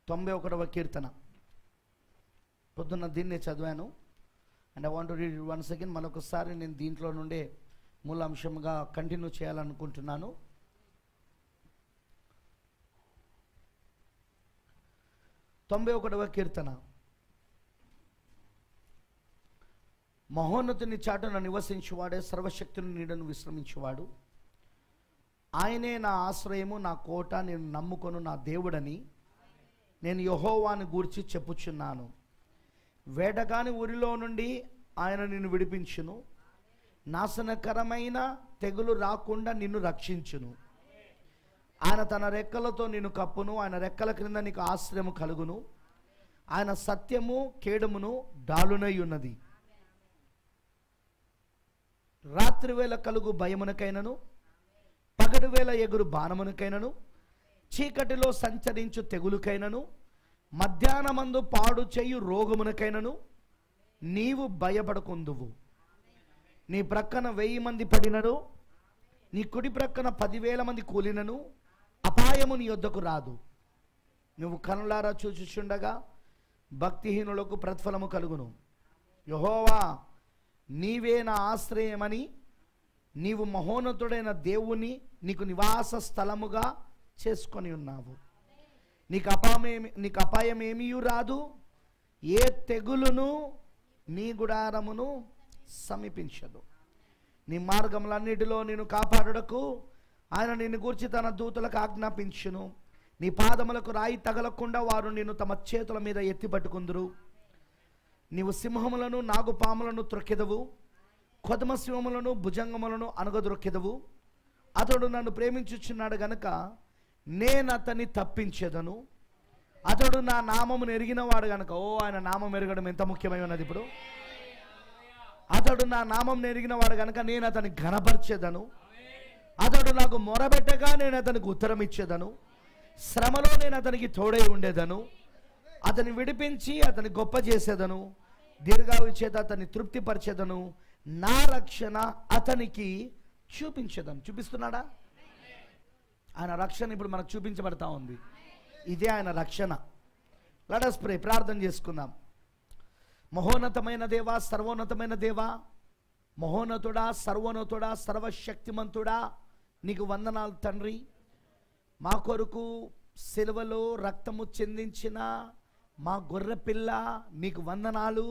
తొంభై ఒకటవ కీర్తన పొద్దున్న దీన్నే చదివాను and I want read one second మరొకసారి నేను దీంట్లో నుండే మూల అంశంగా కంటిన్యూ చేయాలనుకుంటున్నాను తొంభై ఒకటవ కీర్తన మహోన్నతుని చాటున నివసించువాడే సర్వశక్తుని నీడను విశ్రమించువాడు ఆయనే నా ఆశ్రయము నా కోట నేను నమ్ముకొను నా దేవుడని నేను యహోవాని గూర్చి చెప్పుచున్నాను వేటగాని ఊరిలో నుండి ఆయన నిన్ను విడిపించును నాశనకరమైన తెగులు రాకుండా నిన్ను రక్షించును ఆయన తన రెక్కలతో నిన్ను కప్పును ఆయన రెక్కల క్రింద నీకు ఆశ్రయము కలుగును ఆయన సత్యము కేడమును డాలునై ఉన్నది రాత్రి వేళ కలుగు భయమునకైనను పగటి వేళ ఎగురు బాణమునకైనను చీకటిలో సంచరించు తెగులుకైనను మధ్యాహ్నమందు పాడు చేయు రోగమునకైనను నీవు భయపడకుందువు నీ ప్రక్కన వెయ్యి మంది పడినను నీ కుడి ప్రక్కన పదివేల మంది కూలినను అపాయము నీ యొద్దకు రాదు నువ్వు కనులారా చూచుచుండగా భక్తిహీనులకు ప్రతిఫలము కలుగును యహోవా నీవే నా ఆశ్రయమని నీవు మహోన్నతుడైన దేవుని నీకు నివాస స్థలముగా చేసుకొని ఉన్నావు నీకు అపాయమేమి నీకు అపాయమేమీ రాదు ఏ తెగులును నీ గుడారమును సమీపించదు నీ మార్గములన్నిటిలో నేను కాపాడుటకు ఆయన నిన్ను గూర్చి తన దూతలకు ఆజ్ఞాపించును నీ పాదములకు రాయి తగలకుండా వారు నిన్ను తమ చేతుల మీద ఎత్తి పట్టుకుందురు నీవు సింహములను నాగుపాములను త్రొక్కెదవు కొదమ సింహములను భుజంగములను అనగదొక్కెదవు అతడు నన్ను ప్రేమించుచున్నాడు గనుక నేను అతన్ని తప్పించేదను అతడు నా నామమును ఎరిగినవాడు గనుక ఓ ఆయన నామం ఎరగడం ఎంత ముఖ్యమై ఉన్నది ఇప్పుడు అతడు నా నామం ఎరిగినవాడు గనుక నేను అతని ఘనపరిచేదను అతడు నాకు మొరబెట్టగా నేను అతనికి ఉత్తరం ఇచ్చేదను శ్రమలో నేను అతనికి తోడై ఉండేదను అతని విడిపించి అతని గొప్ప చేసేదను దీర్ఘావి చేత అతన్ని తృప్తిపరిచేదను నా రక్షణ అతనికి చూపించేదను చూపిస్తున్నాడా ఆయన రక్షణ ఇప్పుడు మనకు చూపించబడతా ఉంది ఇదే ఆయన రక్షణ లడస్ ప్రే ప్రార్థన చేసుకుందాం మహోన్నతమైన దేవా సర్వోన్నతమైన దేవా మహోన్నతుడా సర్వోన్నతుడా సర్వశక్తిమంతుడా నీకు వందనాలు తండ్రి మా కొరకు సిలువలో రక్తము చెందించిన మా గొర్రె పిల్ల నీకు వందనాలు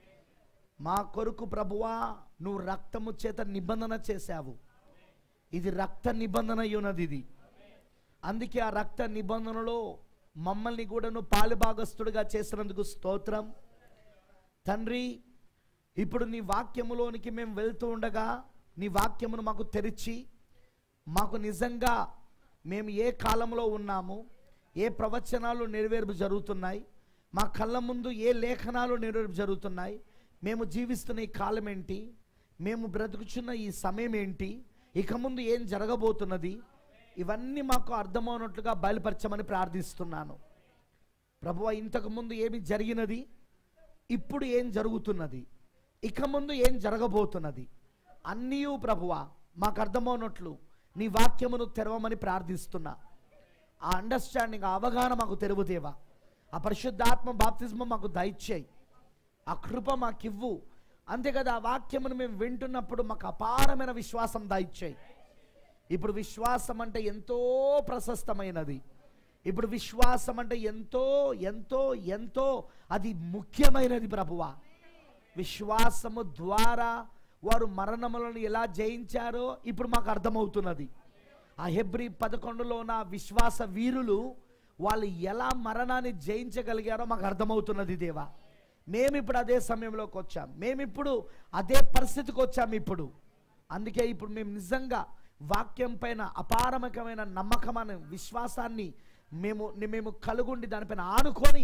మా కొరకు ప్రభువా నువ్వు రక్తము చేత నిబంధన చేశావు ఇది రక్త నిబంధన అయి ఉన్నది ఇది అందుకే ఆ రక్త నిబంధనలో మమ్మల్ని కూడా నువ్వు పాలుభాగస్తుడిగా చేసినందుకు స్తోత్రం తండ్రి ఇప్పుడు నీ వాక్యములోనికి మేము వెళ్తూ ఉండగా నీ వాక్యమును మాకు తెరిచి మాకు నిజంగా మేము ఏ కాలంలో ఉన్నాము ఏ ప్రవచనాలు నెరవేర్పు జరుగుతున్నాయి మా కళ్ళ ముందు ఏ లేఖనాలు నెరవేర్పు జరుగుతున్నాయి మేము జీవిస్తున్న ఈ కాలం ఏంటి మేము బ్రతుకుచున్న ఈ సమయం ఏంటి ఇక ముందు ఏం జరగబోతున్నది ఇవన్నీ మాకు అర్థమవునట్లుగా బయలుపరచమని ప్రార్థిస్తున్నాను ప్రభువ ఇంతకు ముందు ఏమి జరిగినది ఇప్పుడు ఏం జరుగుతున్నది ఇక ముందు ఏం జరగబోతున్నది అన్నీ ప్రభువ మాకు అర్థమవునట్లు నీ వాక్యమును తెరవమని ప్రార్థిస్తున్నా ఆ అండర్స్టాండింగ్ ఆ అవగాహన మాకు తెరువుదేవా ఆ పరిశుద్ధాత్మ బాప్తిజం మాకు దయచేయి ఆ కృప మాకివ్వు అంతే కదా ఆ వాక్యమును మేము వింటున్నప్పుడు మాకు అపారమైన విశ్వాసం దయచేయి ఇప్పుడు విశ్వాసం అంటే ఎంతో ప్రశస్తమైనది ఇప్పుడు విశ్వాసం అంటే ఎంతో ఎంతో ఎంతో అది ముఖ్యమైనది ప్రభువా విశ్వాసము ద్వారా వారు మరణములను ఎలా జయించారో ఇప్పుడు మాకు అర్థమవుతున్నది ఆ హెబ్రి పదకొండులో ఉన్న విశ్వాస వీరులు వాళ్ళు ఎలా మరణాన్ని జయించగలిగారో మాకు అర్థమవుతున్నది దేవా మేమిప్పుడు అదే సమయంలోకి వచ్చాం మేమిప్పుడు అదే పరిస్థితికి వచ్చాం ఇప్పుడు అందుకే ఇప్పుడు మేము నిజంగా వాక్యం పైన అపారమకమైన నమ్మకమైన విశ్వాసాన్ని మేము మేము కలుగుండి దానిపైన ఆనుకొని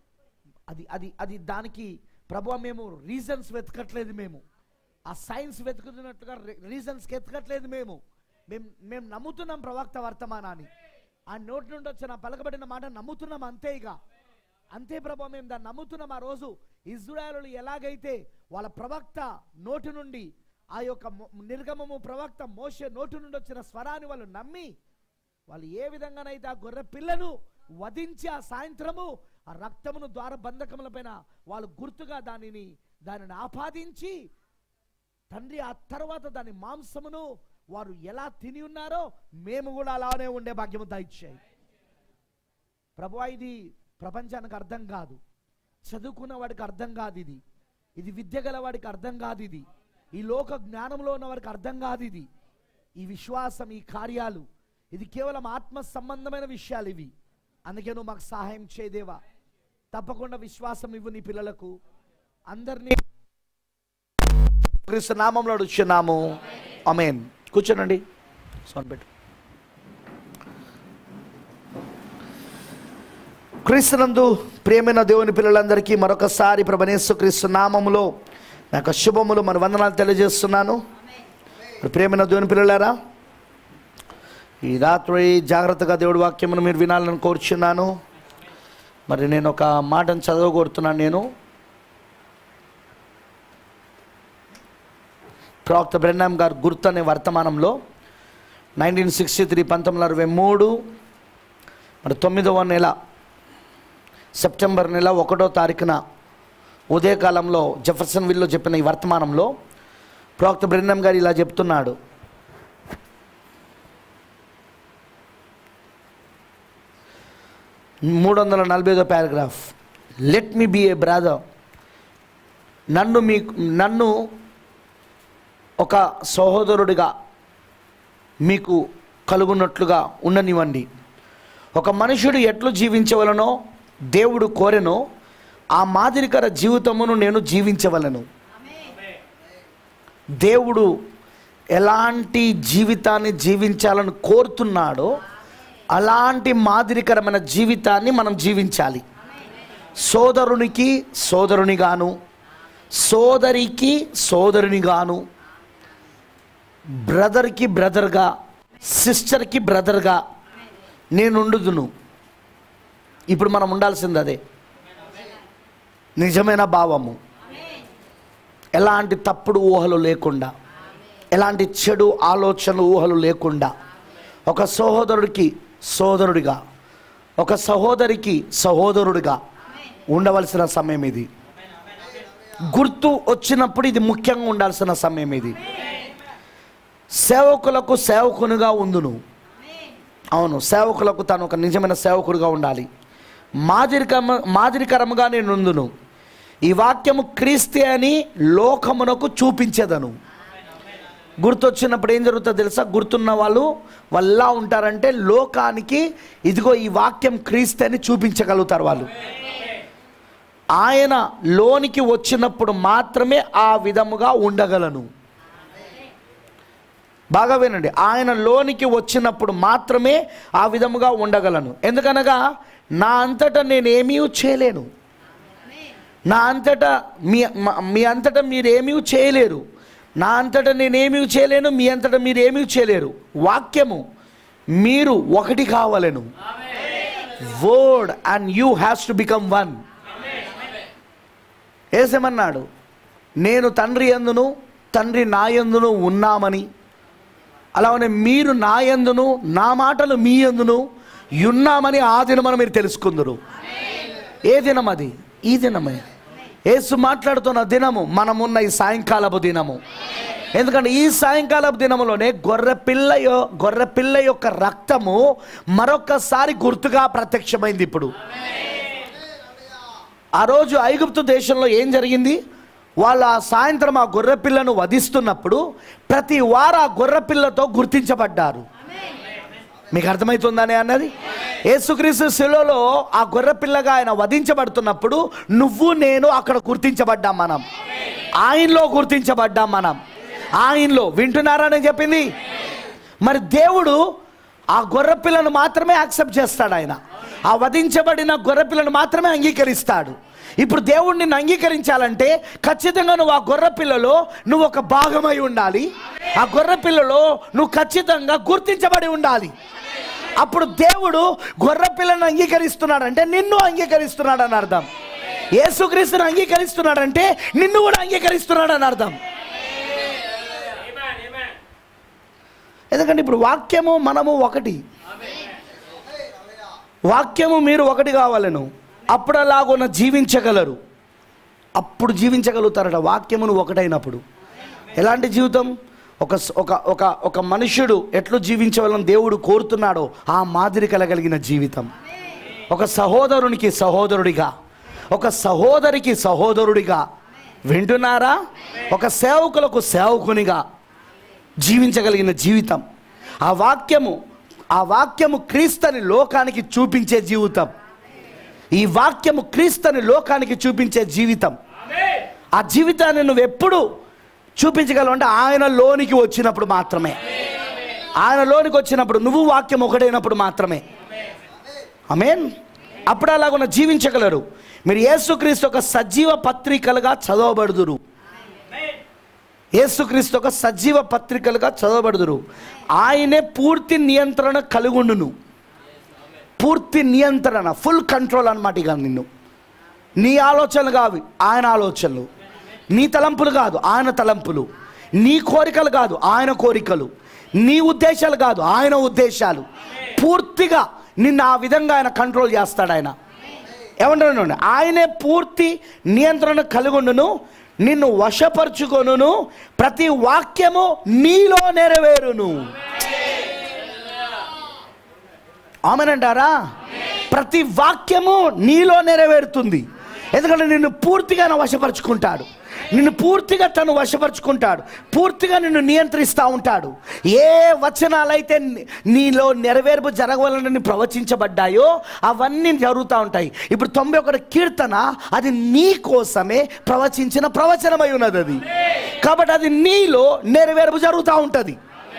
అది అది అది దానికి ప్రభు మేము రీజన్స్ వెతకట్లేదు మేము ఆ సైన్స్ వెతుకుతున్నట్టుగా రీజన్స్ వెతకట్లేదు మేము మేము మేము నమ్ముతున్నాం ప్రవక్త వర్తమానాన్ని ఆ నోటి నుండి వచ్చిన పలకబడిన మాట నమ్ముతున్నాం అంతే ఇక అంతే ప్రభు మేము దాన్ని నమ్ముతున్నాం ఆ రోజు ఇజ్రాయలు ఎలాగైతే వాళ్ళ ప్రవక్త నోటి నుండి ఆ యొక్క మొ- నిర్గమము ప్రవక్త మోసే నోటి నుండి వచ్చిన స్వరాన్ని వాళ్ళు నమ్మి వాళ్ళు ఏ విధంగానైతే ఆ గొర్రె పిల్లను వధించి ఆ సాయంత్రము ఆ రక్తమును ద్వార బంధకముల పైన వాళ్ళు గుర్తుగా దానిని దానిని ఆపాదించి తండ్రి ఆ తర్వాత దాని మాంసమును వారు ఎలా తిని ఉన్నారో మేము కూడా అలానే ఉండే భాగ్యము దయచేయి ప్రభు ఇది ప్రపంచానికి అర్థం కాదు చదువుకున్న వాడికి అర్థం కాదు ఇది ఇది విద్య గల వాడికి అర్థం కాదు ఇది ఈ లోక జ్ఞానంలో ఉన్న వాడికి అర్థం కాదు ఇది ఈ విశ్వాసం ఈ కార్యాలు ఇది కేవలం ఆత్మ సంబంధమైన విషయాలు ఇవి అందుకే నువ్వు మాకు సహాయం చేయదేవా తప్పకుండా విశ్వాసం ఇవ్వు నీ పిల్లలకు అందరినీ క్రీస్తు నామంలో అడుగుచున్నాము అమేన్ కూర్చోనండి సోన్ పెట్టు క్రీస్తునందు ప్రియమైన దేవుని పిల్లలందరికీ మరొకసారి ప్రభనేశ్వ క్రీస్తు నామములో నా యొక్క శుభములు మన వందనాలు తెలియజేస్తున్నాను మరి ప్రియమైన దేవుని పిల్లలారా ఈ రాత్రి జాగ్రత్తగా దేవుడి వాక్యమును మీరు వినాలని కోరుచున్నాను మరి నేను ఒక మాటను చదవగోరుతున్నాను నేను ప్రవక్త బ్రెన్నాం గారు గుర్తు అనే వర్తమానంలో నైన్టీన్ సిక్స్టీ త్రీ పంతొమ్మిది అరవై మూడు మరి తొమ్మిదవ నెల సెప్టెంబర్ నెల ఒకటో తారీఖున ఉదయకాలంలో జెఫర్సన్ విల్లో చెప్పిన ఈ వర్తమానంలో ప్రవక్త బ్రెన్నం గారు ఇలా చెప్తున్నాడు మూడు వందల నలభై ఐదో paragraph let me be a brother నన్ను మీ నన్ను ఒక సహోదరుడిగా మీకు కలుగున్నట్లుగా ఉండనివ్వండి ఒక మనుషుడు ఎట్లు జీవించవలనో దేవుడు కోరెనో ఆ మాదిరికర జీవితమును నేను జీవించవలను దేవుడు ఎలాంటి జీవితాన్ని జీవించాలని కోరుతున్నాడో అలాంటి మాదిరికరమైన జీవితాన్ని మనం జీవించాలి సోదరునికి సోదరునిగాను సోదరికి సోదరునిగాను బ్రదర్కి బ్రదర్గా సిస్టర్కి బ్రదర్గా నేను ఉండుదును ఇప్పుడు మనం ఉండాల్సింది అదే నిజమైన భావము ఎలాంటి తప్పుడు ఊహలు లేకుండా ఎలాంటి చెడు ఆలోచనలు ఊహలు లేకుండా ఒక సహోదరుడికి సోదరుడిగా ఒక సహోదరికి సహోదరుడిగా ఉండవలసిన సమయం ఇది గుర్తు వచ్చినప్పుడు ఇది ముఖ్యంగా ఉండాల్సిన సమయం ఇది సేవకులకు సేవకునిగా ఉందును అవును సేవకులకు తాను ఒక నిజమైన సేవకుడిగా ఉండాలి మాదిరికమ మాదిరికరముగా నేను ఉందును ఈ వాక్యము క్రీస్తే అని లోకమునకు చూపించేదను గుర్తొచ్చినప్పుడు ఏం జరుగుతుందో తెలుసా గుర్తున్న వాళ్ళు వాళ్ళు ఎలా ఉంటారంటే లోకానికి ఇదిగో ఈ వాక్యం క్రీస్తే అని చూపించగలుగుతారు వాళ్ళు ఆయన లోనికి వచ్చినప్పుడు మాత్రమే ఆ విధముగా ఉండగలను బాగా వినండి ఆయన లోనికి వచ్చినప్పుడు మాత్రమే ఆ విధముగా ఉండగలను ఎందుకనగా నా అంతటా నేనేమీ చేయలేను నా అంతటా మీ మ- మీ అంతటా మీరేమీ చేయలేరు నా అంతటా నేనేమీ చేయలేను మీ అంతటా మీరేమీ చేయలేరు వాక్యము మీరు ఒకటి కావాలను word and you has to become one ఏసేమన్నాడు నేను తండ్రి ఎందును తండ్రి నా యందును ఉన్నామని అలానే మీరు నా యందును నా మాటలు మీ యందును ఉన్నామని ఆ దినమని మీరు తెలుసుకుందరు ఏ దినం అది ఈ దినమే యేసు మాట్లాడుతున్న దినము మనమున్న ఈ సాయంకాలపు దినము ఎందుకంటే ఈ సాయంకాలపు దినములోనే గొర్రె పిల్ల యొ- గొర్రె పిల్ల యొక్క రక్తము మరొకసారి గుర్తుగా ప్రత్యక్షమైంది ఇప్పుడు ఆ రోజు ఐగుప్తు దేశంలో ఏం జరిగింది వాళ్ళు ఆ సాయంత్రం ఆ గొర్రెపిల్లను వధిస్తున్నప్పుడు ప్రతి వారు ఆ గొర్రెపిల్లతో గుర్తించబడ్డారు మీకు అర్థమవుతుందని అన్నది యేసుక్రీస్తు శిలలో ఆ గొర్రెపిల్లగా ఆయన వధించబడుతున్నప్పుడు నువ్వు నేను అక్కడ గుర్తించబడ్డాం మనం ఆయనలో గుర్తించబడ్డాం మనం ఆయనలో వింటున్నారని చెప్పింది మరి దేవుడు ఆ గొర్రెపిల్లను మాత్రమే యాక్సెప్ట్ చేస్తాడు ఆయన ఆ వధించబడిన గొర్రెపిల్లను మాత్రమే అంగీకరిస్తాడు ఇప్పుడు దేవుడు నిన్ను అంగీకరించాలంటే ఖచ్చితంగా నువ్వు ఆ గొర్రెపిల్లలో నువ్వు ఒక భాగమై ఉండాలి ఆ గొర్రెపిల్లలో నువ్వు ఖచ్చితంగా గుర్తించబడి ఉండాలి అప్పుడు దేవుడు గొర్రెపిల్లను అంగీకరిస్తున్నాడంటే నిన్ను అంగీకరిస్తున్నాడు అని అర్థం యేసుక్రీస్తుని అంగీకరిస్తున్నాడంటే నిన్ను కూడా అంగీకరిస్తున్నాడు అని అర్థం ఎందుకంటే ఇప్పుడు వాక్యము మనము ఒకటి వాక్యము మీరు ఒకటి కావాలను అప్పుడు అలాగున్న జీవించగలరు అప్పుడు జీవించగలుగుతారట వాక్యమును ఒకటైనప్పుడు ఎలాంటి జీవితం ఒక స- ఒక ఒక ఒక మనుష్యుడు ఎట్లు జీవించవాలని దేవుడు కోరుతున్నాడో ఆ మాదిరి కలగలిగిన జీవితం ఒక సహోదరునికి సహోదరుడిగా ఒక సహోదరికి సహోదరుడిగా వింటున్నారా ఒక సేవకులకు సేవకునిగా జీవించగలిగిన జీవితం ఆ వాక్యము ఆ వాక్యము క్రీస్తుని లోకానికి చూపించే జీవితం ఈ వాక్యము క్రీస్తుని లోకానికి చూపించే జీవితం ఆ జీవితాన్ని నువ్వు ఎప్పుడు చూపించగలవు అంటే ఆయన లోనికి వచ్చినప్పుడు మాత్రమే ఆయన లోనికి వచ్చినప్పుడు నువ్వు వాక్యం ఒకటైనప్పుడు మాత్రమే ఆమేన్ అప్పుడు అలాగున్న జీవించగలరు మీరు యేసుక్రీస్తు ఒక సజీవ పత్రికలుగా చదవబడుదురు యేసుక్రీస్తు ఒక సజీవ పత్రికలుగా చదవబడుదురు ఆయనే పూర్తి నియంత్రణ కలుగుండును పూర్తి నియంత్రణ ఫుల్ కంట్రోల్ అన్నమాట ఇక నిన్ను నీ ఆలోచనలు కావు ఆయన ఆలోచనలు నీ తలంపులు కాదు ఆయన తలంపులు నీ కోరికలు కాదు ఆయన కోరికలు నీ ఉద్దేశాలు కాదు ఆయన ఉద్దేశాలు పూర్తిగా నిన్ను ఆ విధంగా ఆయన కంట్రోల్ చేస్తాడు ఆయన ఏమంటారు ఆయనే పూర్తి నియంత్రణ కలిగుండును నిన్ను వశపరుచుకొనును ప్రతి వాక్యము నీలో నెరవేరును ఆమెనంటారా ప్రతి వాక్యము నీలో నెరవేరుతుంది ఎందుకంటే నిన్ను పూర్తిగా ఆయన వశపరుచుకుంటాడు నిన్ను పూర్తిగా తను వశపరుచుకుంటాడు పూర్తిగా నిన్ను నియంత్రిస్తూ ఉంటాడు ఏ వచనాలైతే నీ- నీలో నెరవేర్పు జరగవాలని ప్రవచించబడ్డాయో అవన్నీ జరుగుతూ ఉంటాయి ఇప్పుడు తొంభై ఒకటి కీర్తన అది నీ కోసమే ప్రవచించిన ప్రవచనమై ఉన్నది అది కాబట్టి అది నీలో నెరవేర్పు జరుగుతూ ఉంటుంది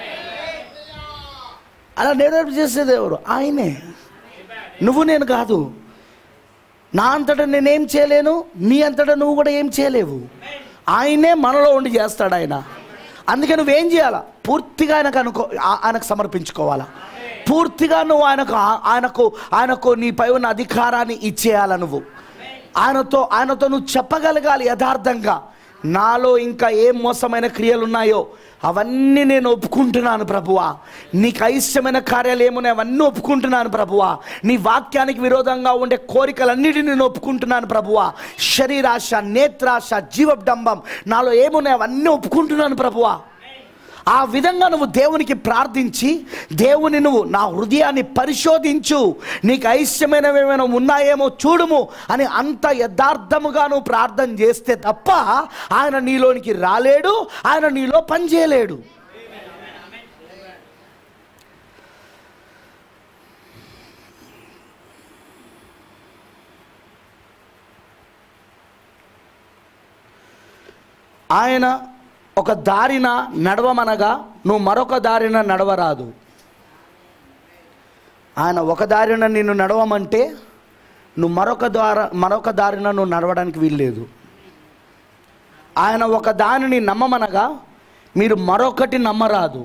అలా నెరవేర్పు చేసేది ఎవరు ఆయనే నువ్వు నేను కాదు నా అంతటా నేనేం చేయలేను నీ అంతటా నువ్వు కూడా ఏం చేయలేవు ఆయనే మనలో ఉండి చేస్తాడు ఆయన అందుకే నువ్వేం చేయాలా పూర్తిగా ఆయనకు అనుకో ఆ- ఆయనకు సమర్పించుకోవాలా పూర్తిగా నువ్వు ఆయనకు ఆ- ఆయనకు ఆయనకు నీపై ఉన్న అధికారాన్ని ఇచ్చేయాల నువ్వు ఆయనతో ఆయనతో నువ్వు చెప్పగలగాలి యథార్థంగా నాలో ఇంకా ఏం మోసమైన క్రియలు ఉన్నాయో అవన్నీ నేను ఒప్పుకుంటున్నాను ప్రభువా నీకు అయిష్టమైన కార్యాలు ఏమున్నాయి అవన్నీ ఒప్పుకుంటున్నాను ప్రభువా నీ వాక్యానికి విరోధంగా ఉండే కోరికలన్నిటిని నేను ఒప్పుకుంటున్నాను ప్రభువా శరీరాశ నేత్రాశ జీవడంబం నాలో ఏమున్నాయి అవన్నీ ఒప్పుకుంటున్నాను ప్రభువా ఆ విధంగా నువ్వు దేవునికి ప్రార్థించి దేవుని నువ్వు నా హృదయాన్ని పరిశోధించు నీకు ఐశ్యమైనవి ఏమైనా ఉన్నాయేమో చూడుము అని అంత యథార్థముగా నువ్వు ప్రార్థన చేస్తే తప్ప ఆయన నీలోనికి రాలేడు ఆయన నీలో పనిచేయలేడు ఆయన ఒక దారిన నడవమనగా నువ్వు మరొక దారిన నడవరాదు ఆయన ఒక దారిన నిన్ను నడవమంటే నువ్వు మరొక ద్వార మరొక దారిన నువ్వు నడవడానికి వీల్లేదు ఆయన ఒక దానిని నమ్మమనగా మీరు మరొకటి నమ్మరాదు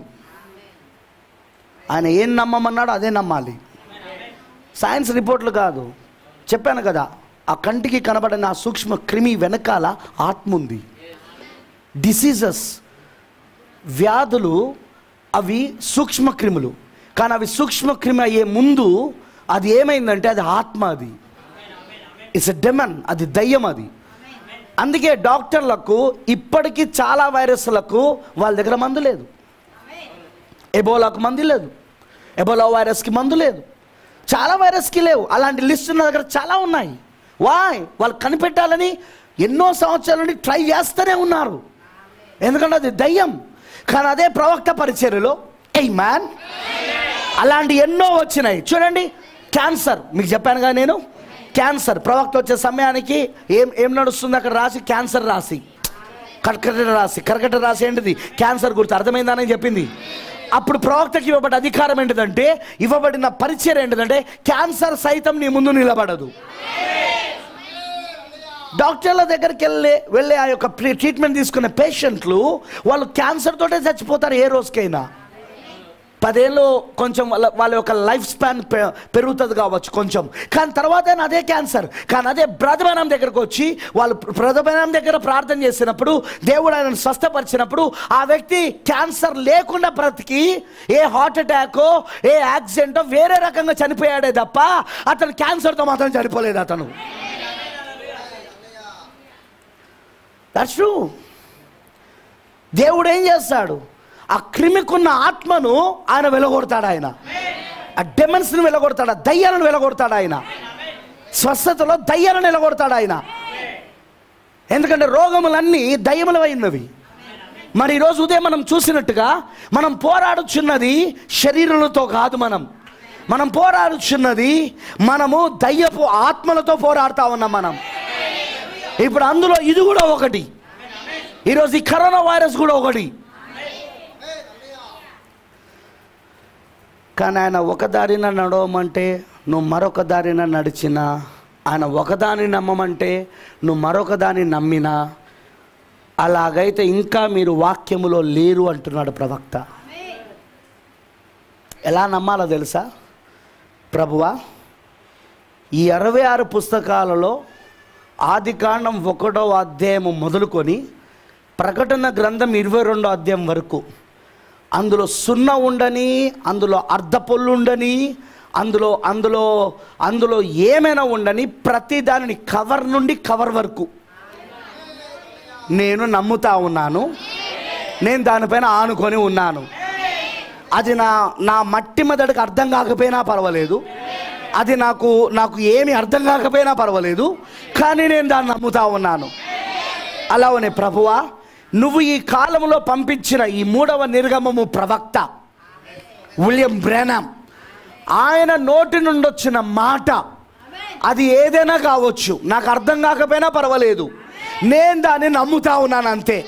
ఆయన ఏం నమ్మమన్నాడో అదే నమ్మాలి సైన్స్ రిపోర్ట్లు కాదు చెప్పాను కదా ఆ కంటికి కనబడిన ఆ సూక్ష్మ క్రిమి వెనకాల ఆత్మ ఉంది డిసీజెస్ వ్యాధులు అవి సూక్ష్మక్రిములు కానీ అవి సూక్ష్మక్రిమి అయ్యే ముందు అది ఏమైందంటే అది ఆత్మ అది ఇట్స్ ఎ డెమన్ అది దయ్యం అది అందుకే డాక్టర్లకు ఇప్పటికీ చాలా వైరస్లకు వాళ్ళ దగ్గర మందు లేదు ఎబోలాకు మందు లేదు ఎబోలా వైరస్కి మందు లేదు చాలా వైరస్కి లేవు అలాంటి లిస్ట్ నా దగ్గర చాలా ఉన్నాయి వాయ్ వాళ్ళు కనిపెట్టాలని ఎన్నో సంవత్సరాల నుండి ట్రై చేస్తూనే ఉన్నారు ఎందుకంటే అది దయ్యం కానీ అదే ప్రవక్త పరిచర్యలో ఎయ్ మ్యాన్ అలాంటి ఎన్నో వచ్చినాయి చూడండి క్యాన్సర్ మీకు చెప్పాను కదా నేను క్యాన్సర్ ప్రవక్త వచ్చే సమయానికి ఏం ఏం నడుస్తుంది అక్కడ రాసి క్యాన్సర్ రాసి కర్కట రాసి కర్కట రాసి ఏంటిది క్యాన్సర్ గుర్తు అర్థమైందని చెప్పింది అప్పుడు ప్రవక్తకి ఇవ్వబడ్డ అధికారం ఏంటిదంటే ఇవ్వబడిన పరిచయం ఏంటిదంటే క్యాన్సర్ సైతం నీ ముందు నిలబడదు డాక్టర్ల దగ్గరికి వెళ్ళే వెళ్ళే ఆ యొక్క ప్రీ- ట్రీట్మెంట్ తీసుకునే పేషెంట్లు వాళ్ళు క్యాన్సర్ తోటే చచ్చిపోతారు ఏ రోజుకైనా పదేళ్ళు కొంచెం వాళ్ళ వాళ్ళ యొక్క లైఫ్ స్పాన్ పె- పెరుగుతుంది కావచ్చు కొంచెం కానీ తర్వాత అయినా అదే క్యాన్సర్ కానీ అదే బ్రతమనం దగ్గరకు వచ్చి వాళ్ళు బ్రతమనం దగ్గర ప్రార్థన చేసినప్పుడు దేవుడు ఆయనను స్వస్థపరిచినప్పుడు ఆ వ్యక్తి క్యాన్సర్ లేకుండా బ్రతికి ఏ హార్ట్ అటాకో ఏ యాక్సిడెంటో వేరే రకంగా చనిపోయాడే తప్ప అతను క్యాన్సర్తో మాత్రం చనిపోలేదు అతను దట్స్ ట్రూ దేవుడు ఏం చేస్తాడు ఆ క్రిమికున్న ఆత్మను ఆయన వెలగొడతాడు ఆయన ఆ డెమన్స్ని వెలగొడతాడు ఆ దయ్యాలను వెలగొడతాడు ఆయన స్వస్థతలో దయ్యాలను వెలగొడతాడు ఆయన ఎందుకంటే రోగములన్నీ దయ్యములమైనవి మరి ఈరోజు ఉదయం మనం చూసినట్టుగా మనం పోరాడుచున్నది శరీరులతో కాదు మనం మనం పోరాడుచున్నది మనము దయ్యపు ఆత్మలతో పోరాడుతా ఉన్నాం మనం ఇప్పుడు అందులో ఇది కూడా ఒకటి ఈరోజు ఈ కరోనా వైరస్ కూడా ఒకటి కానీ ఆయన ఒక దారిన నడవమంటే నువ్వు మరొక దారిన నడిచినా ఆయన ఒకదాని నమ్మమంటే నువ్వు మరొక దాన్ని నమ్మినా అలాగైతే ఇంకా మీరు వాక్యములో లేరు అంటున్నాడు ప్రవక్త ఎలా నమ్మాలో తెలుసా ప్రభువా ఈ అరవై ఆరు పుస్తకాలలో ఆది కాండం ఒకటో అధ్యాయం మొదలుకొని ప్రకటన గ్రంథం ఇరవై రెండో అధ్యాయం వరకు అందులో సున్న ఉండని అందులో అర్ధ పొల్లు ఉండని అందులో అందులో అందులో ఏమైనా ఉండని ప్రతి దానిని కవర్ నుండి కవర్ వరకు నేను నమ్ముతా ఉన్నాను నేను దానిపైన ఆనుకొని ఉన్నాను అది నా నా మట్టి మెదడుకు అర్థం కాకపోయినా పర్వాలేదు అది నాకు నాకు ఏమి అర్థం కాకపోయినా పర్వాలేదు కానీ నేను దాన్ని నమ్ముతా ఉన్నాను అలానే ప్రభువా నువ్వు ఈ కాలంలో పంపించిన ఈ మూడవ నిర్గమము ప్రవక్త విలియం బ్రెనం ఆయన నోటి నుండి వచ్చిన మాట అది ఏదైనా కావచ్చు నాకు అర్థం కాకపోయినా పర్వాలేదు నేను దాన్ని నమ్ముతా ఉన్నాను అంతే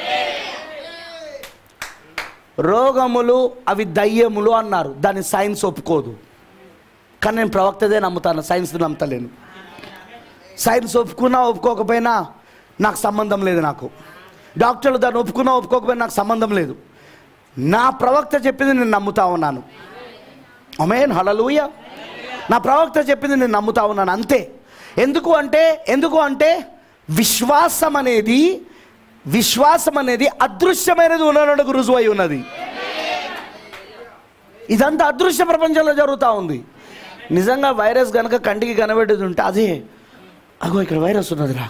రోగములు అవి దయ్యములు అన్నారు దాన్ని సైన్స్ ఒప్పుకోదు కానీ నేను ప్రవక్తదే నమ్ముతాను సైన్స్ నమ్ముతలేను సైన్స్ ఒప్పుకున్నా ఒప్పుకోకపోయినా నాకు సంబంధం లేదు నాకు డాక్టర్లు దాన్ని ఒప్పుకున్నా ఒప్పుకోకపోయినా నాకు సంబంధం లేదు నా ప్రవక్త చెప్పింది నేను నమ్ముతా ఉన్నాను అమేన్ హలలుయ నా ప్రవక్త చెప్పింది నేను నమ్ముతా ఉన్నాను అంతే ఎందుకు అంటే ఎందుకు అంటే విశ్వాసం అనేది విశ్వాసం అనేది అదృశ్యమైనది ఉన్నకు రుజువు అయి ఉన్నది ఇదంతా అదృశ్య ప్రపంచంలో జరుగుతూ ఉంది నిజంగా వైరస్ కనుక కంటికి కనబడేది ఉంటే అదే అగో ఇక్కడ వైరస్ ఉన్నదిరా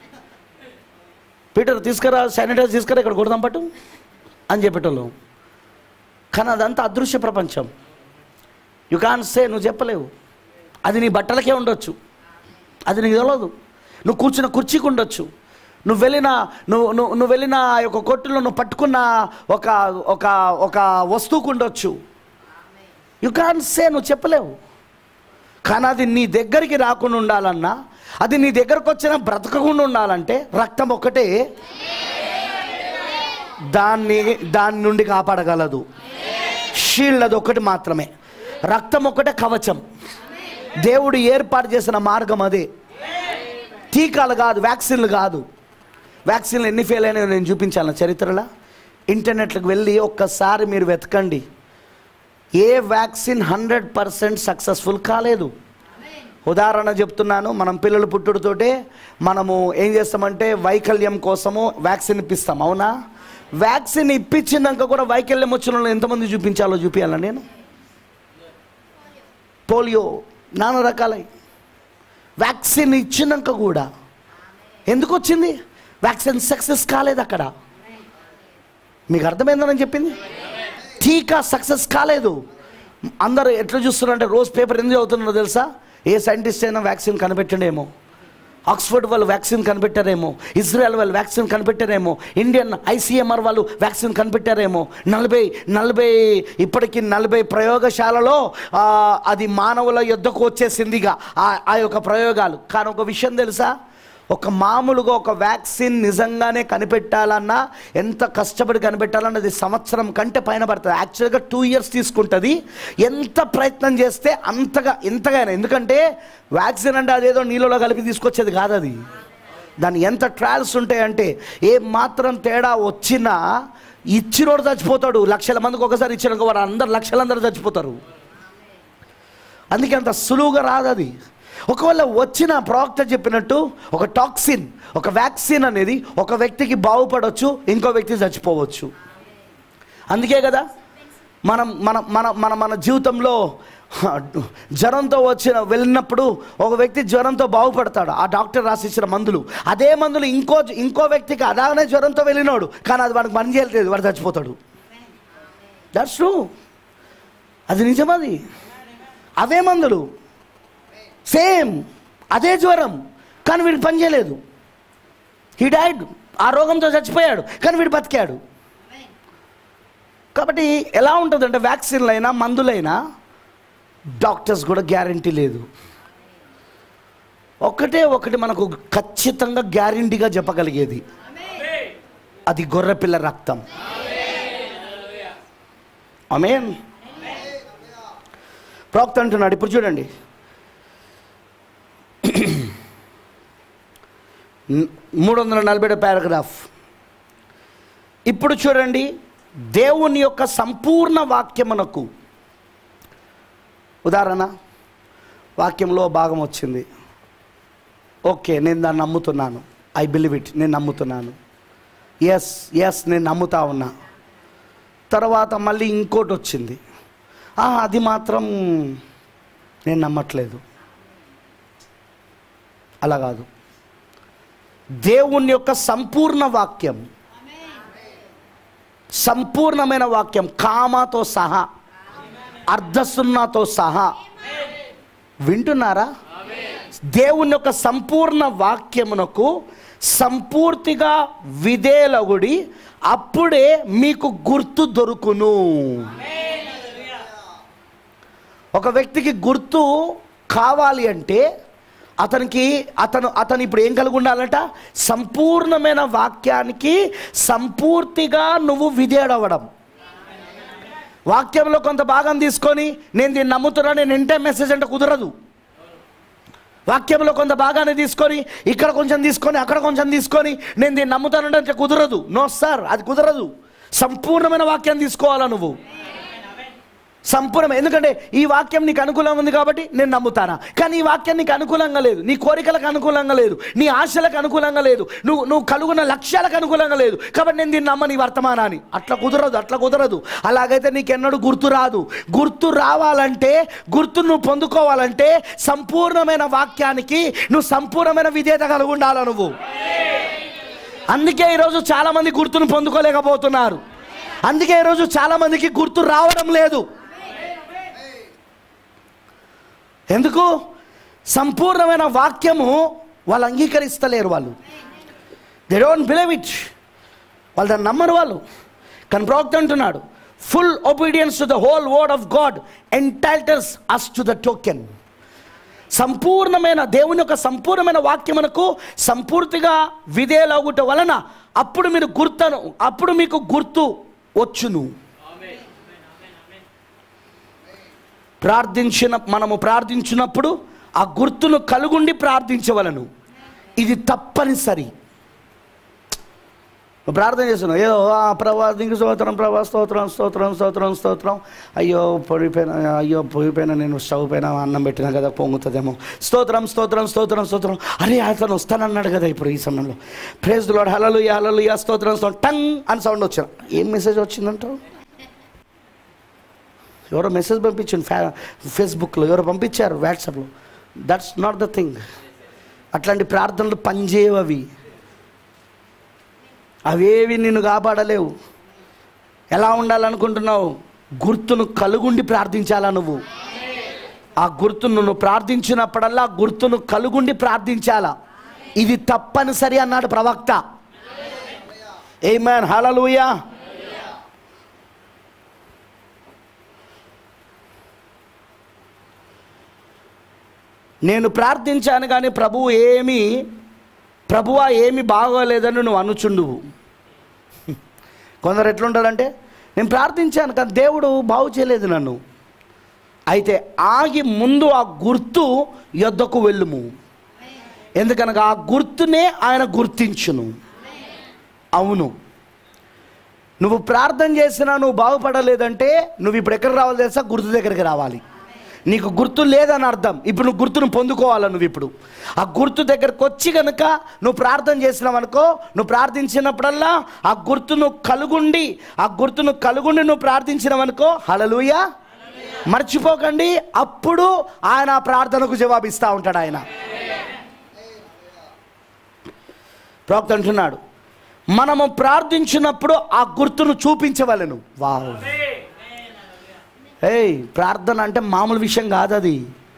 పీటర్ తీసుకురా శానిటైజర్ తీసుకురా ఇక్కడ కొడదాం పట్టు అని చెప్పేటోళ్ళం కానీ అదంతా అదృశ్య ప్రపంచం యు కాన్ సే నువ్వు చెప్పలేవు అది నీ బట్టలకే ఉండొచ్చు అది నీకు తెలియదు నువ్వు కూర్చున్న కుర్చీకి ఉండొచ్చు నువ్వు వెళ్ళిన నువ్వు నువ్వు నువ్వు వెళ్ళిన ఆ యొక్క కొట్టులో నువ్వు పట్టుకున్న ఒక ఒక ఒక వస్తువుకు ఉండొచ్చు యు కాన్ సే నువ్వు చెప్పలేవు కానీ అది నీ దగ్గరికి రాకుండా ఉండాలన్నా అది నీ దగ్గరకు వచ్చిన బ్రతకకుండా ఉండాలంటే రక్తం ఒక్కటే దాన్ని దాని నుండి కాపాడగలదు షీల్డ్ అది ఒకటి మాత్రమే రక్తం ఒక్కటే కవచం దేవుడు ఏర్పాటు చేసిన మార్గం అదే టీకాలు కాదు వ్యాక్సిన్లు కాదు వ్యాక్సిన్లు ఎన్ని ఫెయిల్ అయినాయో నేను చూపించాను చరిత్రలో ఇంటర్నెట్లకు వెళ్ళి ఒక్కసారి మీరు వెతకండి ఏ వ్యాక్సిన్ హండ్రెడ్ పర్సెంట్ సక్సెస్ఫుల్ కాలేదు ఉదాహరణ చెప్తున్నాను మనం పిల్లలు పుట్టుడుతోటే మనము ఏం చేస్తామంటే వైకల్యం కోసము వ్యాక్సిన్ ఇప్పిస్తాం అవునా వ్యాక్సిన్ ఇప్పించినాక కూడా వైకల్యం వచ్చిన వాళ్ళు ఎంతమంది చూపించాలో చూపించాలా నేను పోలియో నానా రకాలై వ్యాక్సిన్ ఇచ్చినాక కూడా ఎందుకు వచ్చింది వ్యాక్సిన్ సక్సెస్ కాలేదు అక్కడ మీకు అర్థమైందని చెప్పింది టీకా సక్సెస్ కాలేదు అందరూ ఎట్లా చూస్తున్నారంటే రోజు పేపర్ ఎందుకు చదువుతున్నారో తెలుసా ఏ సైంటిస్ట్ అయినా వ్యాక్సిన్ కనిపెట్టడేమో ఆక్స్ఫర్డ్ వాళ్ళు వ్యాక్సిన్ కనిపెట్టారేమో ఇజ్రాయెల్ వాళ్ళు వ్యాక్సిన్ కనిపెట్టారేమో ఇండియన్ ఐసీఎంఆర్ వాళ్ళు వ్యాక్సిన్ కనిపెట్టారేమో నలభై నలభై ఇప్పటికి నలభై ప్రయోగశాలలో ఆ, అది మానవుల యుద్ధకు వచ్చేసిందిగా ఆ ఆ యొక్క ప్రయోగాలు కానీ ఒక విషయం తెలుసా ఒక మామూలుగా ఒక వ్యాక్సిన్ నిజంగానే కనిపెట్టాలన్నా ఎంత కష్టపడి కనిపెట్టాలన్నది సంవత్సరం కంటే పైన పడుతుంది యాక్చువల్గా టూ ఇయర్స్ తీసుకుంటుంది ఎంత ప్రయత్నం చేస్తే అంతగా ఎంతగానో ఎందుకంటే వ్యాక్సిన్ అంటే అదేదో నీళ్ళలో కలిపి తీసుకొచ్చేది కాదు అది దాని ఎంత ట్రయల్స్ ఉంటాయంటే ఏ మాత్రం తేడా వచ్చినా ఇచ్చినోడు చచ్చిపోతాడు లక్షల మందికి ఒకసారి ఇచ్చినాక వాడు అందరు లక్షలందరూ చచ్చిపోతారు అందుకే అంత సులువుగా రాదు అది ఒకవేళ వచ్చిన ప్రవక్త చెప్పినట్టు ఒక టాక్సిన్ ఒక వ్యాక్సిన్ అనేది ఒక వ్యక్తికి బాగుపడవచ్చు ఇంకో వ్యక్తి చచ్చిపోవచ్చు అందుకే కదా మనం మన మన మన మన జీవితంలో జ్వరంతో వచ్చిన వెళ్ళినప్పుడు ఒక వ్యక్తి జ్వరంతో బాగుపడతాడు ఆ డాక్టర్ రాసిచ్చిన మందులు అదే మందులు ఇంకో ఇంకో వ్యక్తికి అలానే జ్వరంతో వెళ్ళినాడు కానీ అది వాడికి పని చేయలేదు వాడు చచ్చిపోతాడు దట్స్ ట్రూ అది నిజమది అవే మందులు సేమ్ అదే జ్వరం కానీ వీడికి పని చేయలేదు హీ డైడ్ ఆ రోగంతో చచ్చిపోయాడు కానీ వీడు బతికాడు కాబట్టి ఎలా ఉంటుందంటే వ్యాక్సిన్లైనా మందులైనా డాక్టర్స్ కూడా గ్యారంటీ లేదు ఒకటే ఒకటి మనకు ఖచ్చితంగా గ్యారంటీగా చెప్పగలిగేది అది గొర్రెపిల్ల రక్తం ఆమేన్ ప్రవక్త అంటున్నాడు ఇప్పుడు చూడండి మూడు వందల నలభై పారాగ్రాఫ్ ఇప్పుడు చూడండి దేవుని యొక్క సంపూర్ణ వాక్యమునకు ఉదాహరణ వాక్యంలో భాగం వచ్చింది ఓకే నేను దాన్ని నమ్ముతున్నాను ఐ బిలీవ్ ఇట్ నేను నమ్ముతున్నాను ఎస్ ఎస్ నేను నమ్ముతా ఉన్నా తర్వాత మళ్ళీ ఇంకోటి వచ్చింది "ఆ, అది మాత్రం నేను నమ్మట్లేదు అలా కాదు దేవుని యొక్క సంపూర్ణ వాక్యం సంపూర్ణమైన వాక్యం కామాతో సహా అర్ధసున్నాతో సహా వింటున్నారా దేవుని యొక్క సంపూర్ణ వాక్యమునకు సంపూర్తిగా విధేలగుడి అప్పుడే మీకు గుర్తు దొరుకును ఒక వ్యక్తికి గుర్తు కావాలి అంటే అతనికి అతను అతను ఇప్పుడు ఏం కలిగి ఉండాలంట సంపూర్ణమైన వాక్యానికి సంపూర్తిగా నువ్వు విధేయడవడం వాక్యంలో కొంత భాగం తీసుకొని నేను దీన్ని నమ్ముతున్నా నేను ఇంటే మెసేజ్ అంటే కుదరదు వాక్యంలో కొంత భాగాన్ని తీసుకొని ఇక్కడ కొంచెం తీసుకొని అక్కడ కొంచెం తీసుకొని నేను దీన్ని నమ్ముతానంటే కుదరదు నో సార్ అది కుదరదు సంపూర్ణమైన వాక్యాన్ని తీసుకోవాలా నువ్వు సంపూర్ణం ఎందుకంటే ఈ వాక్యం నీకు అనుకూలంగా ఉంది కాబట్టి నేను నమ్ముతానా కానీ ఈ వాక్యం నీకు అనుకూలంగా లేదు నీ కోరికలకు అనుకూలంగా లేదు నీ ఆశలకు అనుకూలంగా లేదు నువ్వు నువ్వు కలుగున్న లక్ష్యాలకు అనుకూలంగా లేదు కాబట్టి నేను దీన్ని నమ్మ నీ వర్తమానాన్ని అట్లా కుదరదు అట్లా కుదరదు అలాగైతే నీకెన్నడూ గుర్తు రాదు గుర్తు రావాలంటే గుర్తు నువ్వు పొందుకోవాలంటే సంపూర్ణమైన వాక్యానికి నువ్వు సంపూర్ణమైన విధేయత కలిగి ఉండాలి నువ్వు అందుకే ఈరోజు చాలామంది గుర్తును పొందుకోలేకపోతున్నారు అందుకే ఈరోజు చాలామందికి గుర్తు రావడం లేదు ఎందుకు సంపూర్ణమైన వాక్యము వాళ్ళు అంగీకరిస్తలేరు వాళ్ళు దే డోంట్ బిలీవ్ ఇట్ వాళ్ళు దాన్ని నమ్మరు వాళ్ళు కానీ ప్రవక్త అంటున్నాడు full obedience to the whole word of God entitles us to the token సంపూర్ణమైన దేవుని యొక్క సంపూర్ణమైన వాక్యమునకు సంపూర్తిగా విధేయులవుట వలన అప్పుడు మీరు గుర్తను అప్పుడు మీకు గుర్తు వచ్చును ప్రార్థించిన మనము ప్రార్థించినప్పుడు ఆ గుర్తును కలుగుండి ప్రార్థించవలను ఇది తప్పనిసరి నువ్వు ప్రార్థన చేస్తున్నావు ఏదో ఆ ప్రభా నీకు స్తోత్రం ప్రభా స్తోత్రం స్తోత్రం స్తోత్రం స్తోత్రం అయ్యో పొడిపోయిన అయ్యో పొడిపోయిన నేను స్టవ్ పైన అన్నం పెట్టినా కదా పొంగుతుందేమో స్తోత్రం స్తోత్రం స్తోత్రం స్తోత్రం అరే అతను వస్తానన్నాడు కదా ఇప్పుడు ఈ సమయంలో ప్రేజ్ లోడ్ హలలు హలలు స్తోత్రం స్తోత్రం టంగ్ అని సౌండ్ వచ్చిన ఏం మెసేజ్ వచ్చిందంటారు ఎవరో మెసేజ్ పంపించండి ఫ్యా ఫేస్బుక్లో ఎవరో పంపించారు వాట్సాప్లో దట్స్ నాట్ ద థింగ్ అట్లాంటి ప్రార్థనలు పనిచేయవు అవి అవేవి నిన్ను కాపాడలేవు ఎలా ఉండాలనుకుంటున్నావు గుర్తును కలుగుండి ప్రార్థించాలా నువ్వు ఆ గుర్తును నువ్వు ప్రార్థించినప్పుడల్లా ఆ గుర్తును కలుగుండి ప్రార్థించాలా ఇది తప్పనిసరి అన్నాడు ప్రవక్త ఏ మ్యాన్ హలలుయా నేను ప్రార్థించాను కానీ ప్రభువు ఏమి ప్రభువా ఏమి బాగోలేదని నువ్వు అనుచుండువు కొందరు ఎట్లుంటారంటే నేను ప్రార్థించాను కానీ దేవుడు బాగు చేయలేదు నన్ను అయితే ఆగి ముందు ఆ గుర్తు యొద్దకు వెళ్ళుము ఎందుకనగా ఆ గుర్తునే ఆయన గుర్తించును అవును నువ్వు ప్రార్థన చేసినా నువ్వు బాగుపడలేదంటే నువ్వు ఇప్పుడు ఎక్కడ రావాలి తెలుసా గుర్తు దగ్గరికి రావాలి నీకు గుర్తు లేదని అర్థం ఇప్పుడు నువ్వు గుర్తును పొందుకోవాలి నువ్వు ఇప్పుడు ఆ గుర్తు దగ్గరకు వచ్చి కనుక నువ్వు ప్రార్థన చేసినావు అనుకో నువ్వు ప్రార్థించినప్పుడల్లా ఆ గుర్తును కలుగుండి ఆ గుర్తును కలుగుండి నువ్వు ప్రార్థించినావు అనుకో హలలుయ మర్చిపోకండి అప్పుడు ఆయన ఆ ప్రార్థనకు జవాబిస్తూ ఉంటాడు ఆయన ప్రవక్త అంటున్నాడు మనము ప్రార్థించినప్పుడు ఆ గుర్తును చూపించవలను వావ్ ఏయ్ ప్రార్థన అంటే మామూలు విషయం కాదు అది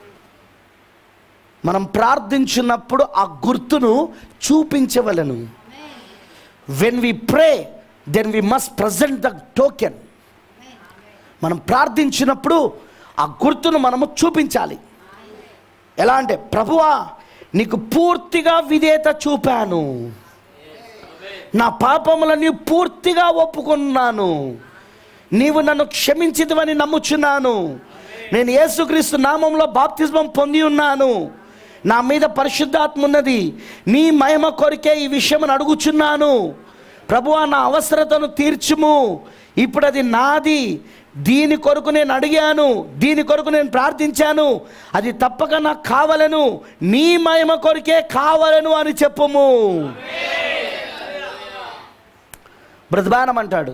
మనం ప్రార్థించినప్పుడు ఆ గుర్తును చూపించవలను when we pray then we must present the token మనం ప్రార్థించినప్పుడు ఆ గుర్తును మనము చూపించాలి ఎలా అంటే ప్రభువా నీకు పూర్తిగా విధేయత చూపాను నా పాపములని పూర్తిగా ఒప్పుకున్నాను నీవు నన్ను క్షమించిదవని నమ్ముచున్నాను నేను యేసుక్రీస్తు నామంలో బాప్తిజమం పొంది ఉన్నాను నా మీద పరిశుద్ధాత్మ ఉన్నది నీ మహిమ కొరికే ఈ విషయం అడుగుచున్నాను ప్రభువా నా అవసరతను తీర్చుము ఇప్పుడు అది నాది దీని కొరకు నేను అడిగాను దీని కొరకు నేను ప్రార్థించాను అది తప్పక నాకు కావలను నీ మహిమ కొరికే కావలను అని చెప్పుము బ్రతబానం అంటాడు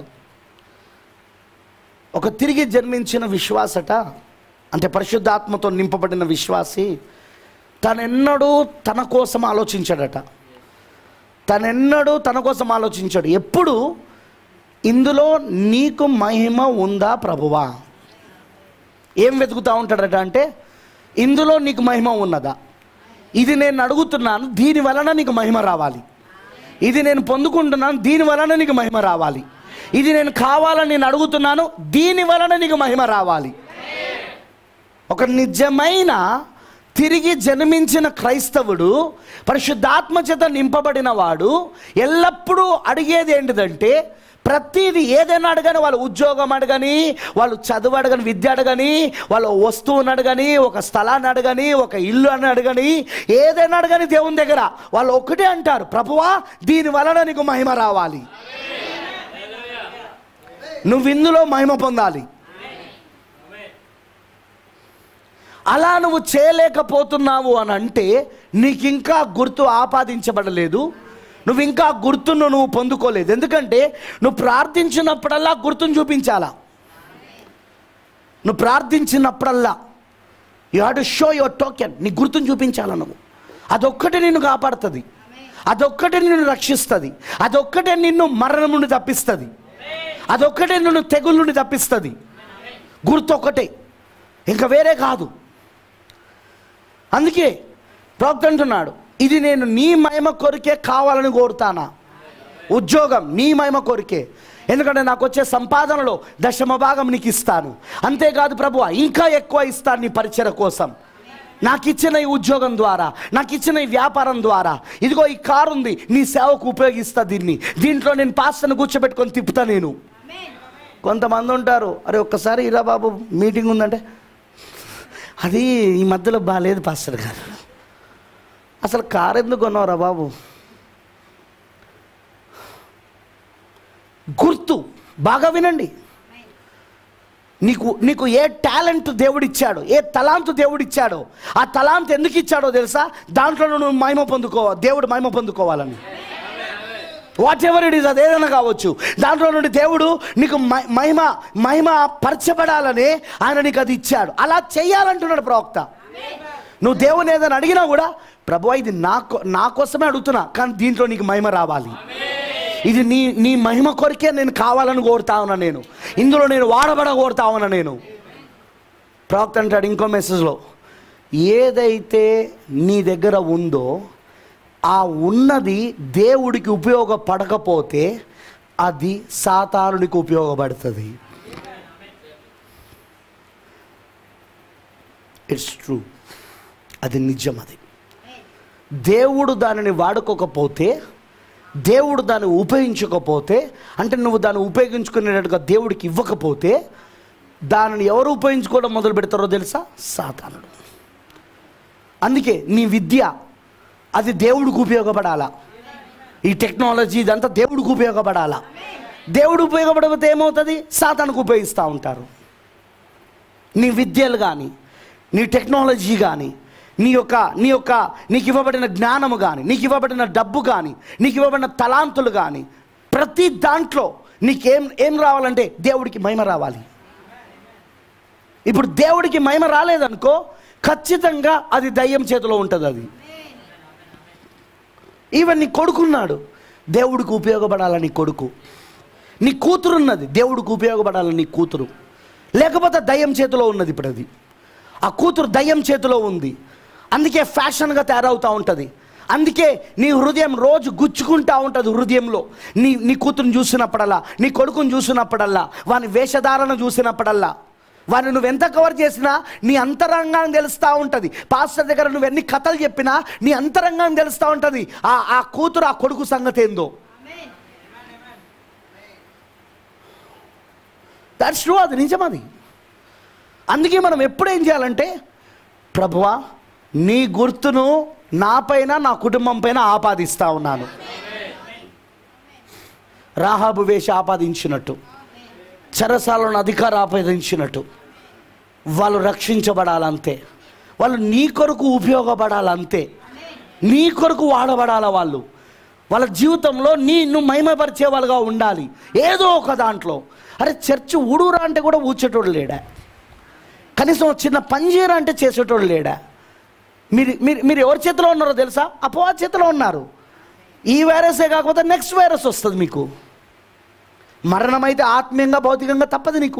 ఒక తిరిగి జన్మించిన విశ్వాసట అంటే పరిశుద్ధాత్మతో నింపబడిన విశ్వాసి తనెన్నడూ తన కోసం ఆలోచించాడట తనెన్నడూ తన కోసం ఆలోచించాడు ఎప్పుడు ఇందులో నీకు మహిమ ఉందా ప్రభువా ఏం వెతుకుతూ ఉంటాడట అంటే ఇందులో నీకు మహిమ ఉన్నదా ఇది నేను అడుగుతున్నాను దీని వలన నీకు మహిమ రావాలి ఇది నేను పొందుకుంటున్నాను దీని వలన నీకు మహిమ రావాలి ఇది నేను కావాలని నేను అడుగుతున్నాను దీని వలన నీకు మహిమ రావాలి ఒక నిజమైన తిరిగి జన్మించిన క్రైస్తవుడు పరిశుద్ధాత్మ చేత నింపబడిన వాడు ఎల్లప్పుడూ అడిగేది ఏంటిదంటే ప్రతిదీ ఏదైనా అడగని వాళ్ళు ఉద్యోగం అడగని వాళ్ళు చదువు అడగని విద్య అడగని వాళ్ళ వస్తువుని అడగని ఒక స్థలాన్ని అడగని ఒక ఇల్లు అని అడగని ఏదైనా అడగని దేవుని దగ్గర వాళ్ళు ఒకటే అంటారు ప్రభువా దీని వలన నీకు మహిమ రావాలి నువ్వు ఇందులో మహిమ పొందాలి అలా నువ్వు చేయలేకపోతున్నావు అని అంటే నీకు ఇంకా గుర్తు ఆపాదించబడలేదు నువ్వు ఇంకా గుర్తును నువ్వు పొందుకోలేదు ఎందుకంటే నువ్వు ప్రార్థించినప్పుడల్లా గుర్తును చూపించాలా నువ్వు ప్రార్థించినప్పుడల్లా you have to show your token నీ గుర్తును చూపించాలా నువ్వు అదొక్కటే నిన్ను కాపాడుతుంది అదొక్కటే నిన్ను రక్షిస్తుంది అదొక్కటే నిన్ను మరణం నుండి తప్పిస్తుంది అదొక్కటే నిన్ను తెగుల నుండి తప్పిస్తుంది గుర్తు ఒక్కటే ఇంకా వేరే కాదు అందుకే ప్రవక్త అంటున్నాడు ఇది నేను నీ మహిమ కొరికే కావాలని కోరుతానా ఉద్యోగం నీ మహిమ కొరికే ఎందుకంటే నాకు వచ్చే సంపాదనలో దశమ భాగం నీకు ఇస్తాను అంతేకాదు ప్రభు ఇంకా ఎక్కువ ఇస్తాను నీ పరిచయ కోసం నాకు ఇచ్చిన ఈ ఉద్యోగం ద్వారా నాకు ఇచ్చిన ఈ వ్యాపారం ద్వారా ఇదిగో ఈ కారు ఉంది నీ సేవకు ఉపయోగిస్తా దీన్ని దీంట్లో నేను పాస్టర్ని కూర్చోబెట్టుకొని తిప్పుతా నేను కొంతమంది ఉంటారు అరే ఒక్కసారి ఇరా బాబు మీటింగ్ ఉందంటే అది ఈ మధ్యలో బాగాలేదు పాస్టర్ గారు అసలు కారు ఎందుకు కొన్నావురా బాబు గుర్తు బాగా వినండి నీకు నీకు ఏ టాలెంట్ దేవుడిచ్చాడో ఏ తలాంతు దేవుడిచ్చాడో ఆ తలాంత్ ఎందుకు ఇచ్చాడో తెలుసా దాంట్లో నువ్వు మహిమ పొందుకో దేవుడు మహిమ పొందుకోవాలని వాట్ ఎవర్ ఇట్ ఈస్ అది ఏదైనా కావచ్చు దాంట్లో నుండి దేవుడు నీకు మ- మహిమ మహిమ పరచబడాలని ఆయన నీకు అది ఇచ్చాడు అలా చేయాలంటున్నాడు ప్రవక్త నువ్వు దేవుని ఏదైనా అడిగినా కూడా ప్రభు ఇది నా కో- నా కోసమే అడుగుతున్నా కానీ దీంట్లో నీకు మహిమ రావాలి ఇది నీ నీ మహిమ కొరికే నేను కావాలని కోరుతా ఉన్నా నేను ఇందులో నేను వాడబడ కోరుతా ఉన్నా నేను ప్రవక్త అంటాడు ఇంకో మెసేజ్లో ఏదైతే నీ దగ్గర ఉందో ఆ ఉన్నది దేవుడికి ఉపయోగపడకపోతే అది సాతానుడికి ఉపయోగపడుతుంది ఇట్స్ ట్రూ అది నిజం అది దేవుడు దానిని వాడుకోకపోతే దేవుడు దాన్ని ఉపయోగించకపోతే అంటే నువ్వు దాన్ని ఉపయోగించుకునేటట్టుగా దేవుడికి ఇవ్వకపోతే దానిని ఎవరు ఉపయోగించుకోవడం మొదలు పెడతారో తెలుసా సాతానుడు అందుకే నీ విద్య అది దేవుడికి ఉపయోగపడాలా ఈ టెక్నాలజీ ఇదంతా దేవుడికి ఉపయోగపడాలా దేవుడు ఉపయోగపడకపోతే ఏమవుతుంది సాతానికి ఉపయోగిస్తూ ఉంటారు నీ విద్యలు కానీ నీ టెక్నాలజీ కానీ నీ యొక్క నీ యొక్క నీకు ఇవ్వబడిన జ్ఞానము కానీ నీకు ఇవ్వబడిన డబ్బు కానీ నీకు ఇవ్వబడిన తలాంతులు కానీ ప్రతి దాంట్లో నీకేం ఏం రావాలంటే దేవుడికి మహిమ రావాలి ఇప్పుడు దేవుడికి మహిమ రాలేదనుకో ఖచ్చితంగా అది దయ్యం చేతిలో ఉంటుంది అది ఈవెన్ నీ కొడుకున్నాడు దేవుడికి ఉపయోగపడాలని కొడుకు నీ కూతురున్నది దేవుడికి ఉపయోగపడాలని నీ కూతురు లేకపోతే దయ్యం చేతిలో ఉన్నది ఇప్పుడు అది ఆ కూతురు దయ్యం చేతిలో ఉంది అందుకే ఫ్యాషన్గా తయారవుతూ ఉంటుంది అందుకే నీ హృదయం రోజు గుచ్చుకుంటా ఉంటుంది హృదయంలో నీ నీ కూతురుని చూసినప్పుడల్లా నీ కొడుకుని చూసినప్పుడల్లా వాని వేషధారణ చూసినప్పుడల్లా వారిని నువ్వు ఎంత కవర్ చేసినా నీ అంతరంగాన్ని తెలుస్తూ ఉంటుంది పాస్టర్ దగ్గర నువ్వు ఎన్ని కథలు చెప్పినా నీ అంతరంగాన్ని తెలుస్తూ ఉంటుంది ఆ ఆ కూతురు ఆ కొడుకు సంగతి ఏందో దట్స్ ట్రూ అది నిజం అది అందుకే మనం ఎప్పుడు ఏం చేయాలంటే ప్రభువా నీ గుర్తును నా పైన నా కుటుంబం పైన ఆపాదిస్తా ఉన్నాను రాహాబు వేష ఆపాదించినట్టు చెరసాలను అధికారం ఆపాదించినట్టు వాళ్ళు రక్షించబడాలంతే వాళ్ళు నీ కొరకు ఉపయోగపడాలంతే నీ కొరకు వాడబడాల వాళ్ళు వాళ్ళ జీవితంలో నీ నువ్వు మహిమపరిచే వాళ్ళుగా ఉండాలి ఏదో ఒక దాంట్లో అరే చర్చి ఊడూరా అంటే కూడా ఊచేటోడు లేడా కనీసం ఒక చిన్న పనిచేయరా అంటే చేసేటోడు లేడా మీరు మీరు మీరు ఎవరి చేతిలో ఉన్నారో తెలుసా అపవా చేతిలో ఉన్నారు ఈ వైరసే కాకపోతే నెక్స్ట్ వైరస్ వస్తుంది మీకు మరణం అయితే ఆత్మీయంగా భౌతికంగా తప్పదు నీకు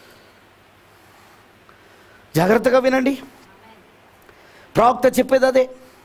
జాగ్రత్తగా వినండి ప్రవక్త చెప్పేది అదే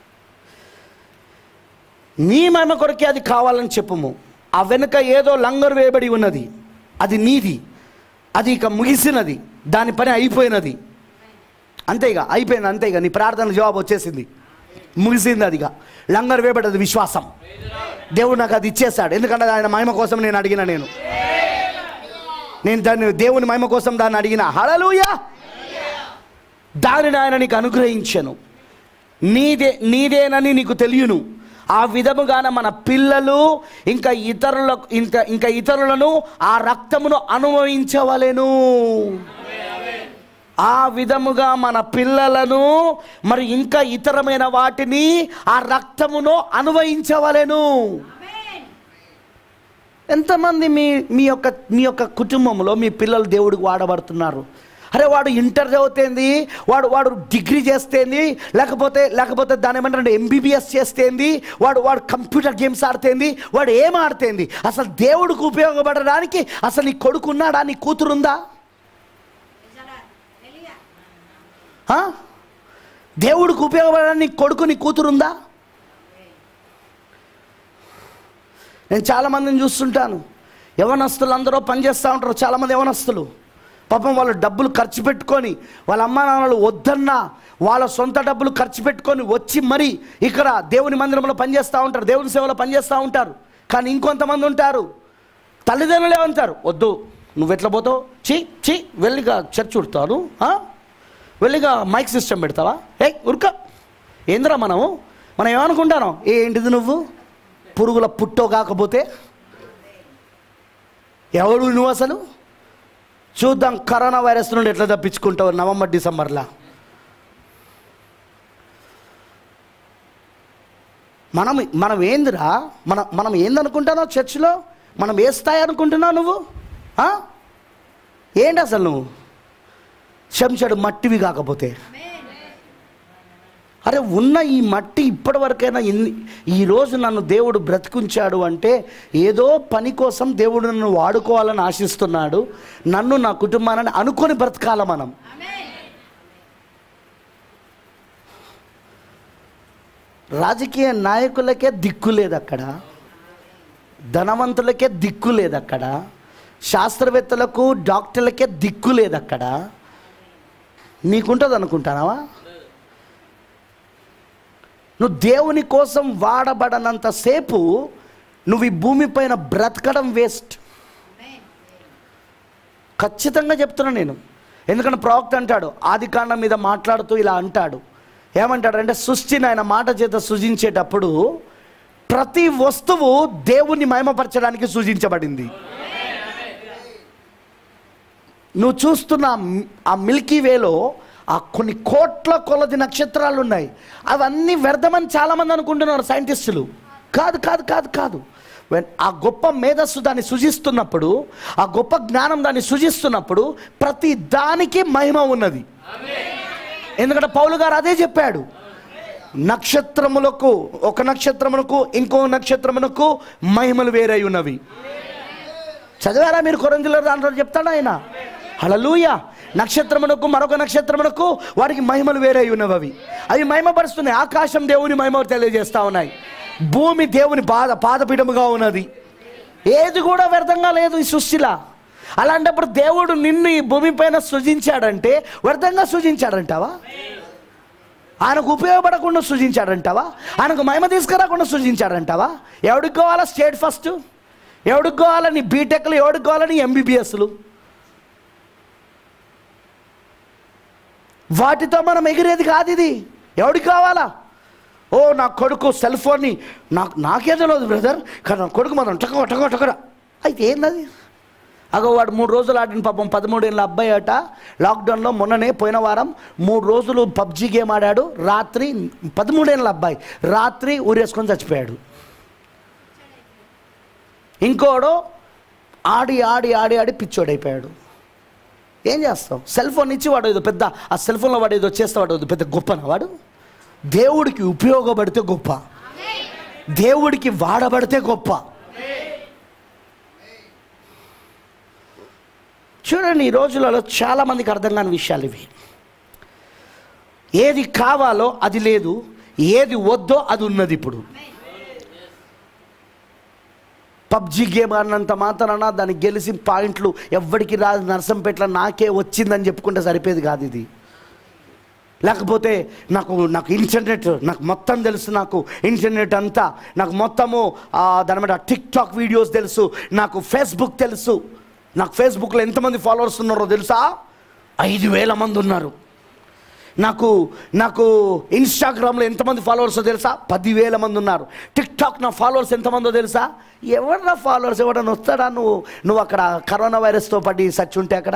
నీ మహిమ కొరకే అది కావాలని చెప్పుము ఆ వెనుక ఏదో లంగరు వేయబడి ఉన్నది అది నీది అది ఇక ముగిసినది దాని పని అయిపోయినది అంతేగా అయిపోయింది అంతేగా నీ ప్రార్థన జవాబు వచ్చేసింది ముగిసింది అదిగా లంగర్ వేయబడ్డది విశ్వాసం దేవుడు నాకు అది ఇచ్చేశాడు ఎందుకంటే ఆయన మహిమ కోసం నేను అడిగిన నేను నేను దాన్ని దేవుని మహిమ కోసం దాన్ని అడిగిన హలలుయా దానిని ఆయన నీకు అనుగ్రహించను నీదే నీదేనని నీకు తెలియను ఆ విధముగాన మన పిల్లలు ఇంకా ఇతరులకు ఇంకా ఇంకా ఇతరులను ఆ రక్తమును అనుభవించవలెను ఆ విధముగా మన పిల్లలను మరి ఇంకా ఇతరమైన వాటిని ఆ రక్తమును అనుభవించవలెను ఎంతమంది మీ మీ యొక్క మీ యొక్క కుటుంబంలో మీ పిల్లలు దేవుడికి వాడబడుతున్నారు అరే వాడు ఇంటర్ చదివితేంది వాడు వాడు డిగ్రీ చేస్తేంది లేకపోతే లేకపోతే దాని ఏమంటారంటే ఎంబీబీఎస్ చేస్తేంది వాడు వాడు కంప్యూటర్ గేమ్స్ ఆడితేంది వాడు ఏం ఆడితేంది అసలు దేవుడికి ఉపయోగపడడానికి అసలు నీ కొడుకు ఉన్నాడా నీ కూతురుందా ఆ? దేవుడికి ఉపయోగపడడానికి నీ కొడుకు నీ కూతురుందా నేను చాలామందిని చూస్తుంటాను యవనస్తులు అందరూ పనిచేస్తూ ఉంటారు చాలామంది యవనస్తులు పాపం వాళ్ళు డబ్బులు ఖర్చు పెట్టుకొని వాళ్ళ అమ్మా నాన్నలు వద్దన్నా వాళ్ళ సొంత డబ్బులు ఖర్చు పెట్టుకొని వచ్చి మరి ఇక్కడ దేవుని మందిరంలో పనిచేస్తూ ఉంటారు దేవుని సేవలో పనిచేస్తూ ఉంటారు కానీ ఇంకొంతమంది ఉంటారు తల్లిదండ్రులే ఉంటారు వద్దు నువ్వు ఎట్లా పోతావు చీ చీ వెళ్ళిగా చర్చ్ ఉడతాను వెళ్ళిగా మైక్ సిస్టమ్ పెడతావా ఏ ఉరక ఏందిరా మనము మనం ఏమనుకుంటాను ఏంటిది నువ్వు పురుగుల పుట్టో కాకపోతే ఎవడు నువ్వు అసలు చూద్దాం కరోనా వైరస్ నుండి ఎట్లా తప్పించుకుంటావు నవంబర్ డిసెంబర్లా మనం మనం ఏందిరా మనం మనం ఏందనుకుంటున్నావు చర్చిలో మనం ఏ స్థాయి అనుకుంటున్నావు నువ్వు ఆ? ఏంటి అసలు నువ్వు శంషడు మట్టివి కాకపోతే అరే ఉన్న ఈ మట్టి ఇప్పటి వరకైనా ఎన్ని ఈరోజు నన్ను దేవుడు బ్రతికుంచాడు అంటే ఏదో పని కోసం దేవుడు నన్ను వాడుకోవాలని ఆశిస్తున్నాడు నన్ను నా కుటుంబాన్ని అనుకొని బ్రతకాల మనం రాజకీయ నాయకులకే దిక్కు లేదు అక్కడ ధనవంతులకే దిక్కు లేదు అక్కడ శాస్త్రవేత్తలకు డాక్టర్లకే దిక్కు లేదు అక్కడ నీకుంటుంది అనుకుంటానావా నువ్వు దేవుని కోసం వాడబడనంతసేపు నువ్వు ఈ భూమిపైన బ్రతకడం వేస్ట్ ఖచ్చితంగా చెప్తున్నా నేను ఎందుకంటే ప్రవక్త అంటాడు ఆది కాండం మీద మాట్లాడుతూ ఇలా అంటాడు ఏమంటాడంటే సృష్టిని ఆయన మాట చేత సృజించేటప్పుడు ప్రతి వస్తువు దేవుణ్ణి మహిమపరచడానికి సృజించబడింది నువ్వు చూస్తున్న ఆ మి- ఆ మిల్కీ వేలో ఆ కొన్ని కోట్ల కొలది నక్షత్రాలు ఉన్నాయి అవన్నీ వ్యర్థమని చాలామంది అనుకుంటున్నారు సైంటిస్టులు కాదు కాదు కాదు కాదు When ఆ గొప్ప మేధస్సు దాన్ని సృజిస్తున్నప్పుడు ఆ గొప్ప జ్ఞానం దాన్ని సృజిస్తున్నప్పుడు ప్రతి దానికి మహిమ ఉన్నది ఎందుకంటే పౌలు గారు అదే చెప్పాడు నక్షత్రములకు ఒక నక్షత్రమునకు ఇంకో నక్షత్రమునకు మహిమలు వేరై ఉన్నవి చదివారా మీరు కొరంజుల దాంట్లో చెప్తాడు ఆయన హలలుయ నక్షత్రమునకు మరొక నక్షత్రమునకు వాడికి మహిమలు వేరే ఉన్నవి అవి అవి మహిమపరుస్తున్నాయి ఆకాశం దేవుని మహిమ తెలియజేస్తా ఉన్నాయి భూమి దేవుని పాద పాదపీఠముగా ఉన్నది ఏది కూడా వ్యర్థంగా లేదు ఈ సృష్టిలా అలాంటప్పుడు దేవుడు నిన్ను ఈ భూమి పైన సృజించాడంటే వ్యర్థంగా సృజించాడంటావా ఆయనకు ఉపయోగపడకుండా సృజించాడంటావా ఆయనకు మహిమ తీసుకురాకుండా సృజించాడంటావా ఎవడికి కావాలా స్టేట్ ఫస్ట్ ఎవడికి కావాలా నీ బీటెక్లు ఎవడికి కావాలా నీ ఎంబీబీఎస్లు వాటితో మనం ఎగిరేది కాదు ఇది ఎవడికి కావాలా ఓ నా కొడుకు సెల్ ఫోన్ని నాకు నాకే తెలియదు బ్రదర్ కానీ నా కొడుకు మాత్రం టక టక టకరా అయితే ఏందది అగో వాడు మూడు రోజులు ఆడిన పాపం పదమూడేళ్ళ అబ్బాయి అట లాక్డౌన్లో మొన్ననే పోయిన వారం మూడు రోజులు పబ్జీ గేమ్ ఆడాడు రాత్రి పదమూడేళ్ళ అబ్బాయి రాత్రి ఊరేసుకొని చచ్చిపోయాడు ఇంకోడు ఆడి ఆడి ఆడి ఆడి పిచ్చోడైపోయాడు ఏం చేస్తాం సెల్ ఫోన్ ఇచ్చి వాడు ఏదో పెద్ద ఆ సెల్ ఫోన్లో వాడు ఏదో చేస్తే వాడు ఏదో పెద్ద గొప్పనా వాడు దేవుడికి ఉపయోగపడితే గొప్ప దేవుడికి వాడబడితే గొప్ప చూడండి ఈ రోజులలో చాలామందికి అర్థం కాని విషయాలు ఇవి ఏది కావాలో అది లేదు ఏది వద్దో అది ఉన్నది ఇప్పుడు పబ్జి గేమ్ ఆడినంత మాత్రాన దాన్ని గెలిచి పాయింట్లు ఎవ్వడికి రాదు నరసంపేట్ల నాకే వచ్చిందని చెప్పుకుంటే సరిపోయేది కాదు ఇది లేకపోతే నాకు నాకు ఇంటర్నెట్ నాకు మొత్తం తెలుసు నాకు ఇంటర్నెట్ అంతా నాకు మొత్తము ఆ, దాని మీద టిక్ టాక్ వీడియోస్ తెలుసు నాకు ఫేస్బుక్ తెలుసు నాకు ఫేస్బుక్లో ఎంతమంది ఫాలోవర్స్ ఉన్నారో తెలుసా ఐదు వేల మంది ఉన్నారు నాకు నాకు ఇన్స్టాగ్రామ్లో ఎంతమంది ఫాలోవర్స్ తెలుసా పదివేల మంది ఉన్నారు టిక్ టాక్ నా ఫాలోవర్స్ ఎంతమందో తెలుసా ఎవరు ఫాలోవర్స్ ఎవడన్నా వస్తాడా నువ్వు నువ్వు అక్కడ కరోనా వైరస్తో పడి సచ్చి ఉంటే అక్కడ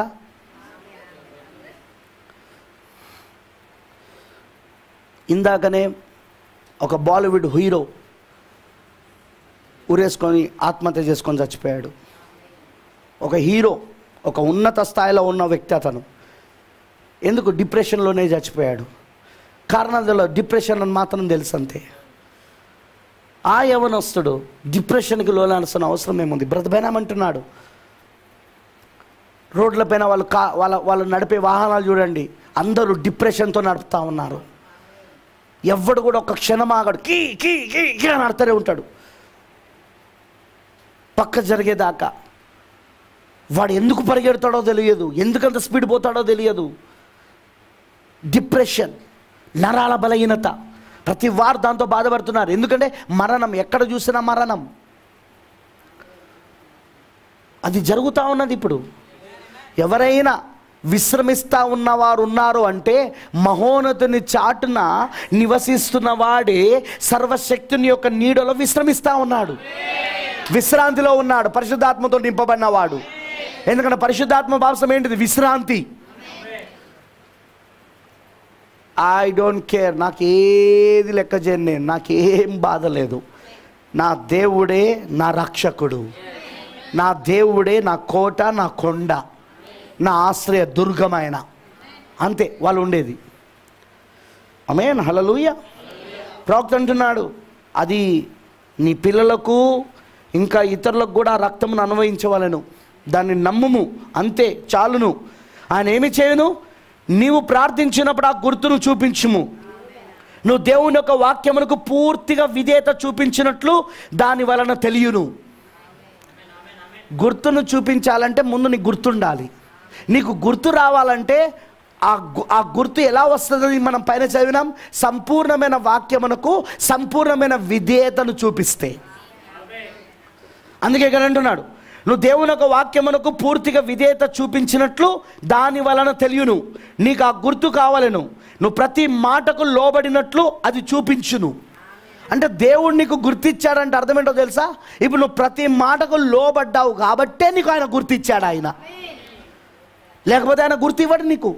ఇందాకనే ఒక బాలీవుడ్ హీరో ఉరేసుకొని ఆత్మహత్య చేసుకొని చచ్చిపోయాడు ఒక హీరో ఒక ఉన్నత స్థాయిలో ఉన్న వ్యక్తి అతను ఎందుకు డిప్రెషన్లోనే చచ్చిపోయాడు కారణాలలో డిప్రెషన్ అని మాత్రం తెలుసు అంతే ఆ యవనస్తుడు డిప్రెషన్కి లోనాల్సిన అవసరం ఏముంది బ్రతబేనామంటున్నాడు రోడ్లపైన వాళ్ళు కా వాళ్ళ వాళ్ళు నడిపే వాహనాలు చూడండి అందరూ డిప్రెషన్తో నడుపుతా ఉన్నారు ఎవ్వడు కూడా ఒక క్షణం ఆగడు కీ కీ కీ కీ అని నడుతూనే ఉంటాడు పక్క జరిగేదాకా వాడు ఎందుకు పరిగెడతాడో తెలియదు ఎందుకంత స్పీడ్ పోతాడో తెలియదు డిప్రెషన్ నరాల బలహీనత ప్రతి వారు దాంతో బాధపడుతున్నారు ఎందుకంటే మరణం ఎక్కడ చూసినా మరణం అది జరుగుతూ ఉన్నది ఇప్పుడు ఎవరైనా విశ్రమిస్తా ఉన్నవారు ఉన్నారు అంటే మహోన్నతుని చాటున నివసిస్తున్న వాడే సర్వశక్తుని యొక్క నీడలో విశ్రమిస్తా ఉన్నాడు విశ్రాంతిలో ఉన్నాడు పరిశుద్ధాత్మతో నింపబడినవాడు ఎందుకంటే పరిశుద్ధాత్మ భావం ఏంటిది విశ్రాంతి ఐ డోంట్ కేర్ నాకు ఏది లెక్క చేయను నేను నాకేం బాధ లేదు నా దేవుడే నా రక్షకుడు నా దేవుడే నా కోట నా కొండ నా ఆశ్రయ దుర్గమైన అంతే వాళ్ళు ఉండేది అమేన్ హలలుయ ప్రవక్త అంటున్నాడు అది నీ పిల్లలకు ఇంకా ఇతరులకు కూడా ఆ రక్తమును అనుభవించవలను దాన్ని నమ్ముము అంతే చాలును ఆయన ఏమి చేయను నీవు ప్రార్థించినప్పుడు ఆ గుర్తును చూపించుము నువ్వు దేవుని యొక్క వాక్యమునకు పూర్తిగా విధేయత చూపించినట్లు దాని వలన తెలియను గుర్తును చూపించాలంటే ముందు నీకు గుర్తుండాలి నీకు గుర్తు రావాలంటే ఆ గు- ఆ గుర్తు ఎలా వస్తుందని మనం పైన చదివినాం సంపూర్ణమైన వాక్యమునకు సంపూర్ణమైన విధేయతను చూపిస్తే అందుకే ఇక్కడ అంటున్నాడు నువ్వు దేవుని యొక్క వాక్యమునకు పూర్తిగా విధేయత చూపించినట్లు దాని వలన తెలియను నీకు ఆ గుర్తు కావాలను నువ్వు ప్రతి మాటకు లోబడినట్లు అది చూపించును అంటే దేవుడు నీకు గుర్తిచ్చాడంటే అర్థమేంటో తెలుసా ఇప్పుడు నువ్వు ప్రతి మాటకు లోబడ్డావు కాబట్టే నీకు ఆయన గుర్తిచ్చాడు ఆయన లేకపోతే ఆయన గుర్తు ఇవ్వడు నీకు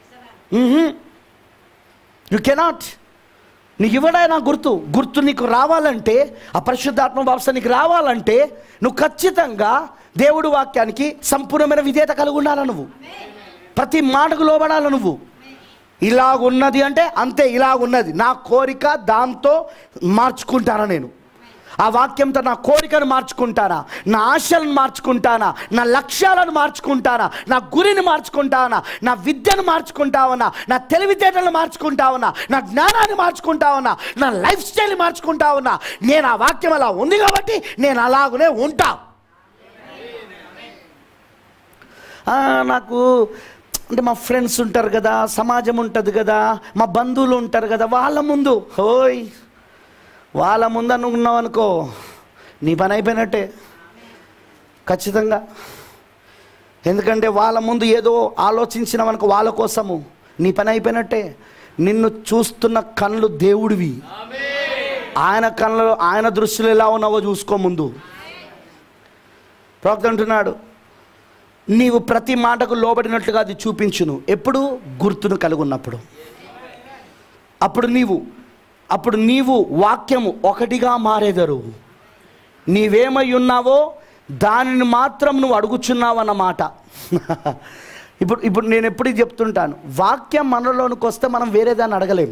యు కెనాట్ నీకు ఇవ్వడాయన గుర్తు గుర్తు నీకు రావాలంటే ఆ పరిశుద్ధాత్మ భావస నీకు రావాలంటే నువ్వు ఖచ్చితంగా దేవుడు వాక్యానికి సంపూర్ణమైన విధేయత కలిగి ఉండాలి నువ్వు ప్రతి మాటకు లోబడాలి నువ్వు ఇలాగున్నది అంటే అంతే ఇలాగున్నది నా కోరిక దాంతో మార్చుకుంటానా నేను ఆ వాక్యంతో నా కోరికను మార్చుకుంటానా నా ఆశలను మార్చుకుంటానా నా లక్ష్యాలను మార్చుకుంటానా నా గురిని మార్చుకుంటానా నా విద్యను మార్చుకుంటావనా నా తెలివితేటలను మార్చుకుంటావనా నా జ్ఞానాన్ని మార్చుకుంటావనా నా లైఫ్ స్టైల్ మార్చుకుంటావనా నేను ఆ వాక్యం అలా ఉంది కాబట్టి నేను అలాగనే ఉంటా ఆ, నాకు అంటే మా ఫ్రెండ్స్ ఉంటారు కదా సమాజం ఉంటుంది కదా మా బంధువులు ఉంటారు కదా వాళ్ళ ముందు హోయ్ వాళ్ళ ముందు అనుకున్నావు అనుకో నీ పని అయిపోయినట్టే ఖచ్చితంగా ఎందుకంటే వాళ్ళ ముందు ఏదో ఆలోచించినావనుకో వాళ్ళ కోసము నీ పని అయిపోయినట్టే నిన్ను చూస్తున్న కళ్ళు దేవుడివి ఆయన కళ్ళు ఆయన దృష్టిలో ఎలా ఉన్నావో చూసుకో ముందు ప్రవక్త అంటున్నాడు నీవు ప్రతి మాటకు లోబడినట్లుగా అది చూపించును ఎప్పుడు గుర్తును కలిగి ఉన్నప్పుడు అప్పుడు నీవు అప్పుడు నీవు వాక్యము ఒకటిగా మారేదరు నీవేమై ఉన్నావో దానిని మాత్రం నువ్వు అడుగుచున్నావు అన్నమాట ఇప్పుడు ఇప్పుడు నేను ఎప్పుడు చెప్తుంటాను వాక్యం మనలోనికి వస్తే మనం వేరే దాన్ని అడగలేము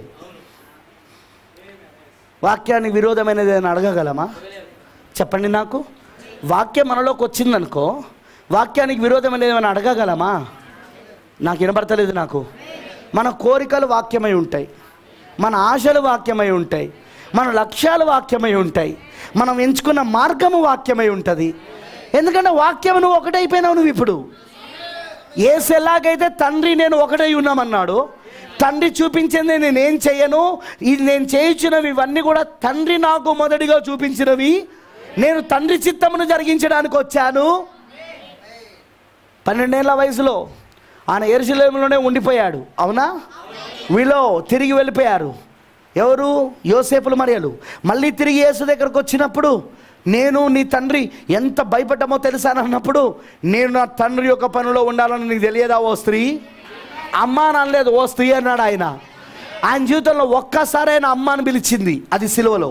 వాక్యానికి విరోధమైనది ఏదైనా అడగగలమా చెప్పండి నాకు వాక్యం మనలోకి వచ్చిందనుకో వాక్యానికి విరోధమైనది ఏమైనా అడగగలమా నాకు వినబడతలేదు నాకు మన కోరికలు వాక్యమై ఉంటాయి మన ఆశలు వాక్యమై ఉంటాయి మన లక్ష్యాలు వాక్యమై ఉంటాయి మనం ఎంచుకున్న మార్గము వాక్యమై ఉంటుంది ఎందుకంటే వాక్యం నువ్వు ఒకటైపోయినావు నువ్వు ఇప్పుడు ఏసు ఎలాగైతే తండ్రి నేను ఒకటై ఉన్నామన్నాడు తండ్రి చూపించింది నేనేం చెయ్యను ఇది నేను చేయించినవి ఇవన్నీ కూడా తండ్రి నాకు మొదటిగా చూపించినవి నేను తండ్రి చిత్తమును జరిగించడానికి వచ్చాను పన్నెండేళ్ల వయసులో ఆయన ఎరుసలేములోనే ఉండిపోయాడు అవునా వీళ్ళు తిరిగి వెళ్ళిపోయారు ఎవరు యోసేపులు మరియలు మళ్ళీ తిరిగి యేసు దగ్గరకు వచ్చినప్పుడు నేను నీ తండ్రి ఎంత భయపడ్డామో తెలుసా అని అన్నప్పుడు నేను నా తండ్రి యొక్క పనిలో ఉండాలని నీకు తెలియదా ఓ స్త్రీ అమ్మ అని అనలేదు ఓ స్త్రీ అన్నాడు ఆయన ఆయన జీవితంలో ఒక్కసారి ఆయన అమ్మ అని పిలిచింది అది సిలువలో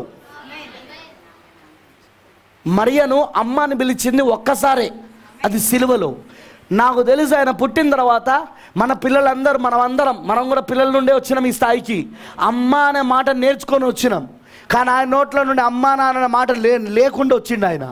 మరియను అమ్మ అని పిలిచింది ఒక్కసారే అది సిలువలో నాకు తెలుసు ఆయన పుట్టిన తర్వాత మన పిల్లలందరూ మనం అందరం మనం కూడా పిల్లల నుండే వచ్చినాం ఈ స్థాయికి అమ్మ అనే మాట నేర్చుకొని వచ్చినాం కానీ ఆయన నోట్ల నుండి అమ్మ నాన్న మాట లే లేకుండా వచ్చిండు ఆయన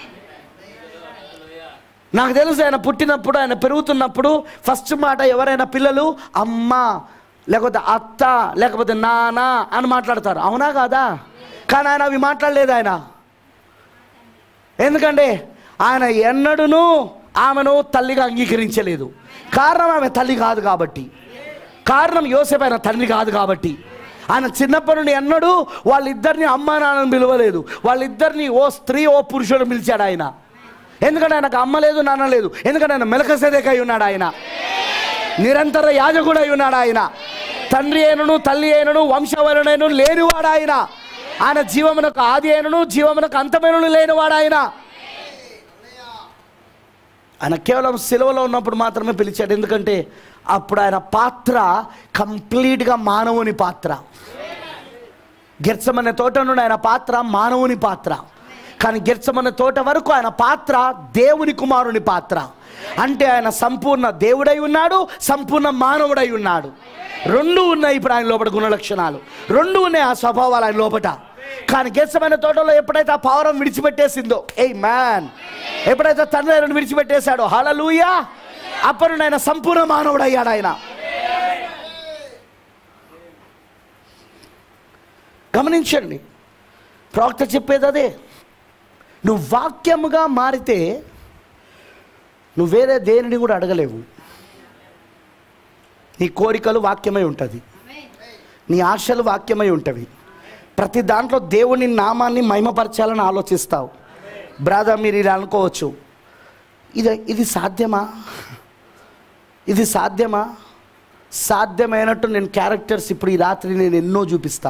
నాకు తెలుసు ఆయన పుట్టినప్పుడు ఆయన పెరుగుతున్నప్పుడు ఫస్ట్ మాట ఎవరైనా పిల్లలు అమ్మ లేకపోతే అత్త లేకపోతే నాన్న అని మాట్లాడతారు అవునా కాదా కానీ ఆయన అవి మాట్లాడలేదు ఆయన ఎందుకంటే ఆయన ఎన్నడూను ఆమెను తల్లిగా అంగీకరించలేదు కారణం ఆమె తల్లి కాదు కాబట్టి కారణం యోసేపు ఆయన తండ్రి కాదు కాబట్టి ఆయన చిన్నప్పటి నుండి ఎన్నడూ వాళ్ళిద్దరిని అమ్మ నాన్నని పిలవలేదు వాళ్ళిద్దరిని ఓ స్త్రీ ఓ పురుషుడు పిలిచాడు ఆయన ఎందుకంటే ఆయనకు అమ్మ లేదు నాన్న లేదు ఎందుకంటే ఆయన మెలకసేదకై ఉన్నాడు ఆయన నిరంతర యాజకుడు అయి ఉన్నాడు ఆయన తండ్రి అయినను తల్లి అయినను వంశవరునైను లేనివాడు ఆయన ఆయన జీవమునకు ఆది అయినను జీవమునకు అంతమైనను లేనివాడు ఆయన ఆయన కేవలం సెలవులో ఉన్నప్పుడు మాత్రమే పిలిచాడు ఎందుకంటే అప్పుడు ఆయన పాత్ర కంప్లీట్గా మానవుని పాత్ర గెర్చమనే తోట నుండి ఆయన పాత్ర మానవుని పాత్ర కానీ గెర్చమనే తోట వరకు ఆయన పాత్ర దేవుని కుమారుని పాత్ర అంటే ఆయన సంపూర్ణ దేవుడై ఉన్నాడు సంపూర్ణ మానవుడై ఉన్నాడు రెండు ఉన్నాయి ఇప్పుడు ఆయన లోపల గుణ లక్షణాలు రెండు ఉన్నాయి ఆ స్వభావాలు ఆయన లోపట కానీ గెచ్చమైన తోటలో ఎప్పుడైతే ఆ పావురం విడిచిపెట్టేసిందో ఏ మ్యాన్ ఎప్పుడైతే తండ్రి ఆయనను విడిచిపెట్టేశాడో హలలుయా అప్పుడు నుండి ఆయన సంపూర్ణ మానవుడు అయ్యాడు ఆయన గమనించండి ప్రవక్త చెప్పేది అదే నువ్వు వాక్యముగా మారితే నువ్వు వేరే దేనిని కూడా అడగలేవు నీ కోరికలు వాక్యమై ఉంటుంది నీ ఆశలు వాక్యమై ఉంటవి ప్రతి దాంట్లో దేవుని నామాన్ని మహిమపరచాలని ఆలోచిస్తావు బ్రాదర్ మీరు ఇలా అనుకోవచ్చు ఇది ఇది సాధ్యమా ఇది సాధ్యమా సాధ్యమైనట్టు నేను క్యారెక్టర్స్ ఇప్పుడు ఈ రాత్రి నేను ఎన్నో చూపిస్తా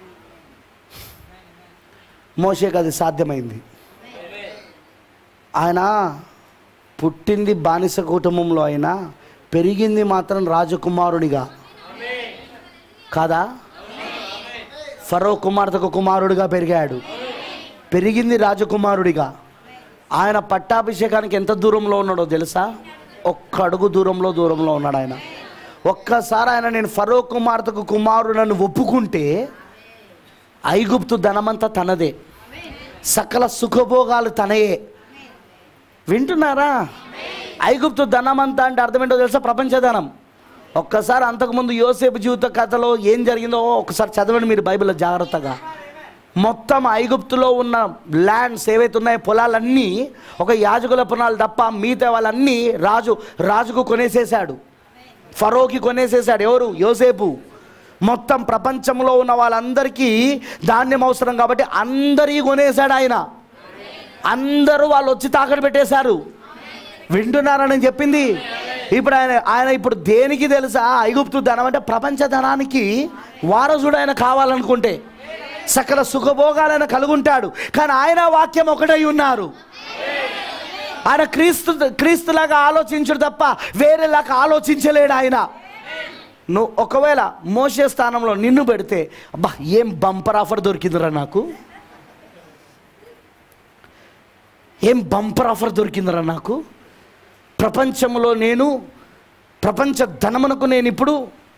మోషేకి అది సాధ్యమైంది ఆయన పుట్టింది బానిస కుటుంబంలో అయినా పెరిగింది మాత్రం రాజకుమారుడిగా కాదా ఫరో కుమార్తెకు కుమారుడిగా పెరిగాడు పెరిగింది రాజకుమారుడిగా ఆయన పట్టాభిషేకానికి ఎంత దూరంలో ఉన్నాడో తెలుసా ఒక్క అడుగు దూరంలో దూరంలో ఉన్నాడు ఆయన ఒక్కసారి ఆయన నేను ఫరో కుమార్తెకు కుమారుడని ఒప్పుకుంటే ఐగుప్తు ధనమంతా తనదే సకల సుఖభోగాలు తనయే వింటున్నారా ఐగుప్తు ధనమంతా అంటే అర్థమేంటో తెలుసా ప్రపంచ ధనం ఒక్కసారి అంతకుముందు యోసేపు జీవిత కథలో ఏం జరిగిందో ఒకసారి చదవండి మీరు బైబిల్లో జాగ్రత్తగా మొత్తం ఐగుప్తులో ఉన్న ల్యాండ్స్ ఏవైతే ఉన్నాయో పొలాలన్నీ ఒక యాజకుల పొలాలు తప్ప మిగతా వాళ్ళన్నీ రాజు రాజుకు కొనేసేసాడు ఫరోకి కొనేసేసాడు ఎవరు యోసేపు మొత్తం ప్రపంచంలో ఉన్న వాళ్ళందరికీ ధాన్యం అవసరం కాబట్టి అందరికీ కొనేసాడు ఆయన అందరూ వాళ్ళు వచ్చి తాకట్టు పెట్టేశారు వింటున్నారని నేను చెప్పింది ఇప్పుడు ఆయన ఆయన ఇప్పుడు దేనికి తెలుసా ఐగుప్తు ధనం అంటే ప్రపంచ ధనానికి వారసుడు ఆయన కావాలనుకుంటే సకల సుఖభోగాలైన కలుగుంటాడు కానీ ఆయన వాక్యం ఒకటై ఉన్నారు ఆయన క్రీస్తు క్రీస్తులాగా ఆలోచించడు తప్ప వేరేలాగా ఆలోచించలేడు ఆయన నువ్వు ఒకవేళ మోసే స్థానంలో నిన్ను పెడితే అబ్బా ఏం బంపర్ ఆఫర్ దొరికిందిరా నాకు ఏం బంపర్ ఆఫర్ దొరికిందిరా నాకు ప్రపంచంలో నేను ప్రపంచ ధనమునకు నేను ఇప్పుడు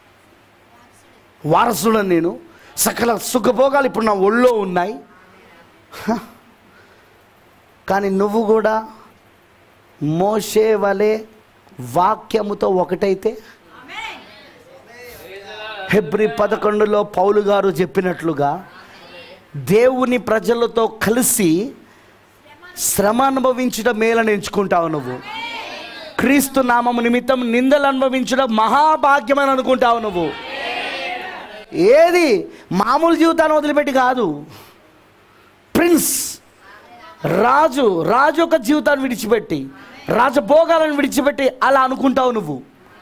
వారసుడని నేను సకల సుఖభోగాలు ఇప్పుడు నా ఒళ్ళో ఉన్నాయి హ. కానీ నువ్వు కూడా మోసే వలె వాక్యముతో ఒకటైతే హెబ్రి పదకొండులో పౌలు గారు చెప్పినట్లుగా దేవుని ప్రజలతో కలిసి శ్రమ అనుభవించడం మేలని ఎంచుకుంటావు నువ్వు క్రీస్తు నామము నిమిత్తం నిందలు అనుభవించడం మహాభాగ్యమని అనుకుంటావు నువ్వు ఏది మామూలు జీవితాన్ని వదిలిపెట్టి కాదు ప్రిన్స్ రాజు రాజు యొక్క జీవితాన్ని విడిచిపెట్టి రాజభోగాలను విడిచిపెట్టి అలా అనుకుంటావు నువ్వు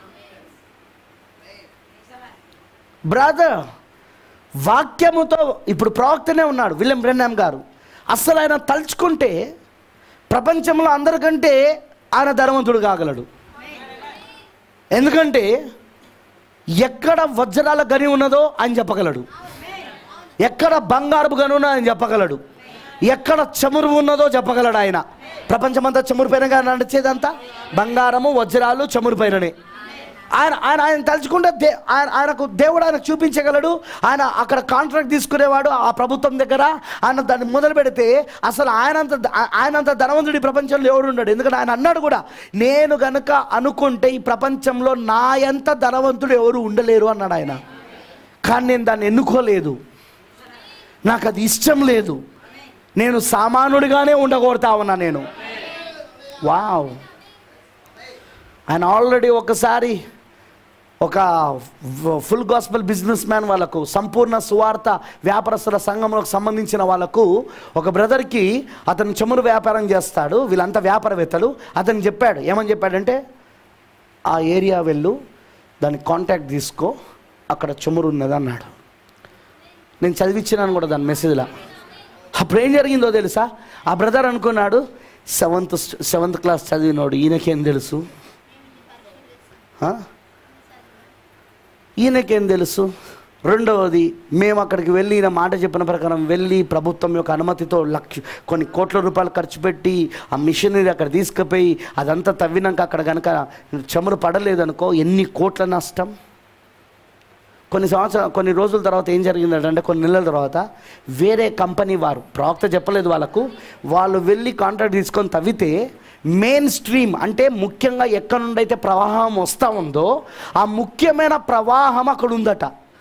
బ్రదర్ వాక్యముతో ఇప్పుడు ప్రవక్తనే ఉన్నాడు విలియం బ్రెన్నాం గారు అసలు ఆయన తలుచుకుంటే ప్రపంచంలో అందరికంటే ఆయన ధనవంతుడు కాగలడు ఎందుకంటే ఎక్కడ వజ్రాల గని ఉన్నదో ఆయన చెప్పగలడు ఎక్కడ బంగారపు గని ఉన్నదో ఆయన చెప్పగలడు ఎక్కడ చమురు ఉన్నదో చెప్పగలడు ఆయన ప్రపంచమంతా చమురు పైన నడిచేదంతా బంగారము వజ్రాలు చమురు పైననే ఆయన ఆయన ఆయన తలుచుకుంటే దే ఆయన ఆయనకు దేవుడు ఆయన చూపించగలడు ఆయన అక్కడ కాంట్రాక్ట్ తీసుకునేవాడు ఆ ప్రభుత్వం దగ్గర ఆయన దాన్ని మొదలు పెడితే అసలు ఆయనంత ఆయనంత ధనవంతుడి ప్రపంచంలో ఎవడు ఉన్నాడు ఎందుకంటే ఆయన అన్నాడు కూడా నేను గనుక అనుకుంటే ఈ ప్రపంచంలో నా ఎంత ధనవంతుడు ఎవరు ఉండలేరు అన్నాడు ఆయన కానీ నేను దాన్ని ఎన్నుకోలేదు నాకు అది ఇష్టం లేదు నేను సామానుడిగానే ఉండగోరుతా ఉన్నా నేను వావ్ ఆయన ఆల్రెడీ ఒకసారి ఒక ఫుల్ గాస్పల్ బిజినెస్ మ్యాన్ వాళ్ళకు సంపూర్ణ సువార్త వ్యాపారస్తుల సంఘంలోకి సంబంధించిన వాళ్ళకు ఒక బ్రదర్కి అతను చమురు వ్యాపారం చేస్తాడు వీళ్ళంతా వ్యాపారవేత్తలు అతను చెప్పాడు ఏమని చెప్పాడంటే ఆ ఏరియా వెళ్ళు దాని కాంటాక్ట్ తీసుకో అక్కడ చమురు ఉన్నది అన్నాడు నేను చదివించినాను కూడా దాని మెసేజ్లో అప్పుడు ఏం జరిగిందో తెలుసా ఆ బ్రదర్ అనుకున్నాడు సెవెంత్ సెవెంత్ క్లాస్ చదివినోడు ఈయనకేం తెలుసు ఆ? ఈయనకేం తెలుసు రెండవది మేము అక్కడికి వెళ్ళి ఈయన మాట చెప్పిన ప్రకారం వెళ్ళి ప్రభుత్వం యొక్క అనుమతితో లక్ష కొన్ని కోట్ల రూపాయలు ఖర్చు పెట్టి ఆ మిషనరీ అక్కడ తీసుకుపోయి అదంతా తవ్వినాక అక్కడ కనుక చమురు పడలేదనుకో ఎన్ని కోట్ల నష్టం కొన్ని సంవత్సరాలు కొన్ని రోజుల తర్వాత ఏం జరిగిందంటే కొన్ని నెలల తర్వాత వేరే కంపెనీ వారు ప్రవక్త చెప్పలేదు వాళ్ళకు వాళ్ళు వెళ్ళి కాంట్రాక్ట్ తీసుకొని తవ్వితే మెయిన్ స్ట్రీమ్ అంటే ముఖ్యంగా ఎక్కడి నుండి అయితే ప్రవాహం వస్తూ ఉందో ఆ ముఖ్యమైన ప్రవాహం అక్కడ ఉందట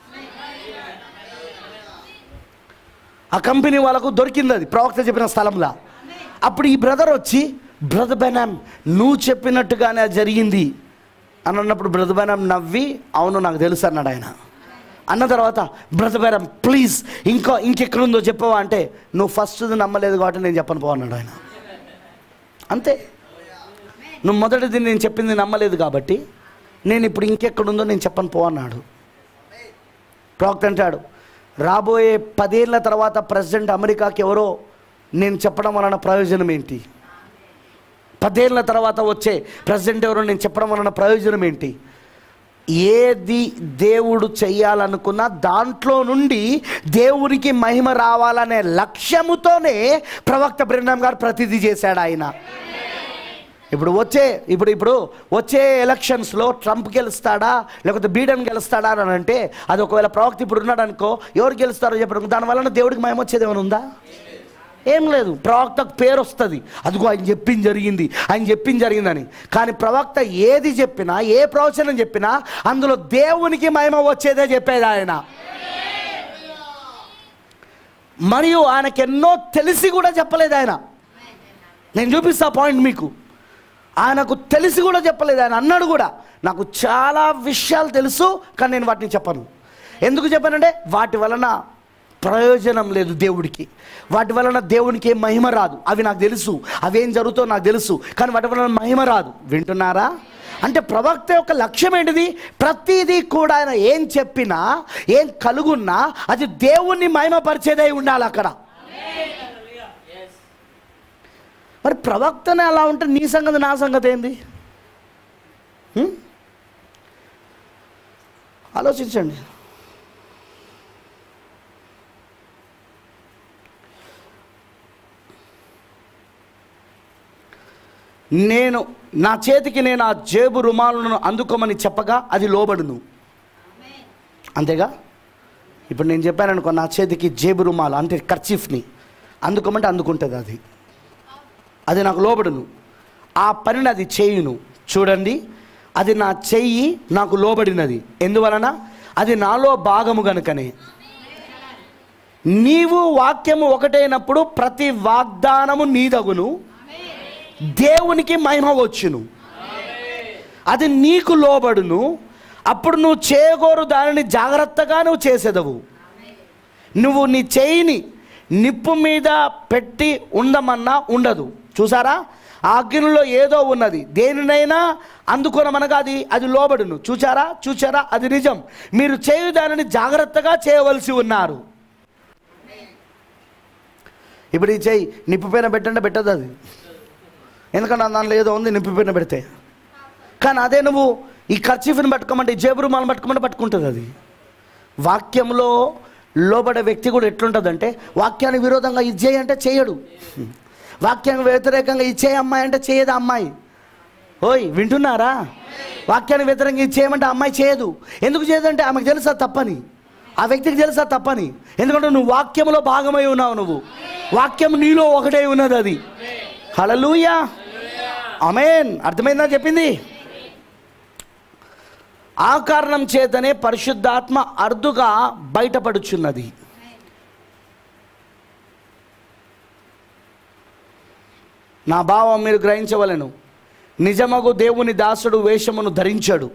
ఆ కంపెనీ వాళ్ళకు దొరికింది అది ప్రవక్త చెప్పిన స్థలంలో అప్పుడు ఈ బ్రదర్ వచ్చి బ్రదర్ బెనామ్ నువ్వు చెప్పినట్టుగానే అది జరిగింది అని అన్నప్పుడు బ్రదర్ బెనామ్ నవ్వి అవును నాకు తెలుసు అన్నాడు ఆయన అన్న తర్వాత బ్రదర్ బెనామ్ ప్లీజ్ ఇంకా ఇంకెక్కడుందో చెప్పవా అంటే నువ్వు ఫస్ట్ నమ్మలేదు కాబట్టి నేను చెప్పను పో అన్నాడు ఆయన అంతే నువ్వు మొదటిది నేను చెప్పింది నమ్మలేదు కాబట్టి నేను ఇప్పుడు ఇంకెక్కడుందో నేను చెప్పను పో అన్నాడు ప్రవక్త అంటాడు రాబోయే పదేళ్ల తర్వాత ప్రెసిడెంట్ అమెరికాకి ఎవరో నేను చెప్పడం వలన ప్రయోజనం ఏంటి పదేళ్ళ తర్వాత వచ్చే ప్రెసిడెంట్ ఎవరో నేను చెప్పడం వలన ప్రయోజనం ఏంటి ఏది దేవుడు చెయ్యాలనుకున్నా దాంట్లో నుండి దేవునికి మహిమ రావాలనే లక్ష్యముతోనే ప్రవక్త బ్రహ్మం గారు ప్రతిదీ చేశాడు ఆయన ఇప్పుడు వచ్చే ఇప్పుడు ఇప్పుడు వచ్చే ఎలక్షన్స్లో ట్రంప్ గెలుస్తాడా లేకపోతే బీడెన్ గెలుస్తాడా అని అంటే అది ఒకవేళ ప్రవక్త ఇప్పుడు ఉన్నాడు అనుకో ఎవరు గెలుస్తారో చెప్పడం దానివల్ల దేవుడికి మహిమ వచ్చేది ఏమైనా ఉందా ఏం లేదు ప్రవక్తకు పేరు వస్తుంది అదిగో ఆయన చెప్పింది జరిగింది ఆయన చెప్పింది జరిగిందని కానీ ప్రవక్త ఏది చెప్పినా ఏ ప్రవచనం చెప్పినా అందులో దేవునికి మహిమ వచ్చేదే చెప్పేది ఆయన మరియు ఆయనకి ఎన్నో తెలిసి కూడా చెప్పలేదు ఆయన నేను చూపిస్తా పాయింట్ మీకు ఆయనకు తెలిసి కూడా చెప్పలేదు ఆయన అన్నాడు కూడా నాకు చాలా విషయాలు తెలుసు కానీ నేను వాటిని చెప్పను ఎందుకు చెప్పానంటే వాటి వలన ప్రయోజనం లేదు దేవుడికి వాటి వలన దేవునికి ఏం మహిమ రాదు అవి నాకు తెలుసు అవేం జరుగుతుందో నాకు తెలుసు కానీ వాటి వలన మహిమ రాదు వింటున్నారా అంటే ప్రవక్త యొక్క లక్ష్యం ఏంటిది ప్రతిదీ కూడా ఆయన ఏం చెప్పినా ఏం కలుగున్నా అది దేవుణ్ణి మహిమపరిచేదై ఉండాలి అక్కడ మరి ప్రవక్తనే అలా ఉంటే నీ సంగతి నా సంగతి ఏంది హ్మ్? ఆలోచించండి నేను నా చేతికి నేను ఆ జేబు రుమాలను అందుకోమని చెప్పగా అది లోబడును అంతేగా ఇప్పుడు నేను చెప్పాను అనుకో నా చేతికి జేబు రుమాలు అంటే కర్చీఫ్ని అందుకోమంటే అందుకుంటుంది అది అది నాకు లోబడును ఆ పనిని అది చేయును చూడండి అది నా చెయ్యి నాకు లోబడినది ఎందువలన అది నాలో భాగము గనుకనే నీవు వాక్యము ఒకటైనప్పుడు ప్రతి వాగ్దానము నీదగును దేవునికి మహిమ వచ్చును అది నీకు లోబడును అప్పుడు నువ్వు చేయగోరు దానిని జాగ్రత్తగా నువ్వు చేసేదవు నువ్వు నీ చేయిని నిప్పు మీద పెట్టి ఉండమన్నా ఉండదు చూసారా ఆ అగ్నిలో ఏదో ఉన్నది దేనినైనా అందుకొనమనగా అది అది లోబడును చూచారా చూచారా అది నిజం మీరు చేయు దానిని జాగ్రత్తగా చేయవలసి ఉన్నారు ఇప్పుడు ఈ చేయి నిప్పు పైన పెట్టంటే పెట్టదు అది ఎందుకంటే దానిలో ఏదో ఉంది నిప్పు పైన పెడితే కానీ అదే నువ్వు ఈ ఖర్చీఫ్ని పట్టుకోమంటే ఈ జేబు రుమాలను పట్టుకోమంటే పట్టుకుంటుంది అది వాక్యంలో లోబడే వ్యక్తి కూడా ఎట్లుంటుందంటే వాక్యానికి విరోధంగా ఇది చేయి అంటే చేయడు వాక్యానికి వ్యతిరేకంగా ఇది చేయ అమ్మాయి అంటే చేయదు ఆ అమ్మాయి ఓయ్ వింటున్నారా వాక్యానికి వ్యతిరేకంగా ఇది చేయమంటే ఆ అమ్మాయి చేయదు ఎందుకు చేయదంటే ఆమెకు తెలుసా తప్పని ఆ వ్యక్తికి తెలుసా తప్పని ఎందుకంటే నువ్వు వాక్యంలో భాగమై ఉన్నావు నువ్వు వాక్యం నీలో ఒకటే ఉన్నది అది హలలుయా అమేన్ అర్థమైందా చెప్పింది ఆ కారణం చేతనే పరిశుద్ధాత్మ అర్ధుగా బయటపడుచున్నది నా భావం మీరు గ్రహించవలను నిజమగు దేవుని దాసుడు వేషమును ధరించాడు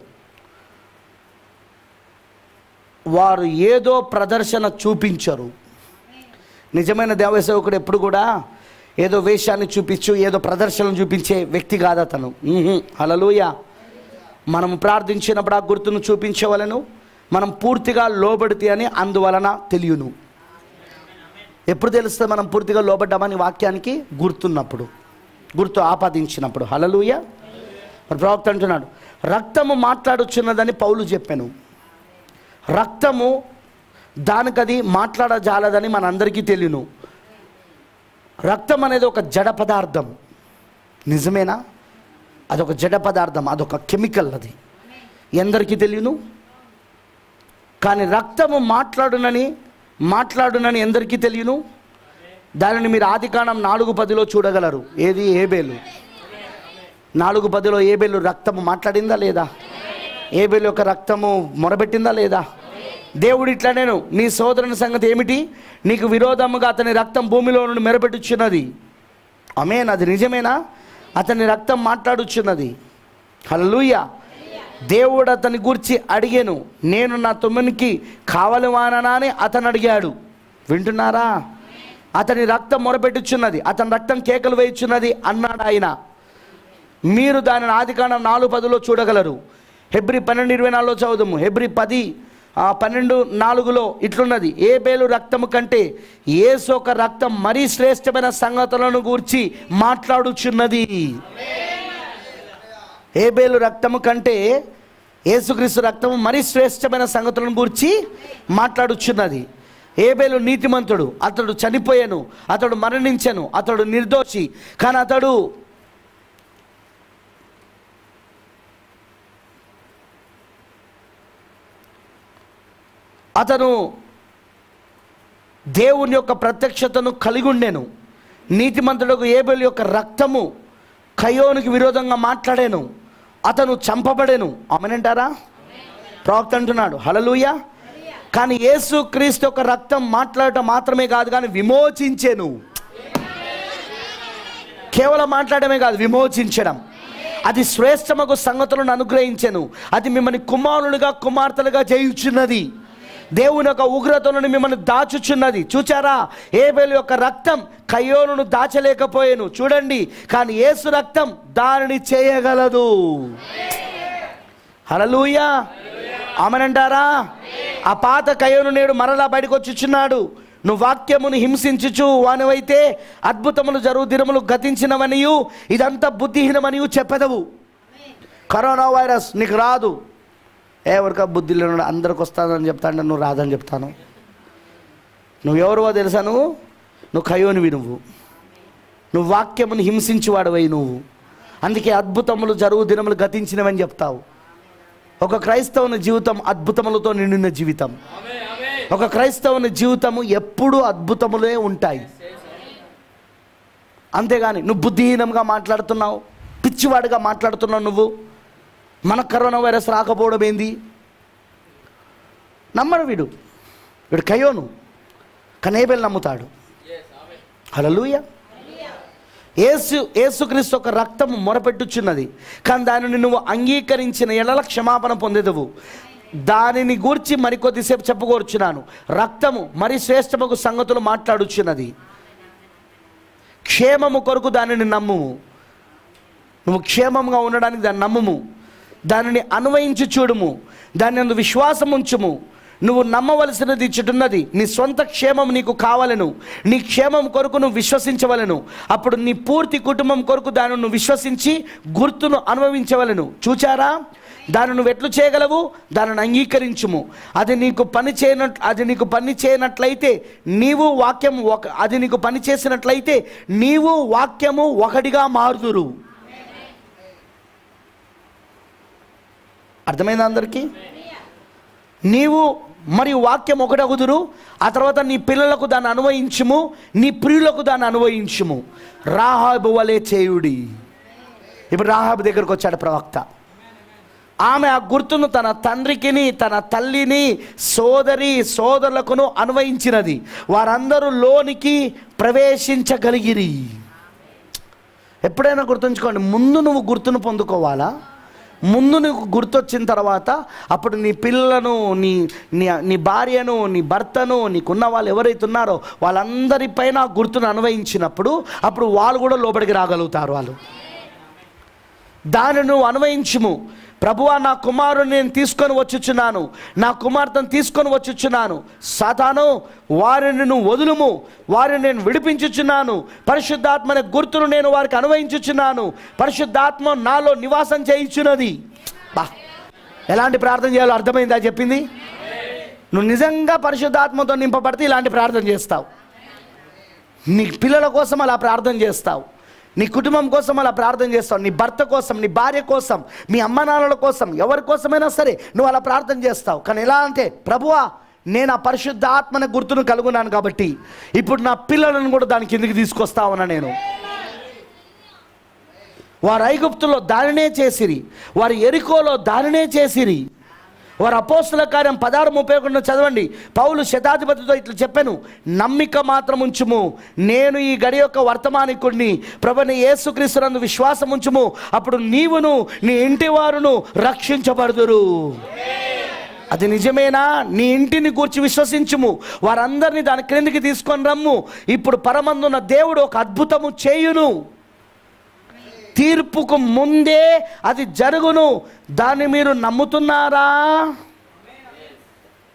వారు ఏదో ప్రదర్శన చూపించరు నిజమైన దేవసేవకుడు ఎప్పుడు కూడా ఏదో వేషాన్ని చూపించు ఏదో ప్రదర్శనలు చూపించే వ్యక్తి కాదు అతను హలలుయ మనం ప్రార్థించినప్పుడు ఆ గుర్తును చూపించవలను మనం పూర్తిగా లోబడితే అని అందువలన తెలియను ఎప్పుడు తెలుస్తుంది మనం పూర్తిగా లోబడ్డామని వాక్యానికి గుర్తున్నప్పుడు గుర్తు ఆపాదించినప్పుడు హలలుయ మరి ప్రవక్త అంటున్నాడు రక్తము మాట్లాడుచున్నదని పౌలు చెప్పాను రక్తము దానికది మాట్లాడజాలదని మనందరికీ తెలియను రక్తం అనేది ఒక జడ పదార్థం నిజమేనా అదొక జడ పదార్థం అదొక కెమికల్ అది ఎందరికీ తెలియను కానీ రక్తము మాట్లాడునని మాట్లాడునని ఎందరికీ తెలియను దానిని మీరు ఆదికాండం నాలుగు పదిలో చూడగలరు ఏది ఏబేలు నాలుగు పదిలో ఏబేలు రక్తము మాట్లాడిందా లేదా ఏబేలు యొక్క రక్తము మొరబెట్టిందా లేదా దేవుడు ఇట్లా నేను నీ సోదరుని సంగతి ఏమిటి నీకు విరోధముగా అతని రక్తం భూమిలో నుండి మెరపెట్టుచున్నది అమేన్ అది నిజమేనా అతని రక్తం మాట్లాడుచున్నది హల్లూయ దేవుడు అతని గూర్చి అడిగాను నేను నా తొమ్మిదికి కావలవాననా అని అతను అడిగాడు వింటున్నారా అతని రక్తం మొరపెట్టుచున్నది అతని రక్తం కేకలు వేయుచున్నది అన్నాడు ఆయన మీరు దానిని ఆదికాండం నాలుగు పదిలో చూడగలరు హెబ్రి పన్నెండు ఇరవై నాలుగులో చదువుదాము హెబ్రి పది ఆ, పన్నెండు నాలుగులో ఇట్లున్నది ఏబేలు రక్తము కంటే ఏసు ఒక రక్తం మరీ శ్రేష్టమైన సంగతులను గూర్చి మాట్లాడుచున్నది ఏబేలు రక్తము కంటే యేసుక్రీస్తు రక్తము మరీ శ్రేష్టమైన సంగతులను గూర్చి మాట్లాడుచున్నది ఏబేలు నీతిమంతుడు అతడు చనిపోయాను అతడు మరణించెను అతడు నిర్దోషి కానీ అతడు అతను దేవుని యొక్క ప్రత్యక్షతను కలిగి ఉండెను నీతిమంతుడుకు ఏబేలు యొక్క రక్తము కయోనికి విరోధంగా మాట్లాడాను అతను చంపబడెను అమనంటారా ప్రవక్త అంటున్నాడు హలలుయ కానీ యేసు క్రీస్తు యొక్క రక్తం మాట్లాడటం మాత్రమే కాదు కానీ విమోచించెను కేవలం మాట్లాడమే కాదు విమోచించడం అది శ్రేష్టమగు సంగతులను అనుగ్రహించెను అది మిమ్మల్ని కుమారులుగా కుమార్తెలుగా చేయుచున్నది దేవుని యొక్క ఉగ్రతలను మిమ్మల్ని దాచుచున్నది చూచారా ఏబేలు యొక్క రక్తం కయ్యోనును దాచలేకపోయాను చూడండి కానీ యేసు రక్తం దానిని చేయగలదు హలలుయా ఆమెనంటారా ఆ పాత కయ్యోను నేడు మరలా బయటకు వచ్చుచున్నాడు నువ్వు వాక్యమును హింసించుచు వానివైతే అద్భుతములు జరుగు దినములు గతించినవనియు ఇదంతా బుద్ధిహీనమనియు చెప్పెదవు కరోనా వైరస్ నీకు రాదు ఎవరికా బుద్ధి లేనుడు అందరికి వస్తానని చెప్తాను నువ్వు రాదని చెప్తాను నువ్వు ఎవరివో తెలుసా నువ్వు నువ్వు కయోనివి నువ్వు నువ్వు వాక్యమును హింసించి వాడవై నువ్వు అందుకే అద్భుతములు జరుగు దినములు గతించినవని చెప్తావు ఒక క్రైస్తవుని జీవితం అద్భుతములతో నిండిన జీవితం ఒక క్రైస్తవుని జీవితము ఎప్పుడూ అద్భుతములే ఉంటాయి అంతేగాని నువ్వు బుద్ధిహీనంగా మాట్లాడుతున్నావు పిచ్చివాడిగా మాట్లాడుతున్నావు నువ్వు మన కరోనా వైరస్ రాకపోవడం ఏంది నమ్మడు వీడు వీడు కయోను కనేబెల్ నమ్ముతాడు హలలుయ ఏసు ఏసుక్రీస్తు ఒక రక్తము మొరపెట్టుచున్నది కానీ దానిని నువ్వు అంగీకరించిన ఎడల క్షమాపణ పొందేదవు దానిని గూర్చి మరికొద్దిసేపు చెప్పుకోరుచున్నాను రక్తము మరి శ్రేష్టముకు సంగతులు మాట్లాడుచున్నది క్షేమము కొరకు దానిని నమ్ముము నువ్వు క్షేమంగా ఉండడానికి దాన్ని నమ్ముము దానిని అన్వయించి చూడుము దాని నందు విశ్వాసం ఉంచుము నువ్వు నమ్మవలసినది ఇచ్చుటున్నది నీ సొంత క్షేమం నీకు కావాలను నీ క్షేమం కొరకు నువ్వు విశ్వసించవలను అప్పుడు నీ పూర్తి కుటుంబం కొరకు దాన్ని నువ్వు విశ్వసించి గుర్తును అనుభవించవలను చూచారా దాన్ని నువ్వు ఎట్లు చేయగలవు దానిని అంగీకరించుము అది నీకు పని చేయనట్ అది నీకు పని చేయనట్లయితే నీవు వాక్యం ఒక అది నీకు పని చేసినట్లయితే నీవు వాక్యము ఒకటిగా మారుదురు అర్థమైందా అందరికీ నీవు మరి వాక్యం ఒకటగుదురు ఆ తర్వాత నీ పిల్లలకు దాన్ని అనువయించుము నీ ప్రియులకు దాన్ని అనువయించుము రాహాబు వలె చేయుడి ఇప్పుడు రాహాబు దగ్గరకు వచ్చాడు ప్రవక్త ఆమె ఆ గుర్తును తన తండ్రికిని తన తల్లిని సోదరి సోదరులకును అన్వయించినది వారందరూ లోనికి ప్రవేశించగలిగిరి ఎప్పుడైనా గుర్తుంచుకోండి ముందు నువ్వు గుర్తును పొందుకోవాలా ముందు నీకు గుర్తొచ్చిన తర్వాత అప్పుడు నీ పిల్లలను నీ నీ నీ భార్యను నీ భర్తను నీకున్న వాళ్ళు ఎవరైతే ఉన్నారో వాళ్ళందరిపైన ఆ గుర్తును అన్వయించినప్పుడు అప్పుడు వాళ్ళు కూడా లోపలికి రాగలుగుతారు వాళ్ళు దాన్ని నువ్వు అన్వయించుము ప్రభువా నా కుమారుని నేను తీసుకొని వచ్చుచున్నాను నా కుమార్తెను తీసుకొని వచ్చుచున్నాను సాతాను వారిని నువ్వు వదులుము వారిని నేను విడిపించుచున్నాను పరిశుద్ధాత్మని గుర్తును నేను వారికి అనువయించుచున్నాను పరిశుద్ధాత్మ నాలో నివాసం చేయించున్నది బా ఎలాంటి ప్రార్థన చేయాలో అర్థమైందా చెప్పింది నువ్వు నిజంగా పరిశుద్ధాత్మతో నింపబడితే ఇలాంటి ప్రార్థన చేస్తావు నీ పిల్లల కోసం అలా ప్రార్థన చేస్తావు నీ కుటుంబం కోసం అలా ప్రార్థన చేస్తావు నీ భర్త కోసం నీ భార్య కోసం మీ అమ్మ నాన్నల కోసం ఎవరి కోసమైనా సరే నువ్వు అలా ప్రార్థన చేస్తావు కానీ ఎలా అంటే ప్రభువా నేను ఆ పరిశుద్ధ ఆత్మన గుర్తును కలుగున్నాను కాబట్టి ఇప్పుడు నా పిల్లలను కూడా దాని కిందికి తీసుకొస్తా ఉన్నా నేను వారు ఐగుప్తులో దానినే చేసిరి వారు ఎరికోలో దానినే చేసిరి వారు అపోస్తుల కార్యం పదహారు ముప్పై ఒకటిలో చదవండి పౌలు శతాధిపతితో ఇట్లా చెప్పాను నమ్మిక మాత్రం ఉంచుము నేను ఈ గడి యొక్క వర్తమానికుడిని ప్రభుని యేసుక్రీస్తునందు విశ్వాసం ఉంచుము అప్పుడు నీవును నీ ఇంటి వారును రక్షించబడుదురు అది నిజమేనా నీ ఇంటిని గూర్చి విశ్వసించుము వారందరినీ దాని క్రిందికి తీసుకొని రమ్ము ఇప్పుడు పరమందున్న దేవుడు ఒక అద్భుతము చేయును తీర్పుకు ముందే అది జరుగును దాన్ని మీరు నమ్ముతున్నారా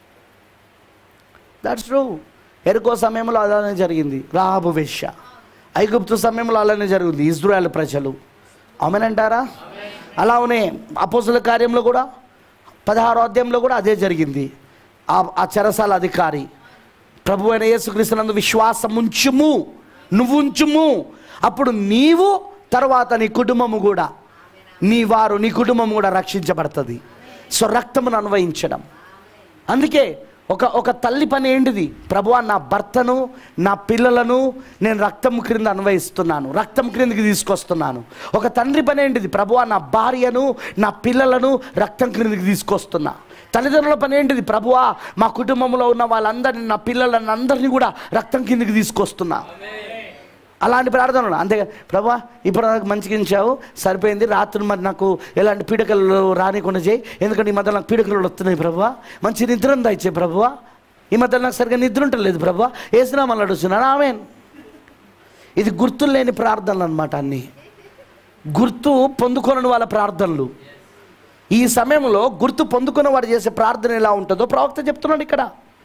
దట్స్ ట్రూ ఎరుకో సమయంలో అలానే జరిగింది రాహబు వేశ్య ఐగుప్తు సమయంలో అలానే జరిగింది ఇజ్రాయల్ ప్రజలు ఆమెనంటారా అలానే అపోసుల కార్యంలో కూడా పదహారో అధ్యాయంలో కూడా అదే జరిగింది ఆ ఆ చెరసాల అధికారి ప్రభు అయిన యేసుక్రీస్తునందు విశ్వాసం ఉంచుము నువ్వు ఉంచుము అప్పుడు నీవు తర్వాత నీ కుటుంబము కూడా నీ వారు నీ కుటుంబం కూడా రక్షించబడుతుంది సో రక్తమును అన్వయించడం అందుకే ఒక ఒక తల్లి పని ఏంటిది ప్రభువా నా భర్తను నా పిల్లలను నేను రక్తం క్రింద అన్వయిస్తున్నాను రక్తం క్రిందికి తీసుకొస్తున్నాను ఒక తండ్రి పని ఏంటిది ప్రభువా నా భార్యను నా పిల్లలను రక్తం క్రిందికి తీసుకొస్తున్నా తల్లిదండ్రుల పని ఏంటిది ప్రభువా మా కుటుంబంలో ఉన్న వాళ్ళందరినీ నా పిల్లలను అందరినీ కూడా రక్తం కిందికి తీసుకొస్తున్నా అలాంటి ప్రార్థనలు అంతే ప్రభా ఇప్పుడు నాకు మంచిగా ఇచ్చావు సరిపోయింది రాత్రి మరి నాకు ఎలాంటి పీడకలు రానికుండా చేయి ఎందుకంటే ఈ మధ్య నాకు పీడకలు వస్తున్నాయి ప్రభా మంచి నిద్ర దయచే ప్రభువా ఈ మధ్య నాకు సరిగ్గా నిద్ర ఉంటలేదు ప్రభా ఏసునామాలు అడుగుతున్నాను ఆమె ఇది గుర్తులు లేని ప్రార్థనలు అనమాట అన్నీ గుర్తు పొందుకోని వాళ్ళ ప్రార్థనలు ఈ సమయంలో గుర్తు పొందుకున్న వాడు చేసే ప్రార్థన ఎలా ఉంటుందో ప్రవక్త చెప్తున్నాడు ఇక్కడ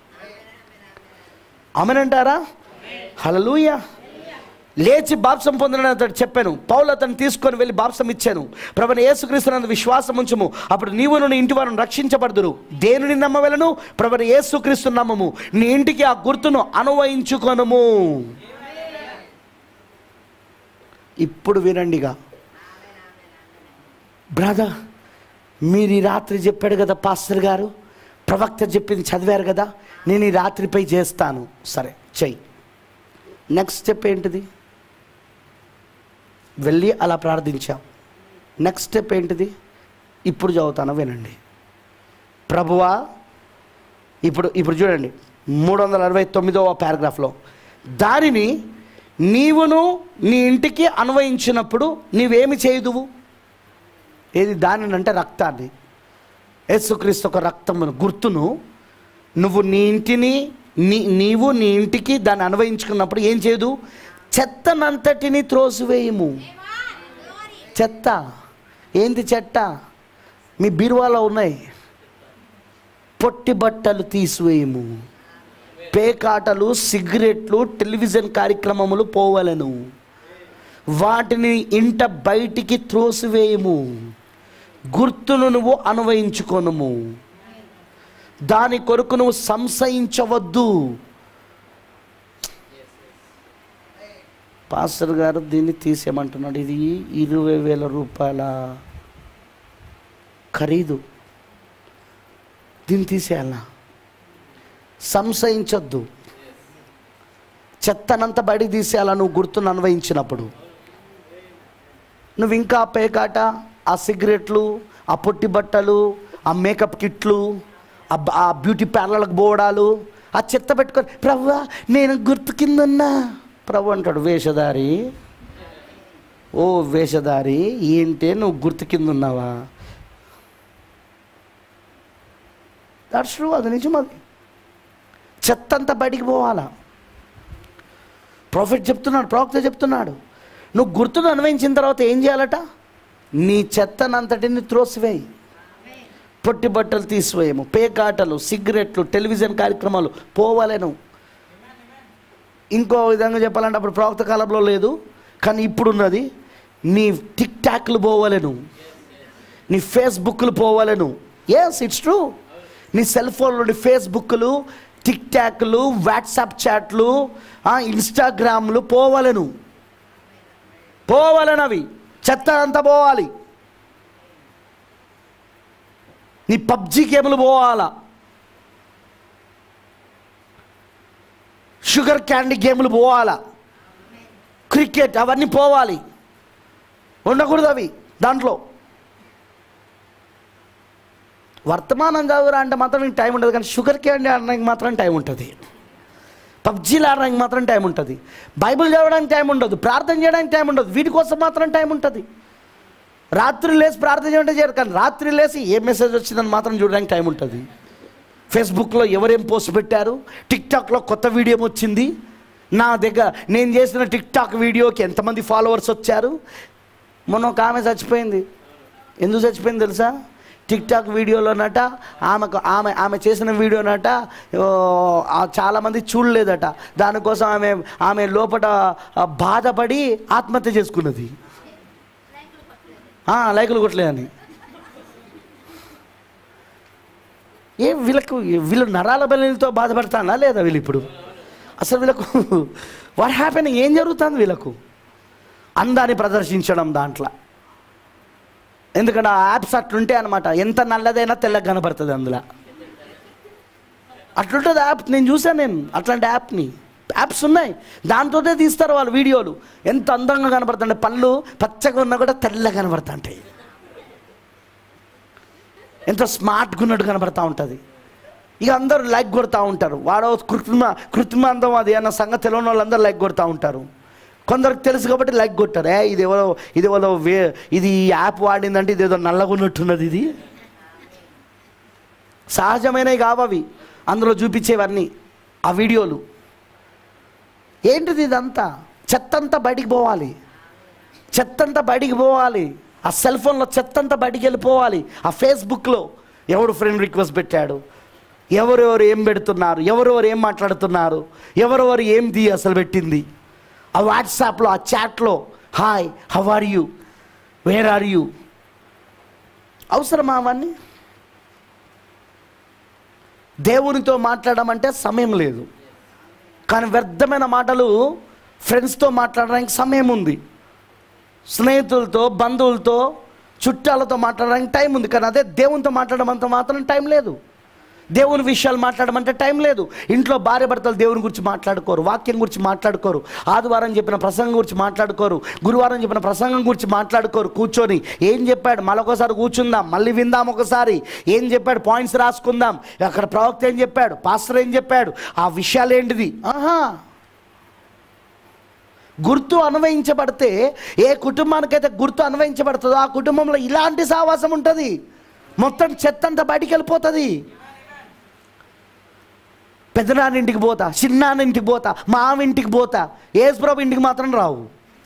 అమనంటారా హలలుయ లేచి బాప్సం పొందిన అతడు చెప్పాను పౌలు అతను తీసుకొని వెళ్ళి బాప్సం ఇచ్చాను ప్రభుని యేసుక్రీస్తునందు విశ్వాసం ఉంచుము అప్పుడు నీవు నీ ఇంటి వారిని రక్షించబడుదురు దేనిని నమ్మవలను ప్రభుని యేసుక్రీస్తు నమ్మము నీ ఇంటికి ఆ గుర్తును అనువయించుకొనుము ఇప్పుడు వినండిగా బ్రదర్ మీరు ఈ రాత్రి చెప్పాడు కదా పాస్టర్ గారు ప్రవక్త చెప్పింది చదివారు కదా నేను ఈ రాత్రిపై చేస్తాను సరే చెయ్యి నెక్స్ట్ స్టెప్ ఏంటిది వెళ్ళి అలా ప్రార్థించాం నెక్స్ట్ స్టెప్ ఏంటిది ఇప్పుడు చదువుతాను వినండి ప్రభువా ఇప్పుడు ఇప్పుడు చూడండి మూడు వందల అరవై తొమ్మిదవ పారాగ్రాఫ్లో దానిని నీవును నీ ఇంటికి అన్వయించినప్పుడు నీవేమి చేయుదువు ఏది దానిని అంటే రక్తాన్ని యేసుక్రీస్తు ఒక రక్తమును గుర్తును నువ్వు నీ ఇంటిని నీ నీవు నీ ఇంటికి దాన్ని అన్వయించుకున్నప్పుడు ఏం చేయదు చెత్తనంతటిని త్రోసివేయము చెత్త ఏంది చెత్త మీ బీరువాలో ఉన్నాయి పొట్టి బట్టలు తీసివేయము పేకాటలు సిగరెట్లు టెలివిజన్ కార్యక్రమములు పోవలను వాటిని ఇంట బయటికి త్రోసివేయము గుర్తును నువ్వు అన్వయించుకొనుము దాని కొరకు నువ్వు సంశయించవద్దు పాస్టర్ గారు దీన్ని తీసేయమంటున్నాడు ఇది ఇరవై వేల రూపాయల ఖరీదు దీన్ని తీసేయాలా సంశయించొద్దు చెత్తనంతా బయటికి తీసేయాలా నువ్వు గుర్తును అన్వయించినప్పుడు నువ్వు ఇంకా ఆ పేకాట ఆ సిగరెట్లు ఆ పొట్టి బట్టలు ఆ మేకప్ కిట్లు ఆ బ- ఆ బ్యూటీ పార్లర్లకు పోవడాలు ఆ చెత్త పెట్టుకొని ప్రభు నేను గుర్తు కింద ఉన్నా ప్రభు అంటాడు వేషధారి ఓ వేషధారి ఏంటే నువ్వు గుర్తు కింద ఉన్నావా దట్స్ ట్రూ అది నిజం అది చెత్త అంతా బయటికి పోవాలా ప్రాఫిట్ చెప్తున్నాడు ప్రవక్త చెప్తున్నాడు నువ్వు గుర్తును అన్వయించిన తర్వాత ఏం చేయాలట నీ చెత్తనంతటిని త్రోసివేయి పొట్టి బట్టలు తీసివేయము పేకాటలు సిగరెట్లు టెలివిజన్ కార్యక్రమాలు పోవలేను ఇంకో విధంగా చెప్పాలంటే అప్పుడు ప్రవక్త కాలంలో లేదు కానీ ఇప్పుడు ఉన్నది నీ టిక్ టాక్లు పోవలేను నీ ఫేస్బుక్లు పోవలేను ఎస్ ఇట్స్ ట్రూ నీ సెల్ ఫోన్లోని ఫేస్బుక్లు టిక్ టాక్లు వాట్సాప్ చాట్లు ఇన్స్టాగ్రామ్లు పోవలను పోవలను అవి చెత్త అంతా పోవాలి నీ పబ్జి గేమ్లు పోవాలా షుగర్ క్యాండీ గేమ్లు పోవాలా క్రికెట్ అవన్నీ పోవాలి ఉండకూడదు అవి దాంట్లో వర్తమానం చదువురా అంటే మాత్రం నీకు టైం ఉండదు కానీ షుగర్ క్యాండీ ఆడడానికి మాత్రం టైం ఉంటుంది పబ్జీలు ఆడడానికి మాత్రం టైం ఉంటుంది బైబిల్ చదవడానికి టైం ఉండదు ప్రార్థన చేయడానికి టైం ఉండదు వీటి కోసం మాత్రం టైం ఉంటుంది రాత్రి లేసి ప్రార్థన చేయడం చేయరు కానీ రాత్రి లేసి ఏ మెసేజ్ వచ్చిందని మాత్రం చూడడానికి టైం ఉంటుంది ఫేస్బుక్లో ఎవరేం పోస్ట్ పెట్టారు టిక్టాక్లో కొత్త వీడియో వచ్చింది నా దగ్గర నేను చేసిన టిక్టాక్ వీడియోకి ఎంతమంది ఫాలోవర్స్ వచ్చారు మొన్న ఒక ఆమె చచ్చిపోయింది ఎందుకు చచ్చిపోయింది తెలుసా టిక్ టాక్ వీడియోలోనట ఆమెకు ఆమె ఆమె చేసిన వీడియోనట ఓ, ఆ చాలామంది చూడలేదట దానికోసం ఆమె ఆమె లోపల ఆ, బాధపడి ఆత్మహత్య చేసుకున్నది ఆ, లైకులు కొట్టలేదని ఏ వీళ్ళకు వీళ్ళు నరాల బలితో బాధపడతానా లేదా వీళ్ళు ఇప్పుడు అసలు వీళ్ళకు వాట్ హ్యాపెనింగ్ ఏం జరుగుతుంది వీళ్ళకు అందాన్ని ప్రదర్శించడం దాంట్లో ఎందుకంటే ఆ యాప్స్ అట్లుంటాయి అనమాట ఎంత నల్లదైనా తెల్లగా కనబడుతుంది అందులో అట్లుంటుంది యాప్ నేను చూసాను నేను అట్లాంటి యాప్ని యాప్స్ ఉన్నాయి దాంతోనే తీస్తారు వాళ్ళు వీడియోలు ఎంత అందంగా కనబడుతుంటాయి పళ్ళు పచ్చగా ఉన్నా కూడా తెల్లగా కనబడుతుంటాయి ఎంత స్మార్ట్గా ఉన్నట్టు కనబడతా ఉంటుంది ఇక అందరూ లైక్ కొడతా ఉంటారు వాడో కృత్రిమ కృత్రిమ అందం అది అన్న సంగతి తెలియని వాళ్ళందరూ లైక్ కొడతా ఉంటారు కొందరికి తెలుసు కాబట్టి లైక్ కొట్టారు ఏ ఇది ఎవరో ఇది ఎవరో వే ఇది ఈ యాప్ వాడిందంటే ఇది ఏదో నల్లగా ఉన్నట్టున్నది ఇది సహజమైనవి కావవి అందులో చూపించేవన్నీ ఆ వీడియోలు ఏంటిది ఇదంతా చెత్త అంతా బయటికి పోవాలి చెత్త అంతా బయటికి పోవాలి ఆ సెల్ ఫోన్లో చెత్త అంతా బయటికి వెళ్ళిపోవాలి ఆ ఫేస్బుక్లో ఎవడు ఫ్రెండ్ రిక్వెస్ట్ పెట్టాడు ఎవరెవరు ఏం పెడుతున్నారు ఎవరెవరు ఏం మాట్లాడుతున్నారు ఎవరెవరు ఏం ది అసలు పెట్టింది ఆ వాట్సాప్లో ఆ చాట్లో hi how are you where are you అవసరమా అవన్నీ దేవునితో మాట్లాడడం అంటే సమయం లేదు కానీ వ్యర్థమైన మాటలు ఫ్రెండ్స్తో మాట్లాడడానికి సమయం ఉంది స్నేహితులతో బంధువులతో చుట్టాలతో మాట్లాడడానికి టైం ఉంది కానీ అదే దేవునితో మాట్లాడమంత మాత్రం టైం లేదు దేవుని విషయాలు మాట్లాడమంటే టైం లేదు ఇంట్లో భార్య భర్తలు దేవుని గురించి మాట్లాడుకోరు వాక్యం గురించి మాట్లాడుకోరు ఆదివారం చెప్పిన ప్రసంగం గురించి మాట్లాడుకోరు గురువారం చెప్పిన ప్రసంగం గురించి మాట్లాడుకోరు కూర్చొని ఏం చెప్పాడు మళ్ళొకసారి కూర్చుందాం మళ్ళీ విందాం ఒకసారి ఏం చెప్పాడు పాయింట్స్ రాసుకుందాం అక్కడ ప్రవక్త ఏం చెప్పాడు పాస్టర్ ఏం చెప్పాడు ఆ విషయాలు ఏంటిది ఆహా గుర్తు అన్వయించబడితే ఏ కుటుంబానికైతే గుర్తు అన్వయించబడుతుందో ఆ కుటుంబంలో ఇలాంటి సావాసం ఉంటుంది మొత్తం చెత్త అంతా బయటికి వెళ్ళిపోతుంది పెద్దనాన్న ఇంటికి పోతా చిన్నాన్న ఇంటికి పోతా మామ ఇంటికి పోతా ఏసుప్రభు ఇంటికి మాత్రం రావు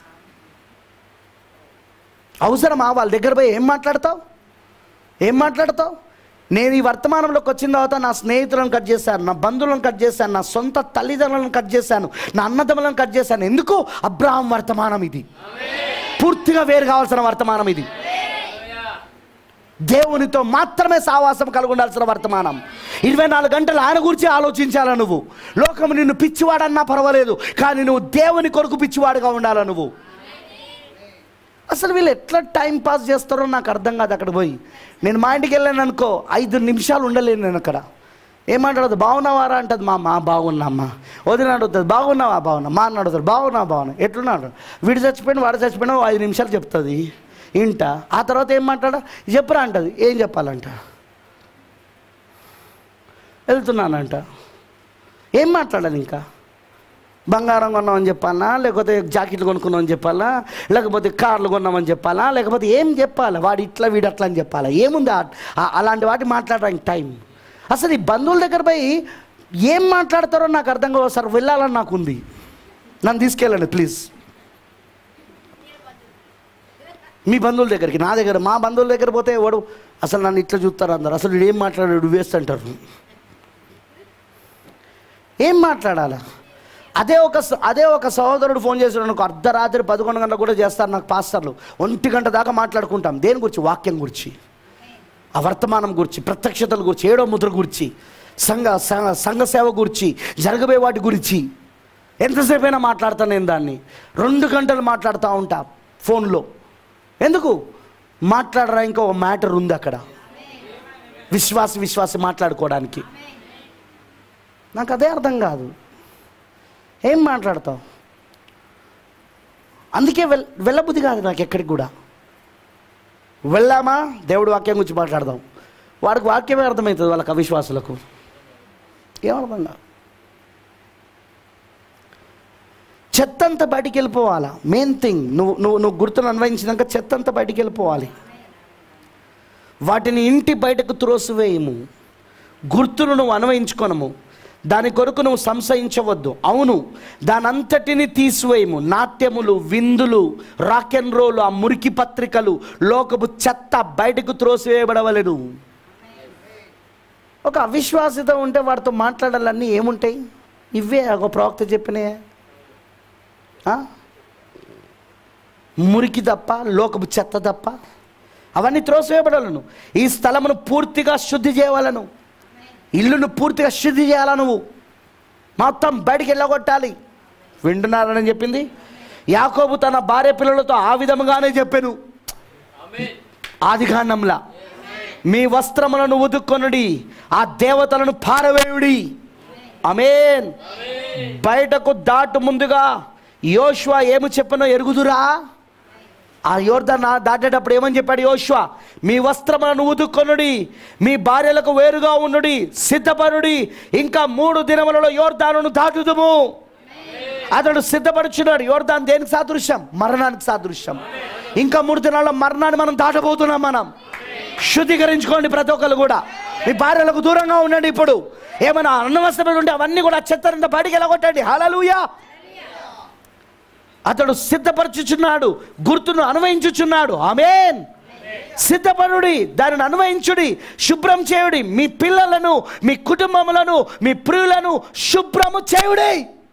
అవసరమా వాళ్ళ దగ్గర పోయి ఏం మాట్లాడతావు ఏం మాట్లాడతావు నేను ఈ వర్తమానంలోకి వచ్చిన తర్వాత నా స్నేహితులను కట్ చేశాను నా బంధువులను కట్ చేశాను నా సొంత తల్లిదండ్రులను కట్ చేశాను నా అన్నదమ్ములను కట్ చేశాను ఎందుకు అబ్రాహం వర్తమానం ఇది పూర్తిగా వేరు కావాల్సిన వర్తమానం ఇది దేవునితో మాత్రమే సావాసం కలిగి ఉండాల్సిన వర్తమానం ఇరవై నాలుగు గంటలు ఆయన గురించి ఆలోచించాలా నువ్వు లోకం నిన్ను పిచ్చివాడన్నా పర్వాలేదు కానీ నువ్వు దేవుని కొరకు పిచ్చివాడుగా ఉండాలా నువ్వు అసలు వీళ్ళు ఎట్లా టైం పాస్ చేస్తారో నాకు అర్థం కాదు అక్కడ పోయి నేను మా ఇంటికి వెళ్ళాను అనుకో ఐదు నిమిషాలు ఉండలేను నేను అక్కడ ఏమంటాడు బాగున్నావారా అంటది మా మా బాగున్నామ్మా వదిన అడుగుతుంది బాగున్నావా బాగున్నా మా అన్న అడుగుతాడు బాగున్నా బాగున్నా ఎట్లున్నాడు వీడు చచ్చిపోయిన వాడు చచ్చిపోయినా ఓ ఐదు నిమిషాలు చెప్తుంది ఇంట ఆ తర్వాత ఏం మాట్లాడ చెప్పరా అంటది ఏం చెప్పాలంట వెళ్తున్నానంట ఏం మాట్లాడాలి ఇంకా బంగారం కొన్నామని చెప్పాలా లేకపోతే జాకెట్లు కొనుక్కున్నామని చెప్పాలా లేకపోతే కార్లు కొన్నామని చెప్పాలా లేకపోతే ఏం చెప్పాలా వాడు ఇట్లా వీడు అట్లా అని చెప్పాలా ఏముంది ఆ- ఆ- అలాంటి వాటి మాట్లాడడానికి టైం అసలు ఈ బంధువుల దగ్గర పోయి ఏం మాట్లాడతారో నాకు అర్థం కాదు సార్ వెళ్ళాలని నాకు ఉంది నన్ను తీసుకెళ్ళండి ప్లీజ్ మీ బంధువుల దగ్గరికి నా దగ్గర మా బంధువుల దగ్గర పోతే వాడు అసలు నన్ను ఇట్లా చూస్తారు అందరు అసలు వీడు ఏం మాట్లాడాడు వేస్ట్ అంటారు ఏం మాట్లాడాలా అదే ఒక స- అదే ఒక సహోదరుడు ఫోన్ చేసాడు నాకు అర్ధరాత్రి పదకొండు గంటలకు కూడా చేస్తారు నాకు పాస్టర్లు ఒంటి గంట దాకా మాట్లాడుకుంటాం దేని గురించి వాక్యం గురించి ఆ వర్తమానం గురించి ప్రత్యక్షతల గురించి ఏడో ముద్ర గురించి సంఘ సంఘ- సంఘ సేవ గురించి జరగబోయే వాటి గురించి ఎంతసేపు అయినా మాట్లాడతాను నేను దాన్ని రెండు గంటలు మాట్లాడుతూ ఉంటా ఫోన్లో ఎందుకు మాట్లాడరా ఇంకా ఒక మ్యాటర్ ఉంది అక్కడ విశ్వాస విశ్వాసి మాట్లాడుకోవడానికి నాకు అదే అర్థం కాదు ఏం మాట్లాడతావు అందుకే వెల్ వెళ్ళబుద్ధి కాదు నాకు ఎక్కడికి కూడా వెళ్ళామా దేవుడు వాక్యం గురించి మాట్లాడదాం వాడికి వాక్యమే అర్థమవుతుంది వాళ్ళకి అవిశ్వాసులకు ఏమర్థం కాదు చెత్త అంతా బయటికి వెళ్ళిపోవాలా మెయిన్ థింగ్ నువ్వు నువ్వు నువ్వు గుర్తును అన్వయించినాక చెత్త అంతా బయటికి వెళ్ళిపోవాలి వాటిని ఇంటి బయటకు త్రోసివేయము గుర్తును నువ్వు అన్వయించుకోనము దాని కొరకు నువ్వు సంశయించవద్దు అవును దానంతటిని తీసివేయము నాట్యములు విందులు రాక్ అండ్ రోల్ ఆ మురికి పత్రికలు లోకపు చెత్త బయటకు త్రోసివేయబడవలెను ఒక అవిశ్వాసిత ఉంటే వాడితో మాట్లాడాలన్నీ ఏముంటాయి ఇవే ఒక ప్రవక్త చెప్పినాయే ఆ? మురికి తప్ప లోకపు చెత్త తప్ప అవన్నీ త్రోసివేయబడాలను ఈ స్థలమును పూర్తిగా శుద్ధి చేయవలను ఇల్లును పూర్తిగా శుద్ధి చేయాలా నువ్వు మొత్తం బయటికి వెళ్ళగొట్టాలి వింటున్నారని చెప్పింది యాకోబు తన భార్య పిల్లలతో ఆ విధముగానే చెప్పాను ఆది కాండంలా మీ వస్త్రములను ఉదుక్కొనుడి ఆ దేవతలను పారవేయుడి అమేన్ బయటకు దాటు ముందుగా యోష్వా ఏమి చెప్పనో ఎరుగుదురా ఆ యోర్ధన దాటేటప్పుడు ఏమని చెప్పాడు యోష్వా మీ వస్త్రములను ఉదుక్కొనుడి మీ భార్యలకు వేరుగా ఉండుడి సిద్ధపరుడి ఇంకా మూడు దినములలో యోర్ధాను దాటుదుము అతడు సిద్ధపడుచున్నాడు యోర్ధాన్ దేనికి సాదృశ్యం మరణానికి సాదృశ్యం ఇంకా మూడు దినాల్లో మరణాన్ని మనం దాటబోతున్నాం మనం శుద్ధీకరించుకోండి ప్రతి ఒక్కరు కూడా మీ భార్యలకు దూరంగా ఉండండి ఇప్పుడు ఏమైనా అనవసరమైన ఉంటే అవన్నీ కూడా చెత్తరంతా బయటికి వెళ్ళగొట్టండి హలలుయా అతడు సిద్ధపరచుచున్నాడు గుర్తును అన్వయించుచున్నాడు ఆమెన్ సిద్ధపడుడి దానిని అన్వయించుడి శుభ్రం చేయుడి మీ పిల్లలను మీ కుటుంబములను మీ ప్రియులను శుభ్రము చేయుడి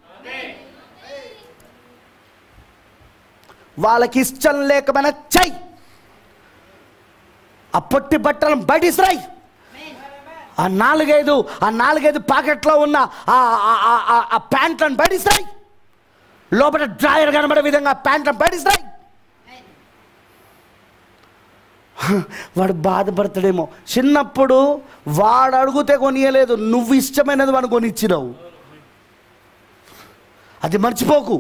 వాళ్ళకి ఇష్టం లేకపోయినా చెయ్యి ఆ పొట్టి బట్టలను బయటిసిరాయి ఆ నాలుగైదు ఆ నాలుగైదు పాకెట్లో ఉన్న ఆ ఆ- ఆ- ఆ- ఆ ప్యాంట్లను బయటిసిరాయి లోపల డ్రాయర్ కనబడే విధంగా ప్యాంట్లను బయటిసిరాయి వాడు బాధపడతాడేమో చిన్నప్పుడు వాడు అడిగితే కొనియలేదు నువ్వు ఇష్టమైనది వాడు కొనిచ్చినావు అది మర్చిపోకు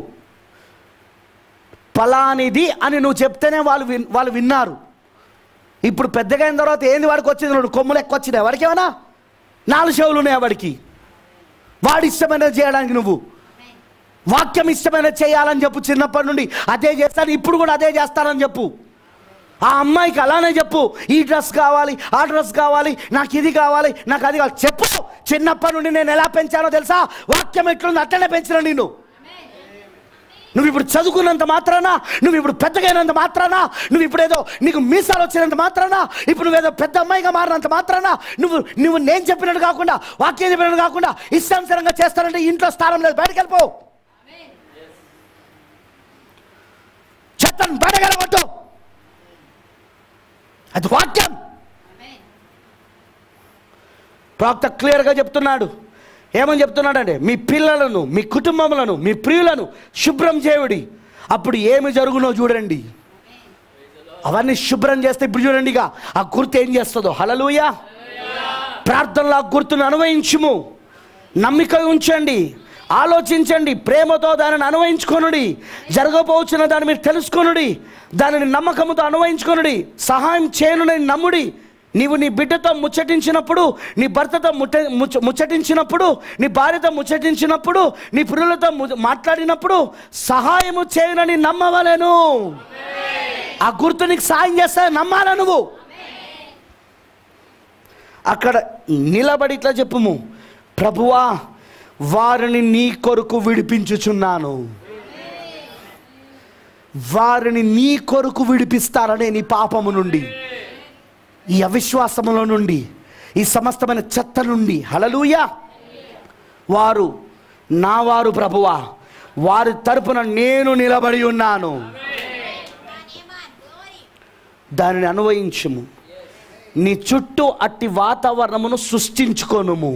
ఫలానిది అని నువ్వు చెప్తేనే వాళ్ళు విన్ వాళ్ళు విన్నారు ఇప్పుడు పెద్దగా అయిన తర్వాత ఏంది వాడికి వచ్చింది రెండు కొమ్ములు ఎక్కువ వచ్చినాయి వాడికి ఏమన్నా నాలుగు చెవులు ఉన్నాయి వాడికి వాడి ఇష్టమైనది చేయడానికి నువ్వు వాక్యం ఇష్టమైనది చేయాలని చెప్పు చిన్నప్పటి నుండి అదే చేస్తాను ఇప్పుడు కూడా అదే చేస్తానని చెప్పు ఆ అమ్మాయికి అలానే చెప్పు ఈ డ్రెస్ కావాలి ఆ డ్రెస్ కావాలి నాకు ఇది కావాలి నాకు అది కావాలి చెప్పు చిన్నప్పటి నుండి నేను ఎలా పెంచానో తెలుసా వాక్యం ఎట్లుంది అట్లనే పెంచిన నిన్ను నువ్వు ఇప్పుడు చదువుకున్నంత మాత్రాన నువ్వు ఇప్పుడు పెద్దగైనంత మాత్రాన నువ్వు ఇప్పుడు ఏదో నీకు మీసాలు వచ్చినంత మాత్రాన ఇప్పుడు నువ్వేదో పెద్ద అమ్మాయిగా మారినంత మాత్రాన నువ్వు నువ్వు నేను చెప్పినట్టు కాకుండా వాక్యం చెప్పినట్టు కాకుండా ఇష్టానుసరంగా చేస్తానంటే ఇంట్లో స్థానం లేదు బయటకు వెళ్ళిపో చెత్తను బయటకు వెళ్ళగొట్టు అది వాక్యం ప్రవక్త క్లియర్గా చెప్తున్నాడు ఏమని చెప్తున్నాడంటే మీ పిల్లలను మీ కుటుంబములను మీ ప్రియులను శుభ్రం చేయుడి అప్పుడు ఏమి జరుగునో చూడండి అవన్నీ శుభ్రం చేస్తే ఇప్పుడు చూడండి ఇక ఆ గుర్తు ఏం చేస్తుందో హలలుయా ప్రార్థనలో ఆ గుర్తును అనువయించుము నమ్మిక ఉంచండి ఆలోచించండి ప్రేమతో దానిని అనువయించుకొనుడి జరగబోచున్న దాన్ని మీరు తెలుసుకొనుడి దానిని నమ్మకముతో అనువయించుకొనుడి సహాయం చేయనునని నమ్ముడి నీవు నీ బిడ్డతో ముచ్చటించినప్పుడు నీ భర్తతో ముట్ట ముచ్చ ముచ్చటించినప్పుడు నీ భార్యతో ముచ్చటించినప్పుడు నీ పిల్లలతో ము- మాట్లాడినప్పుడు సహాయము చేయనని నమ్మవలేను ఆ గుర్తు నీకు సాయం చేస్తా నమ్మాలా నువ్వు అక్కడ నిలబడి ఇట్లా చెప్పుము ప్రభువా వారిని నీ కొరకు విడిపించుచున్నాను వారిని నీ కొరకు విడిపిస్తారనే నీ పాపము నుండి ఈ అవిశ్వాసములో నుండి ఈ సమస్తమైన చెత్త నుండి హలలుయా వారు నా వారు ప్రభువా వారి తరపున నేను నిలబడి ఉన్నాను దానిని అనువయించుము నీ చుట్టూ అట్టి వాతావరణమును సృష్టించుకొనుము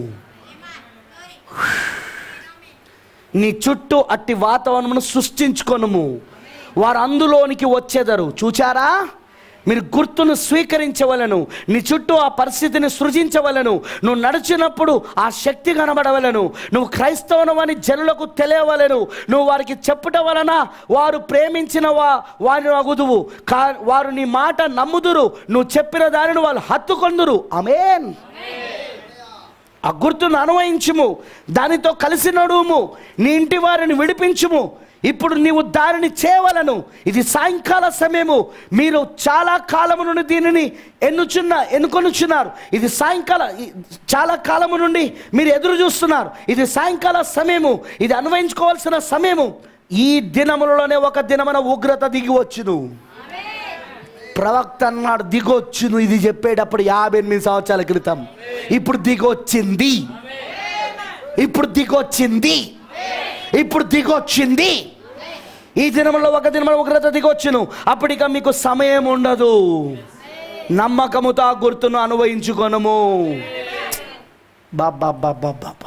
నీ చుట్టూ అట్టి వాతావరణమును సృష్టించుకొనుము వారు అందులోనికి వచ్చేదరు చూచారా మీరు గుర్తును స్వీకరించవలను నీ చుట్టూ ఆ పరిస్థితిని సృజించవలను నువ్వు నడిచినప్పుడు ఆ శక్తి కనబడవలను నువ్వు క్రైస్తవనవని జనులకు తెలియవలను నువ్వు వారికి చెప్పుట వలన వారు ప్రేమించిన వా వారిని అగుదువు కా వారు నీ మాట నమ్ముదురు నువ్వు చెప్పిన దానిని వాళ్ళు హత్తుకొందురు అమేన్ ఆ గుర్తును అనువయించుము దానితో కలిసి నడువుము నీ ఇంటి వారిని విడిపించుము ఇప్పుడు నీవు దానిని చేయవలను ఇది సాయంకాల సమయము మీరు చాలా కాలము నుండి దీనిని ఎన్నుచున్న ఎన్నుకొనుచున్నారు ఇది సాయంకాల ఈ- చాలా కాలము నుండి మీరు ఎదురు చూస్తున్నారు ఇది సాయంకాల సమయము ఇది అన్వయించుకోవాల్సిన సమయము ఈ దినములలోనే ఒక దినమున ఉగ్రత దిగి వచ్చును ప్రవక్త అన్నాడు దిగొచ్చును ఇది చెప్పేటప్పుడు యాభై ఎనిమిది సంవత్సరాల క్రితం ఇప్పుడు దిగొచ్చింది ఇప్పుడు దిగొచ్చింది ఇప్పుడు దిగొచ్చింది ఈ దినంలో ఒక దినంలో ఉగ్రత దిగొచ్చును అప్పటిక మీకు సమయం ఉండదు నమ్మకముతో ఆ గుర్తును అనుభవించుకొనము బాబా బాబా బాబా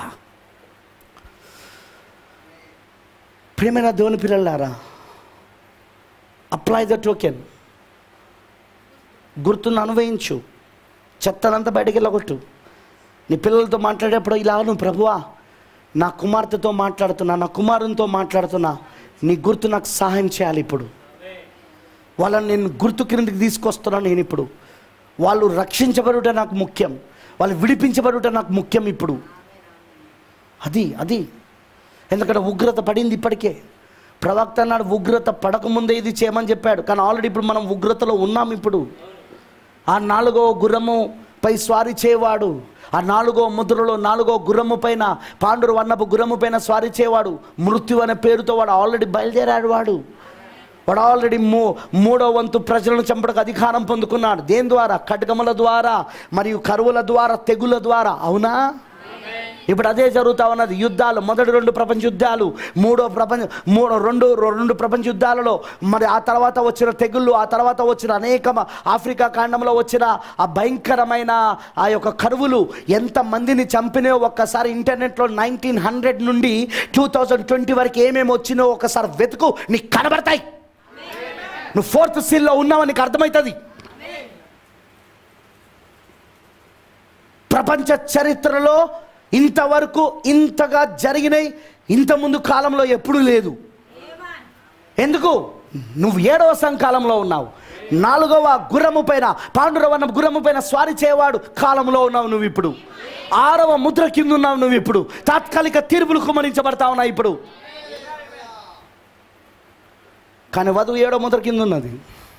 ప్రేమైన దేవుని పిల్లలారా అప్లై ద టోకెన్ గుర్తును అనుభవించు చెత్తనంతా బయటికి వెళ్ళగొట్టు నీ పిల్లలతో మాట్లాడేప్పుడు ఇలా నువ్వు ప్రభువా నా కుమార్తెతో మాట్లాడుతున్నా నా కుమారునితో మాట్లాడుతున్నా నీ గుర్తు నాకు సహాయం చేయాలి ఇప్పుడు వాళ్ళని నేను గుర్తు క్రిందికి తీసుకొస్తున్నాను నేను ఇప్పుడు వాళ్ళు రక్షించబడుట నాకు ముఖ్యం వాళ్ళు విడిపించబడుట నాకు ముఖ్యం ఇప్పుడు అది అది ఎందుకంటే ఉగ్రత పడింది ఇప్పటికే ప్రవక్త అన్నాడు ఉగ్రత పడకముందే ఇది చేయమని చెప్పాడు కానీ ఆల్రెడీ ఇప్పుడు మనం ఉగ్రతలో ఉన్నాం ఇప్పుడు ఆ నాలుగో గుర్రము పై స్వారీ చేయవాడు ఆ నాలుగో ముద్రలో నాలుగో గుర్రము పైన పాండురు వన్నపు గుర్రము పైన స్వారీ చేయవాడు మృత్యు అనే పేరుతో వాడు ఆల్రెడీ బయలుదేరాడు వాడు వాడు ఆల్రెడీ మూ మూడో వంతు ప్రజలను చంపడానికి అధికారం పొందుకున్నాడు దేని ద్వారా ఖడ్గముల ద్వారా మరియు కరువుల ద్వారా తెగుల ద్వారా అవునా ఇప్పుడు అదే జరుగుతా ఉన్నది యుద్ధాలు మొదటి రెండు ప్రపంచ యుద్ధాలు మూడో ప్రపంచ మూడో రెండు రెండు ప్రపంచ యుద్ధాలలో మరి ఆ తర్వాత వచ్చిన తెగుళ్ళు ఆ తర్వాత వచ్చిన అనేక మ- ఆఫ్రికా ఖండంలో వచ్చిన ఆ భయంకరమైన ఆ యొక్క కరువులు ఎంతమందిని చంపినాయో ఒక్కసారి ఇంటర్నెట్లో నైన్టీన్ హండ్రెడ్ నుండి టూ థౌజండ్ ట్వంటీ వరకు ఏమేమి వచ్చినో ఒకసారి వెతుకు నీకు కనబడతాయి నువ్వు ఫోర్త్ సీల్లో ఉన్నావు నీకు అర్థమవుతుంది ప్రపంచ చరిత్రలో ఇంతవరకు ఇంతగా జరిగినాయి ఇంత ముందు కాలంలో ఎప్పుడూ లేదు ఎందుకు నువ్వు ఏడవ సంకాలంలో ఉన్నావు నాలుగవ గుర్రము పైన పాండురవన్న గుర్రము పైన స్వారీ చేయవాడు కాలంలో ఉన్నావు నువ్వు ఇప్పుడు ఆరవ ముద్ర కింద ఉన్నావు నువ్వు ఇప్పుడు తాత్కాలిక తీర్పులు కుమరించబడతా ఉన్నావు ఇప్పుడు కానీ వధువు ఏడో ముద్ర కింద ఉన్నది